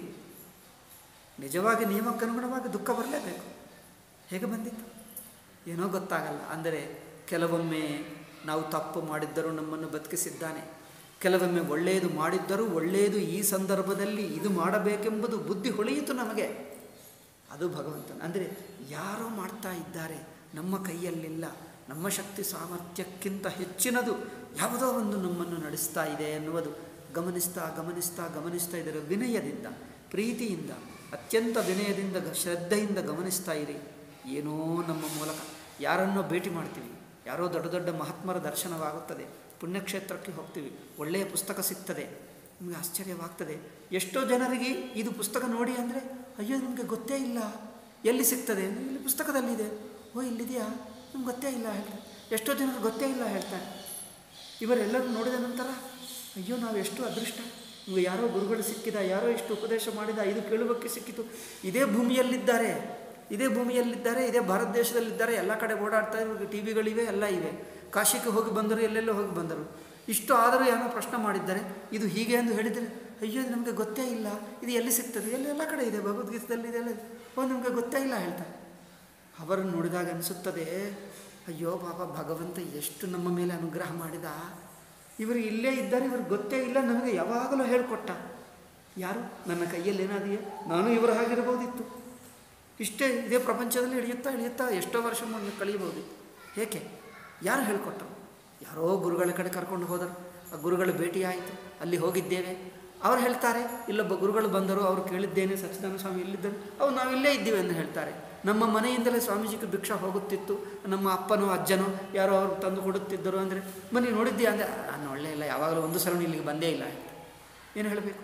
[SPEAKER 1] ನಿಜವಾಗಿ ನಿಯಮಕ್ಕನುಗುಣವಾಗಿ ದುಃಖ ಬರಲೇಬೇಕು ಹೇಗೆ ಬಂದಿತ್ತು ಏನೋ ಗೊತ್ತಾಗಲ್ಲ ಅಂದರೆ ಕೆಲವೊಮ್ಮೆ ನಾವು ತಪ್ಪು ಮಾಡಿದ್ದರೂ ನಮ್ಮನ್ನು ಬದುಕಿಸಿದ್ದಾನೆ ಕೆಲವೊಮ್ಮೆ ಒಳ್ಳೆಯದು ಮಾಡಿದ್ದರೂ ಒಳ್ಳೆಯದು ಈ ಸಂದರ್ಭದಲ್ಲಿ ಇದು ಮಾಡಬೇಕೆಂಬುದು ಬುದ್ಧಿ ಹೊಳೆಯಿತು ನಮಗೆ ಅದು ಭಗವಂತನ ಅಂದರೆ ಯಾರೋ ಮಾಡ್ತಾ ಇದ್ದಾರೆ ನಮ್ಮ ಕೈಯಲ್ಲಿಲ್ಲ ನಮ್ಮ ಶಕ್ತಿ ಸಾಮರ್ಥ್ಯಕ್ಕಿಂತ ಹೆಚ್ಚಿನದು ಯಾವುದೋ ಒಂದು ನಮ್ಮನ್ನು ನಡೆಸ್ತಾ ಇದೆ ಎನ್ನುವುದು ಗಮನಿಸ್ತಾ ಗಮನಿಸ್ತಾ ಗಮನಿಸ್ತಾ ಇದ್ದರೆ ವಿನಯದಿಂದ ಪ್ರೀತಿಯಿಂದ ಅತ್ಯಂತ ವಿನಯದಿಂದ ಗ- ಶ್ರದ್ಧೆಯಿಂದ ಗಮನಿಸ್ತಾ ಇರಿ ಏನೋ ನಮ್ಮ ಮೂಲಕ ಯಾರನ್ನೋ ಭೇಟಿ ಮಾಡ್ತೀವಿ ಯಾರೋ ದೊಡ್ಡ ದೊಡ್ಡ ಮಹಾತ್ಮರ ದರ್ಶನವಾಗುತ್ತದೆ ಪುಣ್ಯಕ್ಷೇತ್ರಕ್ಕೆ ಹೋಗ್ತೀವಿ ಒಳ್ಳೆಯ ಪುಸ್ತಕ ಸಿಗ್ತದೆ ನಿಮಗೆ ಆಶ್ಚರ್ಯವಾಗ್ತದೆ ಎಷ್ಟೋ ಜನರಿಗೆ ಇದು ಪುಸ್ತಕ ನೋಡಿ ಅಂದರೆ ಅಯ್ಯೋ ನಿಮಗೆ ಗೊತ್ತೇ ಇಲ್ಲ ಎಲ್ಲಿ ಸಿಗ್ತದೆ ಇಲ್ಲಿ ಪುಸ್ತಕದಲ್ಲಿದೆ ಓ ಇಲ್ಲಿದೆಯಾ ನಿಮ್ಗೆ ಗೊತ್ತೇ ಇಲ್ಲ ಹೇಳ್ತಾರೆ ಎಷ್ಟೋ ಜನರು ಗೊತ್ತೇ ಇಲ್ಲ ಹೇಳ್ತಾರೆ ಇವರೆಲ್ಲರೂ ನೋಡಿದ ನಂತರ ಅಯ್ಯೋ ನಾವು ಎಷ್ಟು ಅದೃಷ್ಟ ನಿಮಗೆ ಯಾರೋ ಗುರುಗಳು ಸಿಕ್ಕಿದ ಯಾರೋ ಎಷ್ಟು ಉಪದೇಶ ಮಾಡಿದ ಇದು ಕೇಳುವಕ್ಕೆ ಸಿಕ್ಕಿತು ಇದೇ ಭೂಮಿಯಲ್ಲಿದ್ದಾರೆ ಇದೇ ಭೂಮಿಯಲ್ಲಿದ್ದಾರೆ ಇದೇ ಭಾರತ ದೇಶದಲ್ಲಿದ್ದಾರೆ ಎಲ್ಲ ಕಡೆ ಓಡಾಡ್ತಾ ಇವ್ರಿಗೆ ಟಿ ವಿಗಳಿವೆ ಎಲ್ಲ ಇವೆ ಕಾಶಿಗೆ ಹೋಗಿ ಬಂದರು ಎಲ್ಲೆಲ್ಲೋ ಹೋಗಿ ಬಂದರು ಇಷ್ಟು ಆದರೂ ಏನೋ ಪ್ರಶ್ನೆ ಮಾಡಿದ್ದಾರೆ ಇದು ಹೀಗೆ ಎಂದು ಹೇಳಿದರೆ ಅಯ್ಯೋ ಇದು ನಮಗೆ ಗೊತ್ತೇ ಇಲ್ಲ ಇದು ಎಲ್ಲಿ ಸಿಗ್ತದೆ ಎಲ್ಲಿ ಎಲ್ಲ ಕಡೆ ಇದೆ ಭಗವದ್ಗೀತೆಯಲ್ಲಿ ಇದೆಲ್ಲ ಇದೆ. ಓ ನಮಗೆ ಗೊತ್ತೇ ಇಲ್ಲ ಹೇಳ್ತಾರೆ ಅವರನ್ನು ನೋಡಿದಾಗ ಅನಿಸುತ್ತದೆ ಅಯ್ಯೋ ಪಾಪ ಭಗವಂತ ಎಷ್ಟು ನಮ್ಮ ಮೇಲೆ ಅನುಗ್ರಹ ಮಾಡಿದ ಇವರು ಇಲ್ಲೇ ಇದ್ದಾರೆ ಇವ್ರಿಗೆ ಗೊತ್ತೇ ಇಲ್ಲ ನನಗೆ ಯಾವಾಗಲೂ ಹೇಳಿಕೊಟ್ಟ ಯಾರು ನನ್ನ ಕೈಯಲ್ಲಿ ಏನಾದೆಯೋ ನಾನು ಇವರ ಹಾಗಿರ್ಬೋದಿತ್ತು ಇಷ್ಟೇ ಇದೇ ಪ್ರಪಂಚದಲ್ಲಿ ಇಳಿಯುತ್ತಾ ಇಳಿಯುತ್ತಾ ಎಷ್ಟೋ ವರ್ಷ ಮೊನ್ನೆ ಕಳೆಯಬಹುದಿತ್ತು ಏಕೆ ಯಾರು ಹೇಳಿಕೊಟ್ರು ಯಾರೋ ಗುರುಗಳ ಕಡೆ ಕರ್ಕೊಂಡು ಹೋದರು ಆ ಗುರುಗಳ ಭೇಟಿ ಆಯಿತು ಅಲ್ಲಿ ಹೋಗಿದ್ದೇವೆ ಅವ್ರು ಹೇಳ್ತಾರೆ ಇಲ್ಲೊಬ್ಬ ಗುರುಗಳು ಬಂದರು ಅವರು ಕೇಳಿದ್ದೇನೆ ಸಚ್ಚಿದಾನಂದ ಸ್ವಾಮಿ ಇಲ್ಲಿದ್ದರು ಅವ್ರು ನಾವಿಲ್ಲೇ ಇದ್ದೀವಿ ಎಂದು ಹೇಳ್ತಾರೆ ನಮ್ಮ ಮನೆಯಿಂದಲೇ ಸ್ವಾಮೀಜಿಗೆ ಭಿಕ್ಷಾ ಹೋಗುತ್ತಿತ್ತು ನಮ್ಮ ಅಪ್ಪನೋ ಅಜ್ಜನೋ ಯಾರೋ ಅವರು ತಂದು ಕೊಡುತ್ತಿದ್ದರು ಅಂದರೆ ಮನೆ ನೋಡಿದ್ದೀಯ ಅಂದರೆ ನಾನು ಒಳ್ಳೆ ಇಲ್ಲ ಯಾವಾಗಲೂ ಒಂದು ಸಲ ಇಲ್ಲಿಗೆ ಬಂದೇ ಇಲ್ಲ ಏನು ಹೇಳಬೇಕು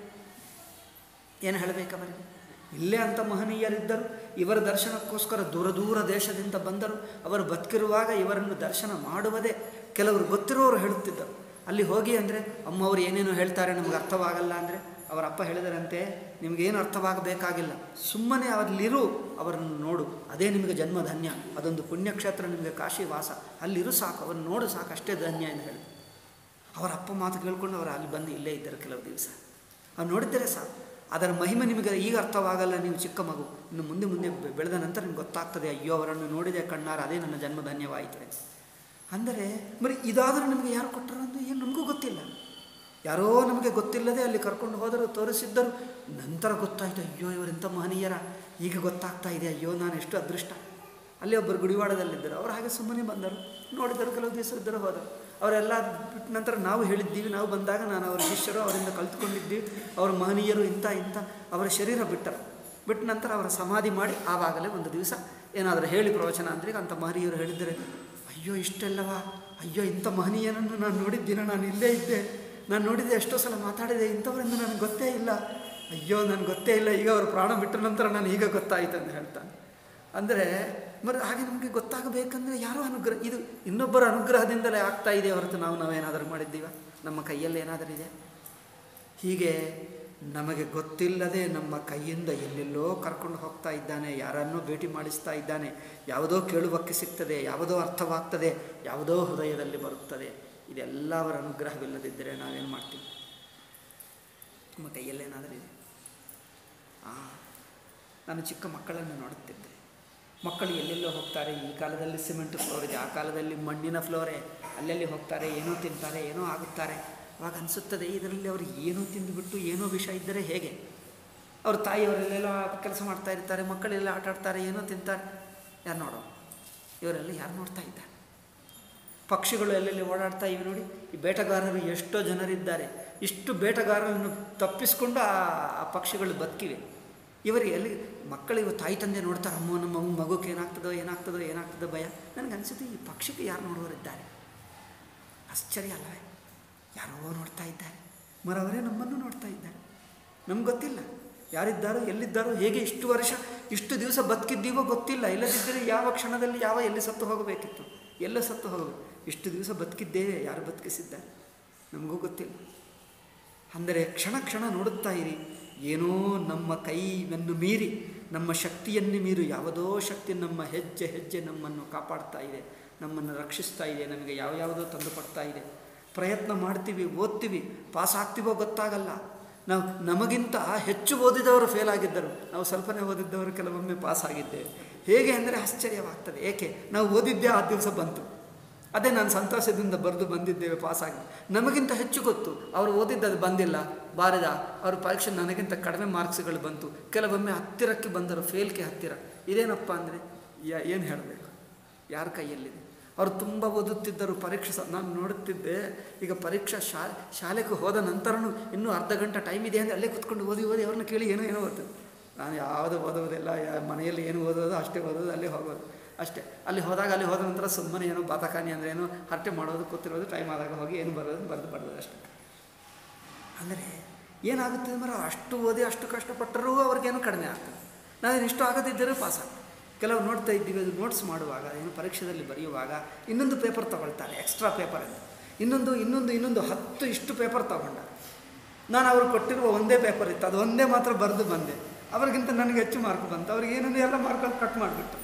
[SPEAKER 1] ಏನು ಹೇಳಬೇಕು ಅವರಿಗೆ ಇಲ್ಲೇ ಅಂತ ಮಹನೀಯರಿದ್ದರು ಇವರ ದರ್ಶನಕ್ಕೋಸ್ಕರ ದೂರ ದೂರ ದೇಶದಿಂದ ಬಂದರು ಅವರು ಬದುಕಿರುವಾಗ ಇವರನ್ನು ದರ್ಶನ ಮಾಡುವುದೇ ಕೆಲವರು ಗೊತ್ತಿರೋರು ಹೇಳುತ್ತಿದ್ದರು ಅಲ್ಲಿ ಹೋಗಿ ಅಂದರೆ ಅಮ್ಮವರು ಏನೇನೋ ಹೇಳ್ತಾರೆ ನಮಗೆ ಅರ್ಥವಾಗಲ್ಲ ಅಂದರೆ ಅವರ ಅಪ್ಪ ಹೇಳಿದರಂತೆ ನಿಮಗೇನು ಅರ್ಥವಾಗಬೇಕಾಗಿಲ್ಲ ಸುಮ್ಮನೆ ಅವರಲ್ಲಿರು ಅವರನ್ನು ನೋಡು ಅದೇ ನಿಮಗೆ ಜನ್ಮ ಧನ್ಯ ಅದೊಂದು ಪುಣ್ಯಕ್ಷೇತ್ರ ನಿಮಗೆ ಕಾಶಿ ವಾಸ ಅಲ್ಲಿರು ಸಾಕು ಅವರನ್ನು ನೋಡು ಸಾಕು ಅಷ್ಟೇ ಧನ್ಯ ಎಂದು ಹೇಳಿ ಅವರ ಅಪ್ಪ ಮಾತು ಕೇಳಿಕೊಂಡು ಅವರು ಅಲ್ಲಿ ಬಂದು ಇಲ್ಲೇ ಇದ್ದರು ಕೆಲವು ದಿವಸ ಅವ್ರು ನೋಡಿದ್ದರೆ ಸಾಕು ಅದರ ಮಹಿಮೆ ನಿಮಗೆ ಈಗ ಅರ್ಥವಾಗಲ್ಲ ನೀವು ಚಿಕ್ಕ ಮಗು ಇನ್ನು ಮುಂದೆ ಮುಂದೆ ಬೆ- ಬೆಳೆದ ನಂತರ ನಿಮ್ಗೆ ಗೊತ್ತಾಗ್ತದೆ ಅಯ್ಯೋ ಅವರನ್ನು ನೋಡಿದೆ ಕಣ್ಣಾರ ಅದೇ ನನ್ನ ಜನ್ಮ ಧನ್ಯವಾಯಿತು ಅಂತ. ಅಂದರೆ ಬರೀ ಇದಾದರೂ ನಿಮಗೆ ಯಾರು ಕೊಟ್ಟರು ಅಂತ ಏನು ನಮಗೂ ಗೊತ್ತಿಲ್ಲ ಯಾರೋ ನಮಗೆ ಗೊತ್ತಿಲ್ಲದೆ ಅಲ್ಲಿ ಕರ್ಕೊಂಡು ಹೋದರು ತೋರಿಸಿದ್ದರು ನಂತರ ಗೊತ್ತಾಯಿತು ಅಯ್ಯೋ ಇವರೆಂಥ ಮಹನೀಯರ ಈಗ ಗೊತ್ತಾಗ್ತಾ ಇದೆ ಅಯ್ಯೋ ನಾನು ಎಷ್ಟು ಅದೃಷ್ಟ ಅಲ್ಲಿ ಒಬ್ಬರು ಗುಡಿವಾಡದಲ್ಲಿದ್ದರು ಅವರು ಹಾಗೆ ಸುಮ್ಮನೆ ಬಂದರು ನೋಡಿದರು ಕೆಲವು ದಿವಸ ಇದ್ದರು ಹೋದರು ಅವರೆಲ್ಲ ಬಿಟ್ಟ ನಂತರ ನಾವು ಹೇಳಿದ್ದೀವಿ ನಾವು ಬಂದಾಗ ನಾನು ಅವರ ಶಿಷ್ಯರು ಅವರಿಂದ ಕಲ್ತ್ಕೊಂಡಿದ್ದೀವಿ ಅವರ ಮಹನೀಯರು ಇಂಥ ಇಂಥ ಅವರ ಶರೀರ ಬಿಟ್ಟರು ಬಿಟ್ಟ ನಂತರ ಅವರ ಸಮಾಧಿ ಮಾಡಿ ಆವಾಗಲೇ ಒಂದು ದಿವಸ ಏನಾದರೂ ಹೇಳಿ ಪ್ರವಚನ ಅಂದರೆ ಅಂಥ ಮಹನೀಯರು ಹೇಳಿದರೆ ಅಯ್ಯೋ ಇಷ್ಟೆಲ್ಲವಾ ಅಯ್ಯೋ ಇಂಥ ಮಹನೀಯನನ್ನು ನಾನು ನೋಡಿದ್ದೀನ ನಾನು ಇಲ್ಲೇ ಇದ್ದೆ ನಾನು ನೋಡಿದ್ದೆ ಎಷ್ಟೋ ಸಲ ಮಾತಾಡಿದೆ ಇಂಥವರೆಂದು ನನಗೆ ಗೊತ್ತೇ ಇಲ್ಲ ಅಯ್ಯೋ ನನಗೆ ಗೊತ್ತೇ ಇಲ್ಲ ಈಗ ಅವರು ಪ್ರಾಣ ಬಿಟ್ಟ ನಂತರ ನಾನು ಈಗ ಗೊತ್ತಾಯಿತು ಅಂತ ಹೇಳ್ತಾನೆ ಅಂದರೆ మరి ಹಾಗೆ ನಮಗೆ ಗೊತ್ತಾಗಬೇಕಂದ್ರೆ ಯಾರೋ ಅನುಗ್ರಹ ಇದು ಇನ್ನೊಬ್ಬರ ಅನುಗ್ರಹದಿಂದಲೇ ಆಗ್ತಾ ಇದೆ ಹೊರತು ನಾವು ನಾವೇನಾದರೂ ಮಾಡಿದ್ದೀವ ನಮ್ಮ ಕೈಯಲ್ಲಿ ಏನಾದರೂ ಇದೆ ಹೀಗೆ ನಮಗೆ ಗೊತ್ತಿಲ್ಲದೆ ನಮ್ಮ ಕೈಯಿಂದ ಎಲ್ಲೆಲ್ಲೋ ಕರ್ಕೊಂಡು ಹೋಗ್ತಾ ಇದ್ದಾನೆ ಯಾರನ್ನೋ ಭೇಟಿ ಮಾಡಿಸ್ತಾ ಇದ್ದಾನೆ ಯಾವುದೋ ಕೇಳುವಕ್ಕೆ ಸಿಗ್ತದೆ ಯಾವುದೋ ಅರ್ಥವಾಗ್ತದೆ ಯಾವುದೋ ಹೃದಯದಲ್ಲಿ ಬರುತ್ತದೆ ಇದೆಲ್ಲ ಅವರ ಅನುಗ್ರಹವಿಲ್ಲದಿದ್ದರೆ ನಾವೇನು ಮಾಡ್ತೀವಿ ನಮ್ಮ ಕೈಯಲ್ಲೇನಾದರೂ ಇದೆ ಆ ನಾನು ಚಿಕ್ಕ ಮಕ್ಕಳನ್ನು ನೋಡುತ್ತಿದ್ದೆ ಮಕ್ಕಳು ಎಲ್ಲೆಲ್ಲೋ ಹೋಗ್ತಾರೆ ಈ ಕಾಲದಲ್ಲಿ ಸಿಮೆಂಟ್ ಫ್ಲೋರ್ ಇದೆ ಆ ಕಾಲದಲ್ಲಿ ಮಣ್ಣಿನ ಫ್ಲೋರೇ ಅಲ್ಲೆಲ್ಲಿ ಹೋಗ್ತಾರೆ ಏನೋ ತಿಂತಾರೆ ಏನೋ ಆಗುತ್ತಾರೆ ಅವಾಗ ಅನಿಸುತ್ತದೆ ಇದರಲ್ಲಿ ಅವರು ಏನೋ ತಿಂದುಬಿಟ್ಟು ಏನೋ ವಿಷ ಇದ್ದರೆ ಹೇಗೆ ಅವ್ರ ತಾಯಿಯವರೆಲ್ಲೆಲ್ಲ ಕೆಲಸ ಮಾಡ್ತಾ ಇರ್ತಾರೆ ಮಕ್ಕಳೆಲ್ಲ ಆಟ ಆಡ್ತಾರೆ ಏನೋ ತಿಂತಾರೆ ಯಾರು ನೋಡೋ ಇವರೆಲ್ಲ ಯಾರು ನೋಡ್ತಾ ಇದ್ದಾರೆ ಪಕ್ಷಿಗಳು ಎಲ್ಲೆಲ್ಲಿ ಓಡಾಡ್ತಾ ಇವೆ ನೋಡಿ ಈ ಬೇಟೆಗಾರರು ಎಷ್ಟೋ ಜನರಿದ್ದಾರೆ ಇಷ್ಟು ಬೇಟೆಗಾರರನ್ನು ತಪ್ಪಿಸ್ಕೊಂಡು ಆ ಆ ಪಕ್ಷಿಗಳು ಬದುಕಿವೆ ಇವರಿಗೆ ಎಲ್ಲಿ ಮಕ್ಕಳಿಗೆ ತಾಯಿ ತಂದೆ ನೋಡ್ತಾರೆ ಅಮ್ಮ ನಮ್ಮ ಮಗು ಮಗುಕ್ಕೆ ಏನಾಗ್ತದೋ ಏನಾಗ್ತದೋ ಏನಾಗ್ತದೋ ಭಯ ನನಗೆ ಅನಿಸುತ್ತೆ ಈ ಪಕ್ಷಿಗೆ ಯಾರು ನೋಡುವವರಿದ್ದಾರೆ ಆಶ್ಚರ್ಯ ಅಲ್ಲವೇ ಯಾರೋ ನೋಡ್ತಾ ಇದ್ದಾರೆ ಮರವರೇ ನಮ್ಮನ್ನು ನೋಡ್ತಾ ಇದ್ದಾರೆ ನಮ್ಗೆ ಗೊತ್ತಿಲ್ಲ ಯಾರಿದ್ದಾರೋ ಎಲ್ಲಿದ್ದಾರೋ ಹೇಗೆ ಇಷ್ಟು ವರ್ಷ ಇಷ್ಟು ದಿವಸ ಬದುಕಿದ್ದೀವೋ ಗೊತ್ತಿಲ್ಲ ಇಲ್ಲದಿದ್ದರೆ ಯಾವ ಕ್ಷಣದಲ್ಲಿ ಯಾವ ಎಲ್ಲಿ ಸತ್ತು ಹೋಗಬೇಕಿತ್ತು ಎಲ್ಲ ಸತ್ತು ಹೋಗಬೇಕು ಇಷ್ಟು ದಿವಸ ಬದುಕಿದ್ದೇವೆ ಯಾರು ಬದುಕಿಸಿದ್ದಾರೆ ನಮಗೂ ಗೊತ್ತಿಲ್ಲ ಅಂದರೆ ಕ್ಷಣ ಕ್ಷಣ ನೋಡುತ್ತಾ ಇರಿ ಏನೋ ನಮ್ಮ ಕೈಯನ್ನು ಮೀರಿ ನಮ್ಮ ಶಕ್ತಿಯನ್ನು ಮೀರಿ ಯಾವುದೋ ಶಕ್ತಿ ನಮ್ಮ ಹೆಜ್ಜೆ ಹೆಜ್ಜೆ ನಮ್ಮನ್ನು ಕಾಪಾಡ್ತಾ ಇದೆ ನಮ್ಮನ್ನು ರಕ್ಷಿಸ್ತಾ ಇದೆ ನಮಗೆ ಯಾವ ಯಾವುದೋ ತಂದು ಕೊಡ್ತಾ ಇದೆ ಪ್ರಯತ್ನ ಮಾಡ್ತೀವಿ ಓದ್ತೀವಿ ಪಾಸ್ ಆಗ್ತೀವೋ ಗೊತ್ತಾಗಲ್ಲ ನಾವು ನಮಗಿಂತ ಹೆಚ್ಚು ಓದಿದವರು ಫೇಲ್ ಆಗಿದ್ದರು ನಾವು ಸ್ವಲ್ಪನೇ ಓದಿದ್ದವರು ಕೆಲವೊಮ್ಮೆ ಪಾಸ್ ಆಗಿದ್ದೇವೆ ಹೇಗೆ ಅಂದರೆ ಆಶ್ಚರ್ಯವಾಗ್ತದೆ ಏಕೆ ನಾವು ಓದಿದ್ದೇ ಆ ದಿವಸ ಬಂತು ಅದೇ ನಾನು ಸಂತೋಷದಿಂದ ಬರೆದು ಬಂದಿದ್ದೇವೆ ಪಾಸಾಗಿ ನಮಗಿಂತ ಹೆಚ್ಚು ಗೊತ್ತು ಅವರು ಓದಿದ್ದದು ಬಂದಿಲ್ಲ ಬಾರದ ಅವ್ರ ಪರೀಕ್ಷೆ ನನಗಿಂತ ಕಡಿಮೆ ಮಾರ್ಕ್ಸ್ಗಳು ಬಂತು ಕೆಲವೊಮ್ಮೆ ಹತ್ತಿರಕ್ಕೆ ಬಂದರು ಫೇಲ್ಗೆ ಹತ್ತಿರ ಇದೇನಪ್ಪ ಅಂದರೆ ಯಾ ಏನು ಹೇಳಬೇಕು ಯಾರ ಕೈಯಲ್ಲಿದೆ ಅವರು ತುಂಬ ಓದುತ್ತಿದ್ದರು ಪರೀಕ್ಷೆ ಸ ನಾನು ನೋಡುತ್ತಿದ್ದೆ ಈಗ ಪರೀಕ್ಷಾ ಶಾಲೆ ಶಾಲೆಗೆ ಹೋದ ನಂತರನೂ ಇನ್ನೂ ಅರ್ಧ ಗಂಟೆ ಟೈಮ್ ಇದೆ ಅಂದರೆ ಅಲ್ಲೇ ಕೂತ್ಕೊಂಡು ಓದಿ ಓದಿ ಅವ್ರನ್ನ ಕೇಳಿ ಏನೋ ಏನೋ ಓದ್ತದೆ ನಾನು ಯಾವುದು ಓದೋದಿಲ್ಲ ಯಾ ಮನೆಯಲ್ಲಿ ಏನು ಓದೋದು ಅಷ್ಟೇ ಓದೋದು ಅಲ್ಲೇ ಹೋಗೋದು ಅಷ್ಟೇ ಅಲ್ಲಿ ಹೋದಾಗ ಅಲ್ಲಿ ಹೋದ ನಂತರ ಸುಮ್ಮನೆ ಏನೋ ಬಾತಕಾನಿ ಅಂದರೆ ಏನೋ ಹರಟೆ ಮಾಡೋದು ಕೂತಿರೋದು ಟೈಮ್ ಆದಾಗ ಹೋಗಿ ಏನು ಬರೋದು ಬರೆದು ಬರೋದು ಅಷ್ಟೇ ಅಂದರೆ ಏನಾಗುತ್ತೆ ಮರ ಅಷ್ಟು ಓದಿ ಅಷ್ಟು ಕಷ್ಟಪಟ್ಟರೂ ಅವ್ರಿಗೇನು ಕಡಿಮೆ ಆಗ್ತದೆ ನಾವೇನು ಇಷ್ಟು ಆಗದಿದ್ದರೂ ಪಾಸ್ ಆಗ್ತದೆ ಕೆಲವು ನೋಡ್ತಾ ಇದ್ದೀವಿ ಅದು ನೋಟ್ಸ್ ಮಾಡುವಾಗ ಏನು ಪರೀಕ್ಷೆಯಲ್ಲಿ ಬರೆಯುವಾಗ ಇನ್ನೊಂದು ಪೇಪರ್ ತಗೊಳ್ತಾರೆ ಎಕ್ಸ್ಟ್ರಾ ಪೇಪರ್ ಅಂತ ಇನ್ನೊಂದು ಇನ್ನೊಂದು ಇನ್ನೊಂದು ಹತ್ತು ಇಷ್ಟು ಪೇಪರ್ ತಗೊಂಡ ನಾನು ಅವ್ರು ಕೊಟ್ಟಿರುವ ಒಂದೇ ಪೇಪರ್ ಇತ್ತು ಅದು ಒಂದೇ ಮಾತ್ರ ಬರೆದು ಬಂದೆ ಅವ್ರಿಗಿಂತ ನನಗೆ ಹೆಚ್ಚು ಮಾರ್ಕ್ ಬಂತು ಅವ್ರಿಗೆ ಏನಂದ್ರೆ ಎಲ್ಲ ಮಾರ್ಕಲ್ಲಿ ಕಟ್ ಮಾಡಿಬಿಟ್ಟು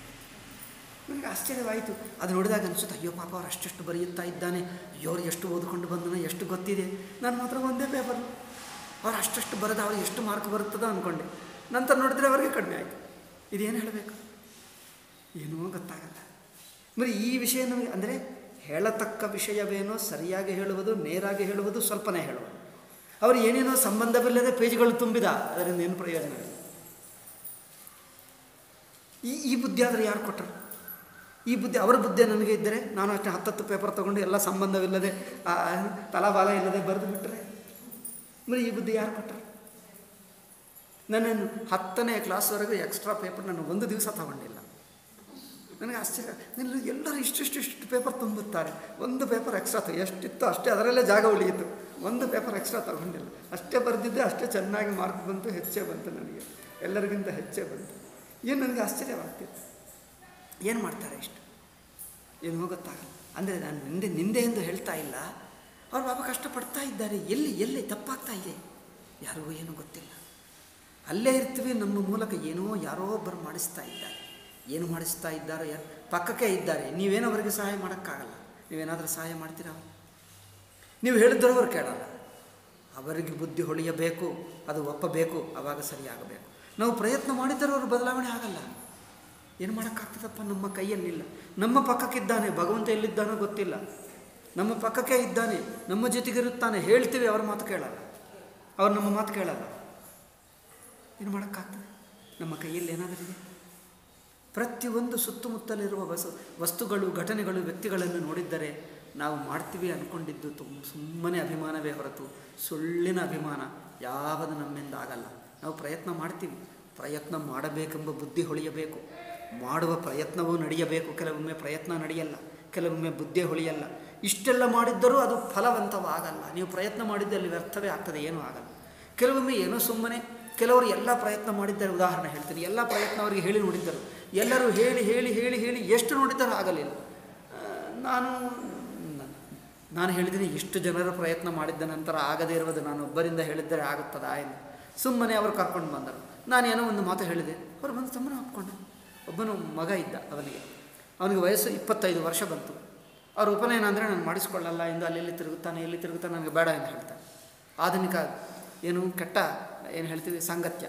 [SPEAKER 1] ನನಗೆ ಆಶ್ಚರ್ಯವಾಯಿತು ಅದು ನೋಡಿದಾಗ ಅನಿಸುತ್ತೆ ಅಯ್ಯೋ ಪಾಪ ಅವ್ರು ಅಷ್ಟೆಷ್ಟು ಬರೆಯುತ್ತಾ ಇದ್ದಾನೆ ಅಯ್ಯೋ ಅವ್ರು ಎಷ್ಟು ಓದ್ಕೊಂಡು ಬಂದನ ಎಷ್ಟು ಗೊತ್ತಿದೆ ನಾನು ಮಾತ್ರ ಒಂದೇ ಪೇಪರ್ ಅವ್ರು ಅಷ್ಟಷ್ಟು ಬರೆದ ಅವ್ರಿಗೆ ಎಷ್ಟು ಮಾರ್ಕ್ ಬರುತ್ತದೋ ಅಂದ್ಕೊಂಡೆ ನಂತರ ನೋಡಿದ್ರೆ ಅವರಿಗೆ ಕಡಿಮೆ ಆಯಿತು ಇದೇನು ಹೇಳಬೇಕು ಏನೂ ಗೊತ್ತಾಗಲ್ಲ మరి ಈ ವಿಷಯ ನಮಗೆ ಅಂದರೆ ಹೇಳತಕ್ಕ ವಿಷಯವೇನೋ ಸರಿಯಾಗಿ ಹೇಳುವುದು ನೇರಾಗಿ ಹೇಳುವುದು ಸ್ವಲ್ಪನೇ ಹೇಳುವುದು ಅವರು ಏನೇನೋ ಸಂಬಂಧವಿಲ್ಲದೆ ಪೇಜ್ಗಳು ತುಂಬಿದ ಅದರಿಂದ ಏನು ಪ್ರಯೋಜನ ಇಲ್ಲ ಈ ಈ ಬುದ್ಧಿ ಆದರೆ ಯಾರು ಕೊಟ್ಟರು ಈ ಬುದ್ಧಿ ಅವರ ಬುದ್ಧಿ ನನಗೆ ಇದ್ದರೆ ನಾನು ಅಷ್ಟೇ ಹತ್ತತ್ತು ಪೇಪರ್ ತೊಗೊಂಡು ಎಲ್ಲ ಸಂಬಂಧವಿಲ್ಲದೆ ಆ, ತಲಾಬಾಲ ಇಲ್ಲದೆ ಬರೆದು ಬಿಟ್ಟರೆ మరి ಈ ಬುದ್ಧಿ ಯಾರು ಕೊಟ್ಟರು ನನ್ನನ್ನು ಹತ್ತನೇ ಕ್ಲಾಸ್ವರೆಗೂ ಎಕ್ಸ್ಟ್ರಾ ಪೇಪರ್ ನಾನು ಒಂದು ದಿವಸ ತಗೊಂಡಿಲ್ಲ ನನಗೆ ಆಶ್ಚರ್ಯ ನಿನ್ನ ಎಲ್ಲರೂ ಇಷ್ಟಿಷ್ಟು ಇಷ್ಟು ಪೇಪರ್ ತುಂಬುತ್ತಾರೆ ಒಂದು ಪೇಪರ್ ಎಕ್ಸ್ಟ್ರಾ ತ ಎಷ್ಟಿತ್ತು ಅಷ್ಟೇ ಅದರಲ್ಲೇ ಜಾಗ ಉಳಿಯಿತು ಒಂದು ಪೇಪರ್ ಎಕ್ಸ್ಟ್ರಾ ತಗೊಂಡಿಲ್ಲ ಅಷ್ಟೇ ಬರೆದಿದ್ದೆ ಅಷ್ಟೇ ಚೆನ್ನಾಗಿ ಮಾರ್ಕ್ ಬಂತು ಹೆಚ್ಚೇ ಬಂತು ನನಗೆ ಎಲ್ಲರಿಗಿಂತ ಹೆಚ್ಚೇ ಬಂತು ಏನು ನನಗೆ ಆಶ್ಚರ್ಯವಾಗ್ತಿತ್ತು ಏನು ಮಾಡ್ತಾರೆ ಇಷ್ಟು ಏನು ಗೊತ್ತಾಗಲ್ಲ ಅಂದರೆ ನಾನು ನಿಂದೆ ನಿಂದೆ ಎಂದು ಹೇಳ್ತಾ ಇಲ್ಲ ಅವ್ರು ಪಾಪ ಕಷ್ಟಪಡ್ತಾ ಇದ್ದಾರೆ ಎಲ್ಲಿ ಎಲ್ಲಿ ತಪ್ಪಾಗ್ತಾ ಇದೆ ಯಾರಿಗೂ ಏನೂ ಗೊತ್ತಿಲ್ಲ ಅಲ್ಲೇ ಇರ್ತೀವಿ ನಮ್ಮ ಮೂಲಕ ಏನೋ ಯಾರೋ ಒಬ್ಬರು ಮಾಡಿಸ್ತಾ ಇದ್ದಾರೆ ಏನು ಮಾಡಿಸ್ತಾ ಇದ್ದಾರೋ ಯಾರು ಪಕ್ಕಕ್ಕೆ ಇದ್ದಾರೆ ನೀವೇನೋ ಅವರಿಗೆ ಸಹಾಯ ಮಾಡೋಕ್ಕಾಗಲ್ಲ ನೀವೇನಾದರೂ ಸಹಾಯ ಮಾಡ್ತೀರಾ ನೀವು ಹೇಳಿದ್ರು ಅವ್ರು ಕೇಳಲ್ಲ ಅವರಿಗೆ ಬುದ್ಧಿ ಹೊಳೆಯಬೇಕು ಅದು ಒಪ್ಪಬೇಕು ಆವಾಗ ಸರಿಯಾಗಬೇಕು ನಾವು ಪ್ರಯತ್ನ ಮಾಡಿದ್ದರೂ ಅವರು ಬದಲಾವಣೆ ಆಗಲ್ಲ ಏನು ಮಾಡೋಕ್ಕಾಗ್ತದಪ್ಪ ನಮ್ಮ ಕೈಯಲ್ಲಿಲ್ಲ ನಮ್ಮ ಪಕ್ಕಕ್ಕಿದ್ದಾನೆ ಭಗವಂತ ಎಲ್ಲಿದ್ದಾನೋ ಗೊತ್ತಿಲ್ಲ ನಮ್ಮ ಪಕ್ಕಕ್ಕೆ ಇದ್ದಾನೆ ನಮ್ಮ ಜೊತೆಗಿರುತ್ತಾನೆ ಹೇಳ್ತೀವಿ ಅವ್ರ ಮಾತು ಕೇಳಲ್ಲ ಅವ್ರು ನಮ್ಮ ಮಾತು ಕೇಳಲ್ಲ ಏನು ಮಾಡೋಕ್ಕಾಗ್ತದೆ ನಮ್ಮ ಕೈಯಲ್ಲಿ ಏನಾದರೂ ಇದೆ ಪ್ರತಿಯೊಂದು ಸುತ್ತಮುತ್ತಲಿರುವ ವಸ ವಸ್ತುಗಳು ಘಟನೆಗಳು ವ್ಯಕ್ತಿಗಳನ್ನು ನೋಡಿದ್ದರೆ ನಾವು ಮಾಡ್ತೀವಿ ಅಂದ್ಕೊಂಡಿದ್ದು ತುಂಬ ಸುಮ್ಮನೆ ಅಭಿಮಾನವೇ ಹೊರತು ಸುಳ್ಳಿನ ಅಭಿಮಾನ ಯಾವುದು ನಮ್ಮಿಂದ ಆಗಲ್ಲ ನಾವು ಪ್ರಯತ್ನ ಮಾಡ್ತೀವಿ ಪ್ರಯತ್ನ ಮಾಡಬೇಕೆಂಬ ಬುದ್ಧಿ ಹೊಳೆಯಬೇಕು ಮಾಡುವ ಪ್ರಯತ್ನವೂ ನಡೆಯಬೇಕು ಕೆಲವೊಮ್ಮೆ ಪ್ರಯತ್ನ ನಡೆಯಲ್ಲ ಕೆಲವೊಮ್ಮೆ ಬುದ್ಧಿ ಹೊಳೆಯಲ್ಲ ಇಷ್ಟೆಲ್ಲ ಮಾಡಿದ್ದರೂ ಅದು ಫಲವಂತವಾಗಲ್ಲ ನೀವು ಪ್ರಯತ್ನ ಮಾಡಿದ್ದಲ್ಲಿ ವ್ಯರ್ಥವೇ ಆಗ್ತದೆ ಏನೂ ಆಗಲ್ಲ ಕೆಲವೊಮ್ಮೆ ಏನೋ ಸುಮ್ಮನೆ ಕೆಲವರು ಎಲ್ಲ ಪ್ರಯತ್ನ ಮಾಡಿದ್ದಾರೆ ಉದಾಹರಣೆ ಹೇಳ್ತೀನಿ ಎಲ್ಲ ಪ್ರಯತ್ನ ಅವರಿಗೆ ಹೇಳಿ ನೋಡಿದ್ದರು ಎಲ್ಲರೂ ಹೇಳಿ ಹೇಳಿ ಹೇಳಿ ಹೇಳಿ ಎಷ್ಟು ನೋಡಿದ್ದರೂ ಆಗಲಿಲ್ಲ ಆ, ನಾನು ನ- ನಾನು ಹೇಳಿದ್ದೀನಿ ಇಷ್ಟು ಜನರ ಪ್ರಯತ್ನ ಮಾಡಿದ್ದ ನಂತರ ಆಗದೇ ಇರುವುದು ನಾನು ಒಬ್ಬರಿಂದ ಹೇಳಿದ್ದರೆ ಆಗುತ್ತದಾ ಎಂದು ಸುಮ್ಮನೆ ಅವರು ಕರ್ಕೊಂಡು ಬಂದರು ನಾನು ಏನೋ ಒಂದು ಮಾತು ಹೇಳಿದೆ ಅವರು ಬಂದು ತಮ್ಮನ ಒಪ್ಕೊಂಡೆ ಒಬ್ಬನು ಮಗ ಇದ್ದ ಅವನಿಗೆ ಅವನಿಗೆ ವಯಸ್ಸು ಇಪ್ಪತ್ತೈದು ವರ್ಷ ಬಂತು ಅವ್ರ ಉಪನಯನ ಅಂದರೆ ನಾನು ಮಾಡಿಸ್ಕೊಳ್ಳಲ್ಲ ಎಂದು ಅಲ್ಲಿ ತಿರುಗುತ್ತಾನೆ ಎಲ್ಲಿ ತಿರುಗುತ್ತಾನೆ ನನಗೆ ಬೇಡ ಎಂದು ಹೇಳ್ತಾನೆ ಆಧುನಿಕ ಏನು ಕೆಟ್ಟ ಏನು ಹೇಳ್ತೀವಿ ಸಾಂಗತ್ಯ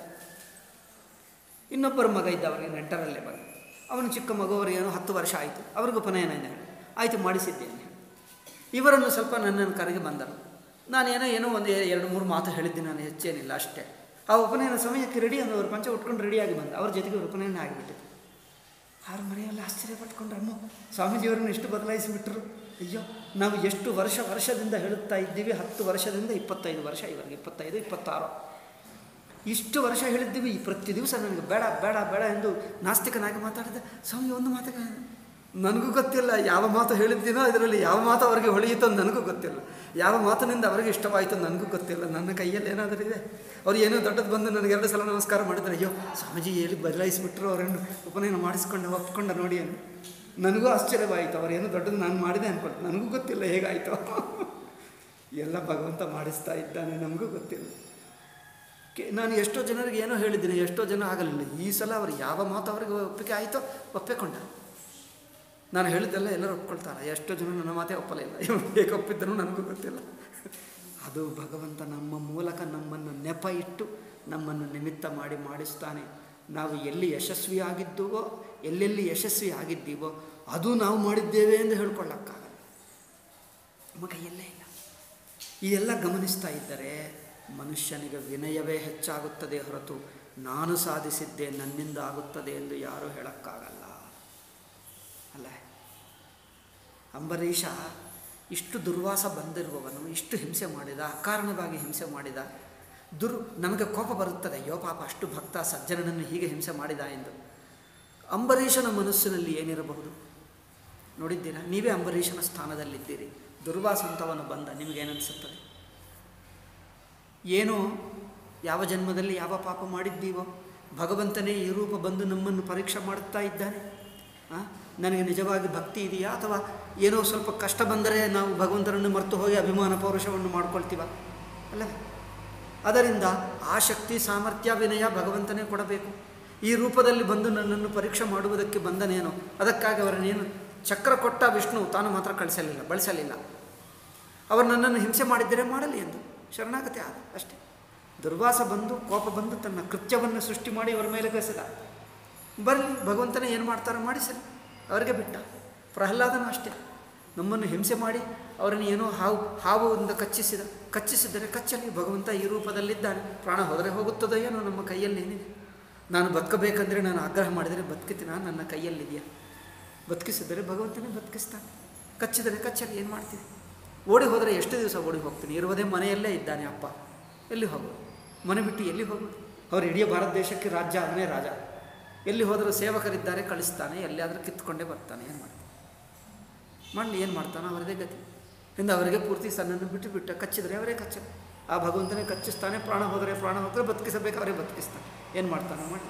[SPEAKER 1] ಇನ್ನೊಬ್ಬರ ಮಗ ಇದ್ದ ಅವರಿಗೆ ನೆಂಟರಲ್ಲೇ ಮಗ ಅವನು ಚಿಕ್ಕ ಮಗು ಅವರಿಗೆ ಏನೋ ಹತ್ತು ವರ್ಷ ಆಯಿತು ಅವ್ರಿಗೆ ಉಪನಯನ ಇದೆ ಹೇಳಿ ಆಯಿತು ಮಾಡಿಸಿದ್ದೇನೆ ಇವರನ್ನು ಸ್ವಲ್ಪ ನನ್ನನ್ನು ಕರೆಗೆ ಬಂದರು ನಾನೇನೋ ಏನೋ ಒಂದು ಎರಡು ಮೂರು ಮಾತು ಹೇಳಿದ್ದೀನಿ ನಾನು ಹೆಚ್ಚೇನಿಲ್ಲ ಅಷ್ಟೇ ಆ ಉಪನಯನ ಸಮಯಕ್ಕೆ ರೆಡಿ ಅಂದು ಅವರು ಪಂಚ ಉಟ್ಕೊಂಡು ರೆಡಿಯಾಗಿ ಬಂದ ಅವ್ರ ಜೊತೆಗೆ ಅವ್ರ ಉಪನಯನ ಆಗಿಬಿಟ್ಟಿತ್ತು ಅವ್ರ ಮನೆಯಲ್ಲಿ ಆಶ್ಚರ್ಯ ಪಟ್ಕೊಂಡ್ರಮ್ಮ ಸ್ವಾಮೀಜಿಯವರನ್ನು ಎಷ್ಟು ಬದಲಾಯಿಸಿಬಿಟ್ರು ಅಯ್ಯೋ ನಾವು ಎಷ್ಟು ವರ್ಷ ವರ್ಷದಿಂದ ಹೇಳುತ್ತಾ ಇದ್ದೀವಿ ಹತ್ತು ವರ್ಷದಿಂದ ಇಪ್ಪತ್ತೈದು ವರ್ಷ ಇವರಿಗೆ ಇಪ್ಪತ್ತೈದು ಇಪ್ಪತ್ತಾರು ಇಷ್ಟು ವರ್ಷ ಹೇಳಿದ್ದೀವಿ ಈ ಪ್ರತಿ ದಿವಸ ನನಗೆ ಬೇಡ ಬೇಡ ಬೇಡ ಎಂದು ನಾಸ್ತಿಕನಾಗಿ ಮಾತಾಡಿದೆ ಸ್ವಾಮಿ ಒಂದು ಮಾತಿಗೆ ನನಗೂ ಗೊತ್ತಿಲ್ಲ ಯಾವ ಮಾತು ಹೇಳಿದ್ದೀನೋ ಇದರಲ್ಲಿ ಯಾವ ಮಾತು ಅವರಿಗೆ ಹೊಳೆಯಿತೋ ನನಗೂ ಗೊತ್ತಿಲ್ಲ ಯಾವ ಮಾತಿನಿಂದ ಅವರಿಗೆ ಇಷ್ಟವಾಯಿತು ನನಗೂ ಗೊತ್ತಿಲ್ಲ ನನ್ನ ಕೈಯಲ್ಲಿ ಏನಾದರೂ ಇದೆ ಅವ್ರು ಏನೋ ದೊಡ್ಡದು ಬಂದು ನನಗೆ ಎರಡು ಸಲ ನಮಸ್ಕಾರ ಮಾಡಿದ್ರೆ ಅಯ್ಯೋ ಸ್ವಾಮೀಜಿ ಎಲ್ಲಿ ಬದಲಾಯಿಸಿಬಿಟ್ರು ಅವರನ್ನು ಉಪನಯನ ಮಾಡಿಸ್ಕೊಂಡು ಒಪ್ಕೊಂಡ ನೋಡಿ ಅಂತ ನನಗೂ ಆಶ್ಚರ್ಯವಾಯಿತು ಅವರೇನು ದೊಡ್ಡದು ನಾನು ಮಾಡಿದೆ ಅಂದ್ಕೊಳ್ತು ನನಗೂ ಗೊತ್ತಿಲ್ಲ ಹೇಗಾಯಿತು ಎಲ್ಲ ಭಗವಂತ ಮಾಡಿಸ್ತಾ ಇದ್ದಾನೆ ನಮಗೂ ಗೊತ್ತಿಲ್ಲ ಕೆ- ನಾನು ಎಷ್ಟೋ ಜನರಿಗೆ ಏನೋ ಹೇಳಿದ್ದೀನಿ ಎಷ್ಟೋ ಜನ ಆಗಲಿಲ್ಲ ಈ ಸಲ ಅವರು ಯಾವ ಮಾತು ಅವರಿಗೆ ಒಪ್ಪಿಗೆ ಆಯಿತೋ ಒಪ್ಪಿಕೊಂಡ ನಾನು ಹೇಳಿದ್ದೆಲ್ಲ ಎಲ್ಲರೂ ಒಪ್ಕೊಳ್ತಾರೆ ಎಷ್ಟೋ ಜನ ನನ್ನ ಮಾತೇ ಒಪ್ಪಲಿಲ್ಲ ಇವ್ರು ಹೇಗೆ ಒಪ್ಪಿದ್ದನು ನನಗೂ ಗೊತ್ತಿಲ್ಲ ಅದು ಭಗವಂತ ನಮ್ಮ ಮೂಲಕ ನಮ್ಮನ್ನು ನೆಪ ಇಟ್ಟು ನಮ್ಮನ್ನು ನಿಮಿತ್ತ ಮಾಡಿ ಮಾಡಿಸ್ತಾನೆ ನಾವು ಎಲ್ಲಿ ಯಶಸ್ವಿ ಆಗಿದ್ದೀವೋ ಎಲ್ಲೆಲ್ಲಿ ಯಶಸ್ವಿ ಆಗಿದ್ದೀವೋ ಅದು ನಾವು ಮಾಡಿದ್ದೇವೆ ಎಂದು ಹೇಳ್ಕೊಳ್ಳೋಕ್ಕಾಗಲ್ಲ ನಮ್ಮ ಕೈಯಲ್ಲೇ ಇಲ್ಲ ಈ ಎಲ್ಲ ಗಮನಿಸ್ತಾ ಇದ್ದರೆ ಮನುಷ್ಯನಿಗೆ ವಿನಯವೇ ಹೆಚ್ಚಾಗುತ್ತದೆ ಹೊರತು ನಾನು ಸಾಧಿಸಿದ್ದೆ ನನ್ನಿಂದ ಆಗುತ್ತದೆ ಎಂದು ಯಾರೂ ಹೇಳೋಕ್ಕಾಗಲ್ಲ ಅಲ್ಲ ಅಂಬರೀಷ ಇಷ್ಟು ದುರ್ವಾಸ ಬಂದಿರುವವನು ಇಷ್ಟು ಹಿಂಸೆ ಮಾಡಿದ ಅಕಾರಣವಾಗಿ ಹಿಂಸೆ ಮಾಡಿದ ದುರ್ ನಮಗೆ ಕೋಪ ಬರುತ್ತದೆ ಅಯ್ಯೋ ಪಾಪ ಅಷ್ಟು ಭಕ್ತ ಸಜ್ಜನನನ್ನು ಹೀಗೆ ಹಿಂಸೆ ಮಾಡಿದ ಎಂದು ಅಂಬರೀಷನ ಮನಸ್ಸಿನಲ್ಲಿ ಏನಿರಬಹುದು ನೋಡಿದ್ದೀರಾ ನೀವೇ ಅಂಬರೀಷನ ಸ್ಥಾನದಲ್ಲಿದ್ದೀರಿ ದುರ್ವಾಸ ಅಂತವನು ಬಂದ ನಿಮಗೇನನ್ಸುತ್ತದೆ ಏನೋ ಯಾವ ಜನ್ಮದಲ್ಲಿ ಯಾವ ಪಾಪ ಮಾಡಿದ್ದೀವೋ ಭಗವಂತನೇ ಈ ರೂಪ ಬಂದು ನಮ್ಮನ್ನು ಪರೀಕ್ಷೆ ಮಾಡುತ್ತಾ ಇದ್ದಾನೆ ಆ? ನನಗೆ ನಿಜವಾಗಿ ಭಕ್ತಿ ಇದೆಯಾ ಅಥವಾ ಏನೋ ಸ್ವಲ್ಪ ಕಷ್ಟ ಬಂದರೆ ನಾವು ಭಗವಂತನನ್ನು ಮರೆತು ಹೋಗಿ ಅಭಿಮಾನ ಪೌರುಷವನ್ನು ಮಾಡ್ಕೊಳ್ತೀವ ಅಲ್ಲ ಅದರಿಂದ ಆ ಶಕ್ತಿ ಸಾಮರ್ಥ್ಯ ವಿನಯ ಭಗವಂತನೇ ಕೊಡಬೇಕು ಈ ರೂಪದಲ್ಲಿ ಬಂದು ನನ್ನನ್ನು ಪರೀಕ್ಷೆ ಮಾಡುವುದಕ್ಕೆ ಬಂದನೇನೋ ಅದಕ್ಕಾಗಿ ಅವರನ್ನೇನು ಚಕ್ರ ಕೊಟ್ಟ ವಿಷ್ಣು ತಾನು ಮಾತ್ರ ಕಳಿಸಲಿಲ್ಲ ಬಳಸಲಿಲ್ಲ ಅವರು ನನ್ನನ್ನು ಹಿಂಸೆ ಮಾಡಿದ್ದರೆ ಮಾಡಲಿ ಎಂದು ಶರಣಾಗತಿ ಆದ ಅಷ್ಟೇ ದುರ್ವಾಸ ಬಂದು ಕೋಪ ಬಂದು ತನ್ನ ಕೃತ್ಯವನ್ನು ಸೃಷ್ಟಿ ಮಾಡಿ ಅವರ ಮೇಲೆ ಬೆಸೆದ ಬರಲಿ ಭಗವಂತನೇ ಏನು ಮಾಡ್ತಾರೋ ಮಾಡಿಸಲಿ ಅವರಿಗೆ ಬಿಟ್ಟ ಪ್ರಹ್ಲಾದನೂ ಅಷ್ಟೇ ನಮ್ಮನ್ನು ಹಿಂಸೆ ಮಾಡಿ ಅವರನ್ನು ಏನೋ ಹಾವು ಹಾವುಯಿಂದ ಕಚ್ಚಿಸಿದ ಕಚ್ಚಿಸಿದರೆ ಕಚ್ಚಲಿ ಭಗವಂತ ಈ ರೂಪದಲ್ಲಿದ್ದಾನೆ ಪ್ರಾಣ ಹೋದರೆ ಹೋಗುತ್ತದೋ ಏನೋ ನಮ್ಮ ಕೈಯಲ್ಲಿ ಏನಿದೆ ನಾನು ಬದುಕಬೇಕಂದ್ರೆ ನಾನು ಆಗ್ರಹ ಮಾಡಿದರೆ ಬದುಕುತ್ತೀನ ನನ್ನ ಕೈಯಲ್ಲಿದೆಯಾ ಬದುಕಿಸಿದರೆ ಭಗವಂತನೇ ಬದುಕಿಸ್ತಾನೆ ಕಚ್ಚಿದರೆ ಕಚ್ಚಲಿ ಏನು ಮಾಡ್ತೀವಿ ಓಡಿ ಹೋದರೆ ಎಷ್ಟು ದಿವಸ ಓಡಿ ಹೋಗ್ತೀನಿ ಇರುವುದೇ ಮನೆಯಲ್ಲೇ ಇದ್ದಾನೆ ಅಪ್ಪ ಎಲ್ಲಿ ಹೋಗೋದು ಮನೆ ಬಿಟ್ಟು ಎಲ್ಲಿ ಹೋಗೋದು ಅವ್ರು ಇಡೀ ಭಾರತ ದೇಶಕ್ಕೆ ರಾಜ್ಯ ಅವನೇ ರಾಜ ಎಲ್ಲಿ ಹೋದರೂ ಸೇವಕರಿದ್ದಾರೆ ಕಳಿಸ್ತಾನೆ ಎಲ್ಲಿಯಾದರೂ ಕಿತ್ಕೊಂಡೇ ಬರ್ತಾನೆ ಏನು ಮಾಡ್ತಾನೆ ಮಾಡಲಿ ಏನು ಮಾಡ್ತಾನೆ ಅವರದೇ ಗತಿ ಇಂದ ಅವರಿಗೆ ಪೂರ್ತಿ ಸಣ್ಣನ್ನು ಬಿಟ್ಟು ಬಿಟ್ಟ ಕಚ್ಚಿದರೆ ಅವರೇ ಕಚ್ಚ ಆ ಭಗವಂತನೇ ಕಚ್ಚಿಸ್ತಾನೆ ಪ್ರಾಣ ಹೋದರೆ ಪ್ರಾಣ ಹೋದರೆ ಬದುಕಿಸಬೇಕು ಅವರೇ ಬದುಕಿಸ್ತಾನೆ ಏನು ಮಾಡ್ತಾನೆ ಮಾಡಿ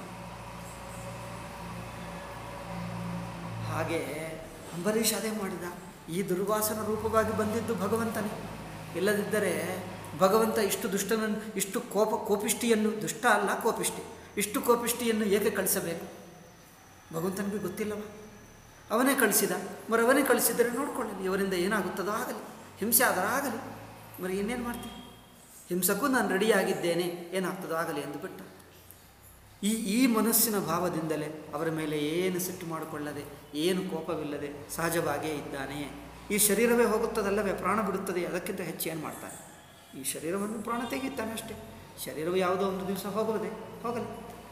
[SPEAKER 1] ಹಾಗೆ ಅಂಬರೀಷ್ ಅದೇ ಮಾಡಿದ ಈ ದುರ್ವಾಸನ ರೂಪವಾಗಿ ಬಂದಿದ್ದು ಭಗವಂತನೇ ಇಲ್ಲದಿದ್ದರೆ ಭಗವಂತ ಇಷ್ಟು ದುಷ್ಟನನ್ನು ಇಷ್ಟು ಕೋಪ ಕೋಪಿಷ್ಟಿಯನ್ನು ದುಷ್ಟ ಅಲ್ಲ ಕೋಪಿಷ್ಟಿ ಇಷ್ಟು ಕೋಪಿಷ್ಟಿಯನ್ನು ಏಕೆ ಕಳಿಸಬೇಕು ಭಗವಂತನಿಗೆ ಗೊತ್ತಿಲ್ಲವ ಅವನೇ ಕಳಿಸಿದ ಮರ ಅವನೇ ಕಳಿಸಿದರೆ ನೋಡ್ಕೊಳ್ಳಿ ಇವರಿಂದ ಏನಾಗುತ್ತದೋ ಆಗಲಿ ಹಿಂಸೆ ಆದರೂ ಆಗಲಿ ಮರಿ ಇನ್ನೇನು ಮಾಡ್ತೀನಿ ಹಿಂಸಕ್ಕೂ ನಾನು ರೆಡಿಯಾಗಿದ್ದೇನೆ ಏನಾಗ್ತದೋ ಆಗಲಿ ಎಂದು ಬಿಟ್ಟ ಈ ಈ ಮನಸ್ಸಿನ ಭಾವದಿಂದಲೇ ಅವರ ಮೇಲೆ ಏನು ಸಿಟ್ಟು ಮಾಡಿಕೊಳ್ಳದೆ ಏನು ಕೋಪವಿಲ್ಲದೆ ಸಹಜವಾಗಿಯೇ ಇದ್ದಾನೆ ಈ ಶರೀರವೇ ಹೋಗುತ್ತದಲ್ಲವೇ ಪ್ರಾಣ ಬಿಡುತ್ತದೆ ಅದಕ್ಕಿಂತ ಹೆಚ್ಚು ಏನು ಮಾಡ್ತಾನೆ ಈ ಶರೀರವನ್ನು ಪ್ರಾಣ ತೆಗೆಯುತ್ತಾನೆ ಅಷ್ಟೇ ಶರೀರವು ಯಾವುದೋ ಒಂದು ದಿವಸ ಹೋಗುವುದೇ ಹೋಗಲಿ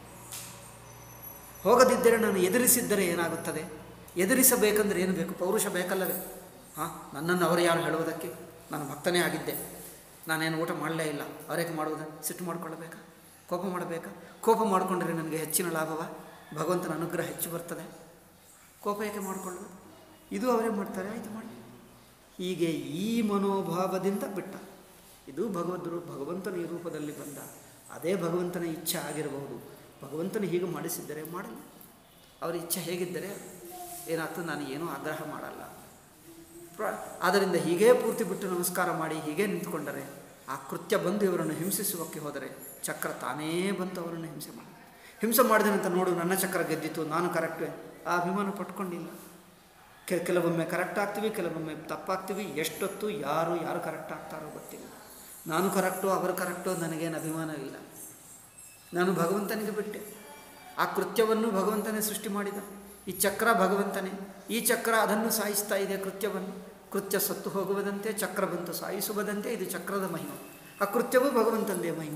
[SPEAKER 1] ಹೋಗದಿದ್ದರೆ ನಾನು ಎದುರಿಸಿದ್ದರೆ ಏನಾಗುತ್ತದೆ ಎದುರಿಸಬೇಕಂದ್ರೆ ಏನು ಬೇಕು ಪೌರುಷ ಬೇಕಲ್ಲವೇ ಹಾಂ ನನ್ನನ್ನು ಅವರು ಯಾರು ಹೇಳುವುದಕ್ಕೆ ನಾನು ಭಕ್ತನೇ ಆಗಿದ್ದೆ ನಾನೇನು ಊಟ ಮಾಡಲೇ ಇಲ್ಲ ಅವರೇಕೆ ಮಾಡುವುದು ಸಿಟ್ಟು ಮಾಡಿಕೊಳ್ಳಬೇಕಾ ಕೋಪ ಮಾಡಬೇಕಾ ಕೋಪ ಮಾಡಿಕೊಂಡ್ರೆ ನನಗೆ ಹೆಚ್ಚಿನ ಲಾಭವ ಭಗವಂತನ ಅನುಗ್ರಹ ಹೆಚ್ಚು ಬರ್ತದೆ ಕೋಪ ಏಕೆ ಮಾಡಿಕೊಳ್ಳೋದು ಇದು ಅವರೇ ಮಾಡ್ತಾರೆ ಆಯಿತು ಮಾಡಿ ಹೀಗೆ ಈ ಮನೋಭಾವದಿಂದ ಬಿಟ್ಟ ಇದು ಭಗವದ್ ರೂಪ ಭಗವಂತನ ಈ ರೂಪದಲ್ಲಿ ಬಂದ ಅದೇ ಭಗವಂತನ ಇಚ್ಛೆ ಆಗಿರಬಹುದು ಭಗವಂತನ ಹೀಗೆ ಮಾಡಿಸಿದ್ದರೆ ಮಾಡಲಿ ಅವರ ಇಚ್ಛೆ ಹೇಗಿದ್ದರೆ ಏನಾಗ್ತದೆ ನಾನು ಏನೂ ಆಗ್ರಹ ಮಾಡಲ್ಲ ಪ್ರ ಆದ್ದರಿಂದ ಹೀಗೇ ಪೂರ್ತಿ ಬಿಟ್ಟು ನಮಸ್ಕಾರ ಮಾಡಿ ಹೀಗೇ ನಿಂತ್ಕೊಂಡರೆ ಆ ಕೃತ್ಯ ಬಂದು ಇವರನ್ನು ಹಿಂಸಿಸುವಕ್ಕೆ ಹೋದರೆ ಚಕ್ರ ತಾನೇ ಬಂತು ಅವರನ್ನು ಹಿಂಸೆ ಮಾಡಿ ಹಿಂಸೆ ಮಾಡಿದೆ ಅಂತ ನೋಡು ನನ್ನ ಚಕ್ರ ಗೆದ್ದಿತು ನಾನು ಕರೆಕ್ಟ್ ಆ ಅಭಿಮಾನ ಪಟ್ಕೊಂಡಿಲ್ಲ ಕೆ ಕೆಲವೊಮ್ಮೆ ಕರೆಕ್ಟ್ ಆಗ್ತೀವಿ ಕೆಲವೊಮ್ಮೆ ತಪ್ಪಾಗ್ತೀವಿ ಎಷ್ಟೊತ್ತು ಯಾರು ಯಾರು ಕರೆಕ್ಟ್ ಆಗ್ತಾರೋ ಗೊತ್ತಿಲ್ಲ ನಾನು ಕರೆಕ್ಟು ಅವರು ಕರೆಕ್ಟು ನನಗೇನು ಅಭಿಮಾನವಿಲ್ಲ ನಾನು ಭಗವಂತನಿಗೆ ಬಿಟ್ಟೆ ಆ ಕೃತ್ಯವನ್ನು ಭಗವಂತನೇ ಸೃಷ್ಟಿ ಮಾಡಿದ ಈ ಚಕ್ರ ಭಗವಂತನೇ ಈ ಚಕ್ರ ಅದನ್ನು ಸಾಯಿಸ್ತಾ ಇದೆ ಕೃತ್ಯವನ್ನು ಕೃತ್ಯ ಸತ್ತು ಹೋಗುವುದಂತೆ ಚಕ್ರ ಬಂತು ಸಾಯಿಸುವುದಂತೆ ಇದು ಚಕ್ರದ ಮಹಿಮ ಆ ಕೃತ್ಯವೂ ಭಗವಂತಂದೇ ಮಹಿಮ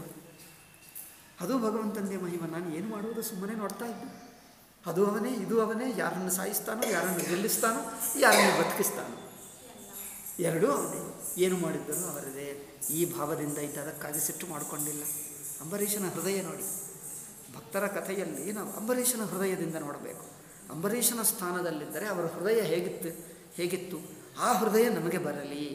[SPEAKER 1] ಅದು ಭಗವಂತಂದೇ ಮಹಿಮ ನಾನು ಏನು ಮಾಡುವುದು ಸುಮ್ಮನೆ ನೋಡ್ತಾ ಇದ್ದೆ ಅದು ಅವನೇ ಇದು ಅವನೇ ಯಾರನ್ನು ಸಾಯಿಸ್ತಾನೋ ಯಾರನ್ನು ಗೆಲ್ಲಿಸ್ತಾನೋ ಯಾರನ್ನು ಬದುಕಿಸ್ತಾನೋ ಎರಡೂ ಅವನೇ ಏನು ಮಾಡಿದ್ದರೂ ಅವರದೇ ಈ ಭಾವದಿಂದ ಇದ್ದ ಅದಕ್ಕಾಗಿ ಸಿಟ್ಟು ಮಾಡಿಕೊಂಡಿಲ್ಲ ಅಂಬರೀಷನ ಹೃದಯ ನೋಡಿ ಭಕ್ತರ ಕಥೆಯಲ್ಲಿ ನಾವು ಅಂಬರೀಷನ ಹೃದಯದಿಂದ ನೋಡಬೇಕು ಅಂಬರೀಷನ ಸ್ಥಾನದಲ್ಲಿದ್ದರೆ ಅವರ ಹೃದಯ ಹೇಗಿತ್ತು ಹೇಗಿತ್ತು ಆ ಹೃದಯ ನಮಗೆ ಬರಲಿ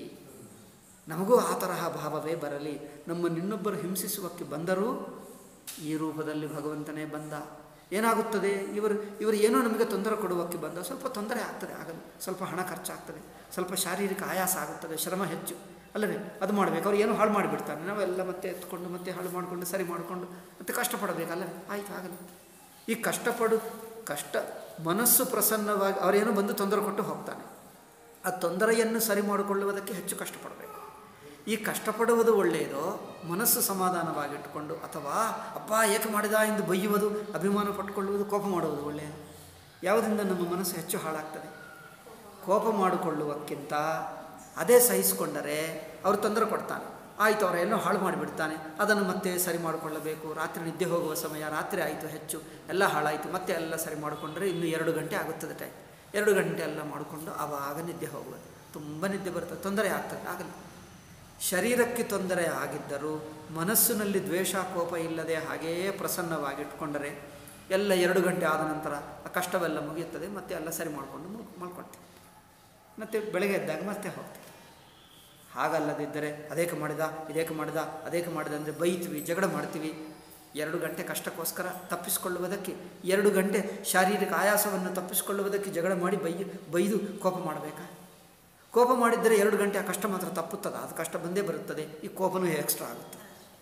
[SPEAKER 1] ನಮಗೂ ಆ ತರಹ ಭಾವವೇ ಬರಲಿ ನಮ್ಮನ್ನು ಇನ್ನೊಬ್ಬರು ಹಿಂಸಿಸುವಕ್ಕೆ ಬಂದರೂ ಈ ರೂಪದಲ್ಲಿ ಭಗವಂತನೇ ಬಂದ ಏನಾಗುತ್ತದೆ ಇವರು ಇವರು ಏನೋ ನಮಗೆ ತೊಂದರೆ ಕೊಡುವಕ್ಕೆ ಬಂದ ಸ್ವಲ್ಪ ತೊಂದರೆ ಆಗ್ತದೆ ಆಗಲ್ಲ ಸ್ವಲ್ಪ ಹಣ ಖರ್ಚಾಗ್ತದೆ ಸ್ವಲ್ಪ ಶಾರೀರಿಕ ಆಯಾಸ ಆಗುತ್ತದೆ ಶ್ರಮ ಹೆಚ್ಚು ಅಲ್ಲವೇ ಅದು ಮಾಡಬೇಕು ಅವ್ರು ಏನೋ ಹಾಳು ಮಾಡಿಬಿಡ್ತಾರೆ ನಾವೆಲ್ಲ ಮತ್ತೆ ಎತ್ಕೊಂಡು ಮತ್ತೆ ಹಾಳು ಮಾಡಿಕೊಂಡು ಸರಿ ಮಾಡಿಕೊಂಡು ಮತ್ತೆ ಕಷ್ಟಪಡಬೇಕಲ್ಲ ಆಯಿತು ಆಗಲಿ ಈ ಕಷ್ಟಪಡು ಕಷ್ಟ ಮನಸ್ಸು ಪ್ರಸನ್ನವಾಗಿ ಅವರೇನೋ ಬಂದು ತೊಂದರೆ ಕೊಟ್ಟು ಹೋಗ್ತಾನೆ ಆ ತೊಂದರೆಯನ್ನು ಸರಿ ಮಾಡಿಕೊಳ್ಳುವುದಕ್ಕೆ ಹೆಚ್ಚು ಕಷ್ಟಪಡಬೇಕು ಈ ಕಷ್ಟಪಡುವುದು ಒಳ್ಳೆಯದೋ ಮನಸ್ಸು ಸಮಾಧಾನವಾಗಿಟ್ಟುಕೊಂಡು ಅಥವಾ ಅಪ್ಪ ಏಕೆ ಮಾಡಿದ ಎಂದು ಬೈಯುವುದು ಅಭಿಮಾನ ಪಟ್ಟುಕೊಳ್ಳುವುದು ಕೋಪ ಮಾಡುವುದು ಒಳ್ಳೆಯದು ಯಾವುದರಿಂದ ನಮ್ಮ ಮನಸ್ಸು ಹೆಚ್ಚು ಹಾಳಾಗ್ತದೆ ಕೋಪ ಮಾಡಿಕೊಳ್ಳುವಕ್ಕಿಂತ ಅದೇ ಸಹಿಸಿಕೊಂಡರೆ ಅವರು ತೊಂದರೆ ಕೊಡ್ತಾನೆ ಆಯಿತು ಅವರ ಏನೋ ಹಾಳು ಮಾಡಿಬಿಡ್ತಾನೆ ಅದನ್ನು ಮತ್ತೆ ಸರಿ ಮಾಡಿಕೊಳ್ಳಬೇಕು ರಾತ್ರಿ ನಿದ್ದೆ ಹೋಗುವ ಸಮಯ ರಾತ್ರಿ ಆಯಿತು ಹೆಚ್ಚು ಎಲ್ಲ ಹಾಳಾಯಿತು ಮತ್ತೆ ಎಲ್ಲ ಸರಿ ಮಾಡಿಕೊಂಡ್ರೆ ಇನ್ನು ಎರಡು ಗಂಟೆ ಆಗುತ್ತದೆ ಟೈಮ್ ಎರಡು ಗಂಟೆ ಎಲ್ಲ ಮಾಡಿಕೊಂಡು ಆವಾಗ ನಿದ್ದೆ ಹೋಗುವುದು ತುಂಬ ನಿದ್ದೆ ಬರ್ತದೆ ತೊಂದರೆ ಆಗ್ತದೆ ಆಗಲಿ ಶರೀರಕ್ಕೆ ತೊಂದರೆ ಆಗಿದ್ದರೂ ಮನಸ್ಸಿನಲ್ಲಿ ದ್ವೇಷ ಕೋಪ ಇಲ್ಲದೆ ಹಾಗೆಯೇ ಪ್ರಸನ್ನವಾಗಿಟ್ಕೊಂಡರೆ ಎಲ್ಲ ಎರಡು ಗಂಟೆ ಆದ ನಂತರ ಆ ಕಷ್ಟವೆಲ್ಲ ಮುಗಿಯುತ್ತದೆ ಮತ್ತೆ ಎಲ್ಲ ಸರಿ ಮಾಡಿಕೊಂಡು ಮಲ್ಕೊಳ್ತೀವಿ ಮತ್ತು ಬೆಳಗ್ಗೆ ಎದ್ದಾಗ ಮತ್ತೆ ಹೋಗ್ತೀವಿ ಹಾಗಲ್ಲದಿದ್ದರೆ ಅದೇಕೆ ಮಾಡಿದ ಇದೇಕೆ ಮಾಡಿದ ಅದೇಕೆ ಮಾಡಿದ ಅಂದರೆ ಬೈತೀವಿ ಜಗಳ ಮಾಡ್ತೀವಿ ಎರಡು ಗಂಟೆ ಕಷ್ಟಕ್ಕೋಸ್ಕರ ತಪ್ಪಿಸಿಕೊಳ್ಳುವುದಕ್ಕೆ ಎರಡು ಗಂಟೆ ಶಾರೀರಿಕ ಆಯಾಸವನ್ನು ತಪ್ಪಿಸಿಕೊಳ್ಳುವುದಕ್ಕೆ ಜಗಳ ಮಾಡಿ ಬೈ ಬೈದು ಕೋಪ ಮಾಡಬೇಕಾ ಕೋಪ ಮಾಡಿದ್ದರೆ ಎರಡು ಗಂಟೆ ಆ ಕಷ್ಟ ಮಾತ್ರ ತಪ್ಪುತ್ತದೆ ಅದು ಕಷ್ಟ ಬಂದೇ ಬರುತ್ತದೆ ಈ ಕೋಪನೂ ಎಕ್ಸ್ಟ್ರಾ ಆಗುತ್ತದೆ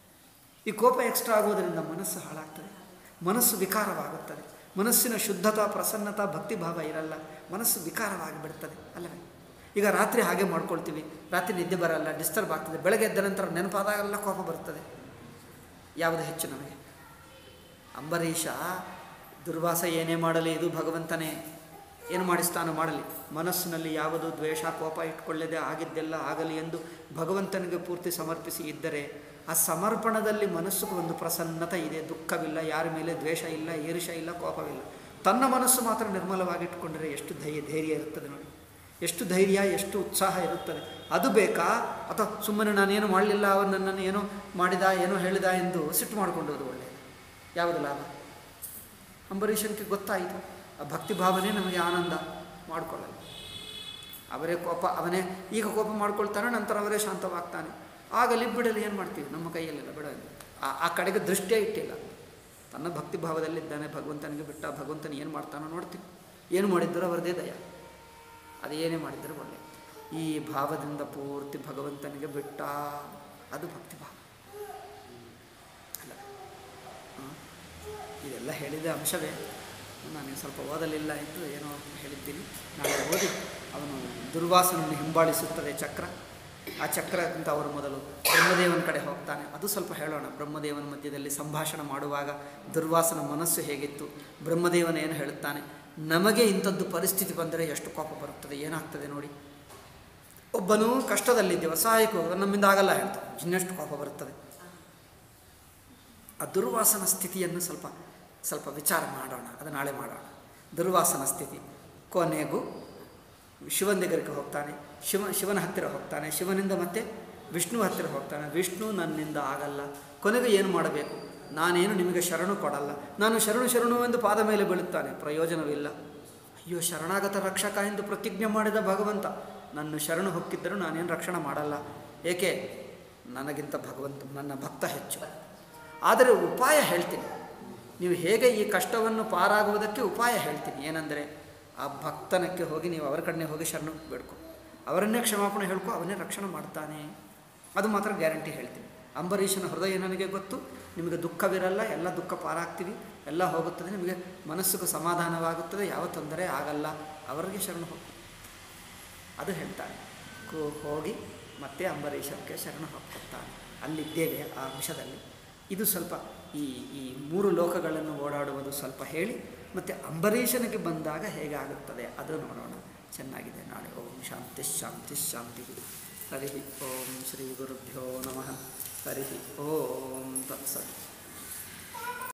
[SPEAKER 1] ಈ ಕೋಪ ಎಕ್ಸ್ಟ್ರಾ ಆಗೋದರಿಂದ ಮನಸ್ಸು ಹಾಳಾಗ್ತದೆ ಮನಸ್ಸು ವಿಕಾರವಾಗುತ್ತದೆ ಮನಸ್ಸಿನ ಶುದ್ಧತಾ ಪ್ರಸನ್ನತಾ ಭಕ್ತಿಭಾವ ಇರಲ್ಲ ಮನಸ್ಸು ವಿಕಾರವಾಗಿ ಬಿಡ್ತದೆ ಅಲ್ಲವೇ ಈಗ ರಾತ್ರಿ ಹಾಗೆ ಮಾಡ್ಕೊಳ್ತೀವಿ ರಾತ್ರಿ ನಿದ್ದೆ ಬರಲ್ಲ ಡಿಸ್ಟರ್ಬ್ ಆಗ್ತದೆ ಬೆಳಗ್ಗೆ ಎದ್ದ ನಂತರ ನೆನಪಾದಾಗೆಲ್ಲ ಕೋಪ ಬರ್ತದೆ ಯಾವುದು ಹೆಚ್ಚು ನಮಗೆ ಅಂಬರೀಷ ದುರ್ವಾಸ ಏನೇ ಮಾಡಲಿ ಇದು ಭಗವಂತನೇ ಏನು ಮಾಡಿಸ್ತಾನೋ ಮಾಡಲಿ ಮನಸ್ಸಿನಲ್ಲಿ ಯಾವುದು ದ್ವೇಷ ಕೋಪ ಇಟ್ಕೊಳ್ಳದೆ ಆಗಿದ್ದೆಲ್ಲ ಆಗಲಿ ಎಂದು ಭಗವಂತನಿಗೆ ಪೂರ್ತಿ ಸಮರ್ಪಿಸಿ ಇದ್ದರೆ ಆ ಸಮರ್ಪಣದಲ್ಲಿ ಮನಸ್ಸಿಗೆ ಒಂದು ಪ್ರಸನ್ನತೆ ಇದೆ ದುಃಖವಿಲ್ಲ ಯಾರ ಮೇಲೆ ದ್ವೇಷ ಇಲ್ಲ ಈರ್ಷ ಇಲ್ಲ ಕೋಪವಿಲ್ಲ ತನ್ನ ಮನಸ್ಸು ಮಾತ್ರ ನಿರ್ಮಲವಾಗಿಟ್ಕೊಂಡ್ರೆ ಎಷ್ಟು ಧೈರ್ಯ ಧೈರ್ಯ ಇರುತ್ತದೆ ನೋಡಿ ಎಷ್ಟು ಧೈರ್ಯ ಎಷ್ಟು ಉತ್ಸಾಹ ಇರುತ್ತದೆ ಅದು ಬೇಕಾ ಅಥವಾ ಸುಮ್ಮನೆ ನಾನೇನು ಮಾಡಲಿಲ್ಲ ಅವನು ನನ್ನನ್ನು ಏನೋ ಮಾಡಿದ ಏನೋ ಹೇಳಿದ ಎಂದು ಸಿಟ್ಟು ಮಾಡಿಕೊಂಡೋದು ಒಳ್ಳೆಯದು ಯಾವುದು ಲಾಭ ಅಂಬರೀಷನ್ಗೆ ಗೊತ್ತಾಯಿತು ಆ ಭಕ್ತಿ ಭಾವನೆ ನಮಗೆ ಆನಂದ ಮಾಡಿಕೊಳ್ಳಲ್ಲ ಅವರೇ ಕೋಪ ಅವನೇ ಈಗ ಕೋಪ ಮಾಡ್ಕೊಳ್ತಾನೆ ನಂತರ ಅವರೇ ಶಾಂತವಾಗ್ತಾನೆ ಆಗಲಿ ಬಿಡಲಿ ಏನು ಮಾಡ್ತೀವಿ ನಮ್ಮ ಕೈಯಲ್ಲಿಲ್ಲ ಬಿಡ ಆ ಆ ಕಡೆಗೆ ದೃಷ್ಟಿಯೇ ಇಟ್ಟಿಲ್ಲ ತನ್ನ ಭಕ್ತಿ ಭಾವದಲ್ಲಿದ್ದಾನೆ ಭಗವಂತನಿಗೆ ಬಿಟ್ಟ ಭಗವಂತನ ಏನು ಮಾಡ್ತಾನೋ ನೋಡ್ತೀವಿ ಏನು ಮಾಡಿದ್ದರೂ ಅವರದೇ ದಯ ಅದೇನೇ ಮಾಡಿದರೂ ಒಳ್ಳೆ ಈ ಭಾವದಿಂದ ಪೂರ್ತಿ ಭಗವಂತನಿಗೆ ಬಿಟ್ಟ ಅದು ಭಕ್ತಿ ಭಾವ ಅಲ್ಲ ಹ್ಮ್. ಇದೆಲ್ಲ ಹೇಳಿದ ಅಂಶವೇ ನಾನು ಸ್ವಲ್ಪ ಓದಲಿಲ್ಲ ಎಂದು ಏನೋ ಹೇಳಿದ್ದೀನಿ ನಾಳೆ ಓದಿ ಅವನು ದುರ್ವಾಸನನ್ನು ಹಿಂಬಾಲಿಸುತ್ತದೆ ಚಕ್ರ ಆ ಚಕ್ರಕ್ಕಿಂತ ಅವರು ಮೊದಲು ಬ್ರಹ್ಮದೇವನ ಕಡೆ ಹೋಗ್ತಾನೆ ಅದು ಸ್ವಲ್ಪ ಹೇಳೋಣ ಬ್ರಹ್ಮದೇವನ ಮಧ್ಯದಲ್ಲಿ ಸಂಭಾಷಣೆ ಮಾಡುವಾಗ ದುರ್ವಾಸನ ಮನಸ್ಸು ಹೇಗಿತ್ತು ಬ್ರಹ್ಮದೇವನ ಏನು ಹೇಳುತ್ತಾನೆ ನಮಗೆ ಇಂಥದ್ದು ಪರಿಸ್ಥಿತಿ ಬಂದರೆ ಎಷ್ಟು ಕೋಪ ಬರುತ್ತದೆ ಏನಾಗ್ತದೆ ನೋಡಿ ಒಬ್ಬನು ಕಷ್ಟದಲ್ಲಿದ್ದೇವೆ ಸಹಾಯಕ್ಕೆ ಹೋಗುವ ನಮ್ಮಿಂದ ಆಗಲ್ಲ ಹೇಳ್ತಾನೆ ಇನ್ನೆಷ್ಟು ಕೋಪ ಬರುತ್ತದೆ ಆ ದುರ್ವಾಸನ ಸ್ಥಿತಿಯನ್ನು ಸ್ವಲ್ಪ ಸ್ವಲ್ಪ ವಿಚಾರ ಮಾಡೋಣ ಅದು ನಾಳೆ ಮಾಡೋಣ ದುರ್ವಾಸನ ಸ್ಥಿತಿ ಕೊನೆಗೂ ಶಿವನ దగ్గరికి ಹೋಗ್ತಾನೆ ಶಿವ ಶಿವನ ಹತ್ತಿರ ಹೋಗ್ತಾನೆ ಶಿವನಿಂದ ಮತ್ತೆ ವಿಷ್ಣು ಹತ್ತಿರ ಹೋಗ್ತಾನೆ ವಿಷ್ಣು ನನ್ನಿಂದ ಆಗಲ್ಲ ಕೊನೆಗೂ ಏನು ಮಾಡಬೇಕು ನಾನೇನು ನಿಮಗೆ ಶರಣು ಕೊಡಲ್ಲ ನಾನು ಶರಣು ಶರಣು ಎಂದು ಪಾದ ಮೇಲೆ ಬೀಳುತ್ತಾನೆ ಪ್ರಯೋಜನವಿಲ್ಲ ಅಯ್ಯೋ ಶರಣಾಗತ ರಕ್ಷಕ ಎಂದು ಪ್ರತಿಜ್ಞೆ ಮಾಡಿದ ಭಗವಂತ ನನ್ನ ಶರಣು ಹೊಕ್ಕಿದ್ದರೂ ನಾನೇನು ರಕ್ಷಣೆ ಮಾಡಲ್ಲ ಏಕೆ ನನಗಿಂತ ಭಗವಂತ ನನ್ನ ಭಕ್ತ ಹೆಚ್ಚು ಆದರೆ ಉಪಾಯ ಹೇಳ್ತೀನಿ ನೀವು ಹೇಗೆ ಈ ಕಷ್ಟವನ್ನು ಪಾರಾಗುವುದಕ್ಕೆ ಉಪಾಯ ಹೇಳ್ತೀನಿ ಏನಂದರೆ ಆ ಭಕ್ತನಕ್ಕೆ ಹೋಗಿ ನೀವು ಅವರ ಕಡೆನೇ ಹೋಗಿ ಶರಣ ಬೇಡ್ಕೊ ಅವರನ್ನೇ ಕ್ಷಮಾಪಣೆ ಹೇಳ್ಕೊ ಅವನ್ನೇ ರಕ್ಷಣೆ ಮಾಡ್ತಾನೆ ಅದು ಮಾತ್ರ ಗ್ಯಾರಂಟಿ ಹೇಳ್ತೀನಿ ಅಂಬರೀಷನ ಹೃದಯ ನನಗೆ ಗೊತ್ತು ನಿಮಗೆ ದುಃಖವಿರಲ್ಲ ಎಲ್ಲ ದುಃಖ ಪಾರಾಗ್ತೀವಿ ಎಲ್ಲ ಹೋಗುತ್ತದೆ ನಿಮಗೆ ಮನಸ್ಸಿಗೂ ಸಮಾಧಾನವಾಗುತ್ತದೆ ಯಾವ ತೊಂದರೆ ಆಗಲ್ಲ ಅವರಿಗೆ ಶರಣ ಹೋಗಿ ಅದು ಹೇಳ್ತಾನೆ ಕೋ ಹೋಗಿ ಮತ್ತೆ ಅಂಬರೀಷಕ್ಕೆ ಶರಣ ಹೋಗ್ತಾನೆ ಅಲ್ಲಿದ್ದೇವೆ ಆ ಅಂಶದಲ್ಲಿ ಇದು ಸ್ವಲ್ಪ ಈ ಈ ಮೂರು ಲೋಕಗಳನ್ನು ಓಡಾಡುವುದು ಸ್ವಲ್ಪ ಹೇಳಿ ಮತ್ತು ಅಂಬರೀಷನಿಗೆ ಬಂದಾಗ ಹೇಗಾಗುತ್ತದೆ ಅದು ನೋಡೋಣ ಚೆನ್ನಾಗಿದೆ ನಾಳೆ ಓಂ ಶಾಂತಿ ಶಾಂತಿ ಶಾಂತಿ ಹರಿ ಓಂ ಶ್ರೀ ಗುರುಭ್ಯೋ ನಮಃ ಹರಿ ಓಂ ತತ್ಸತ್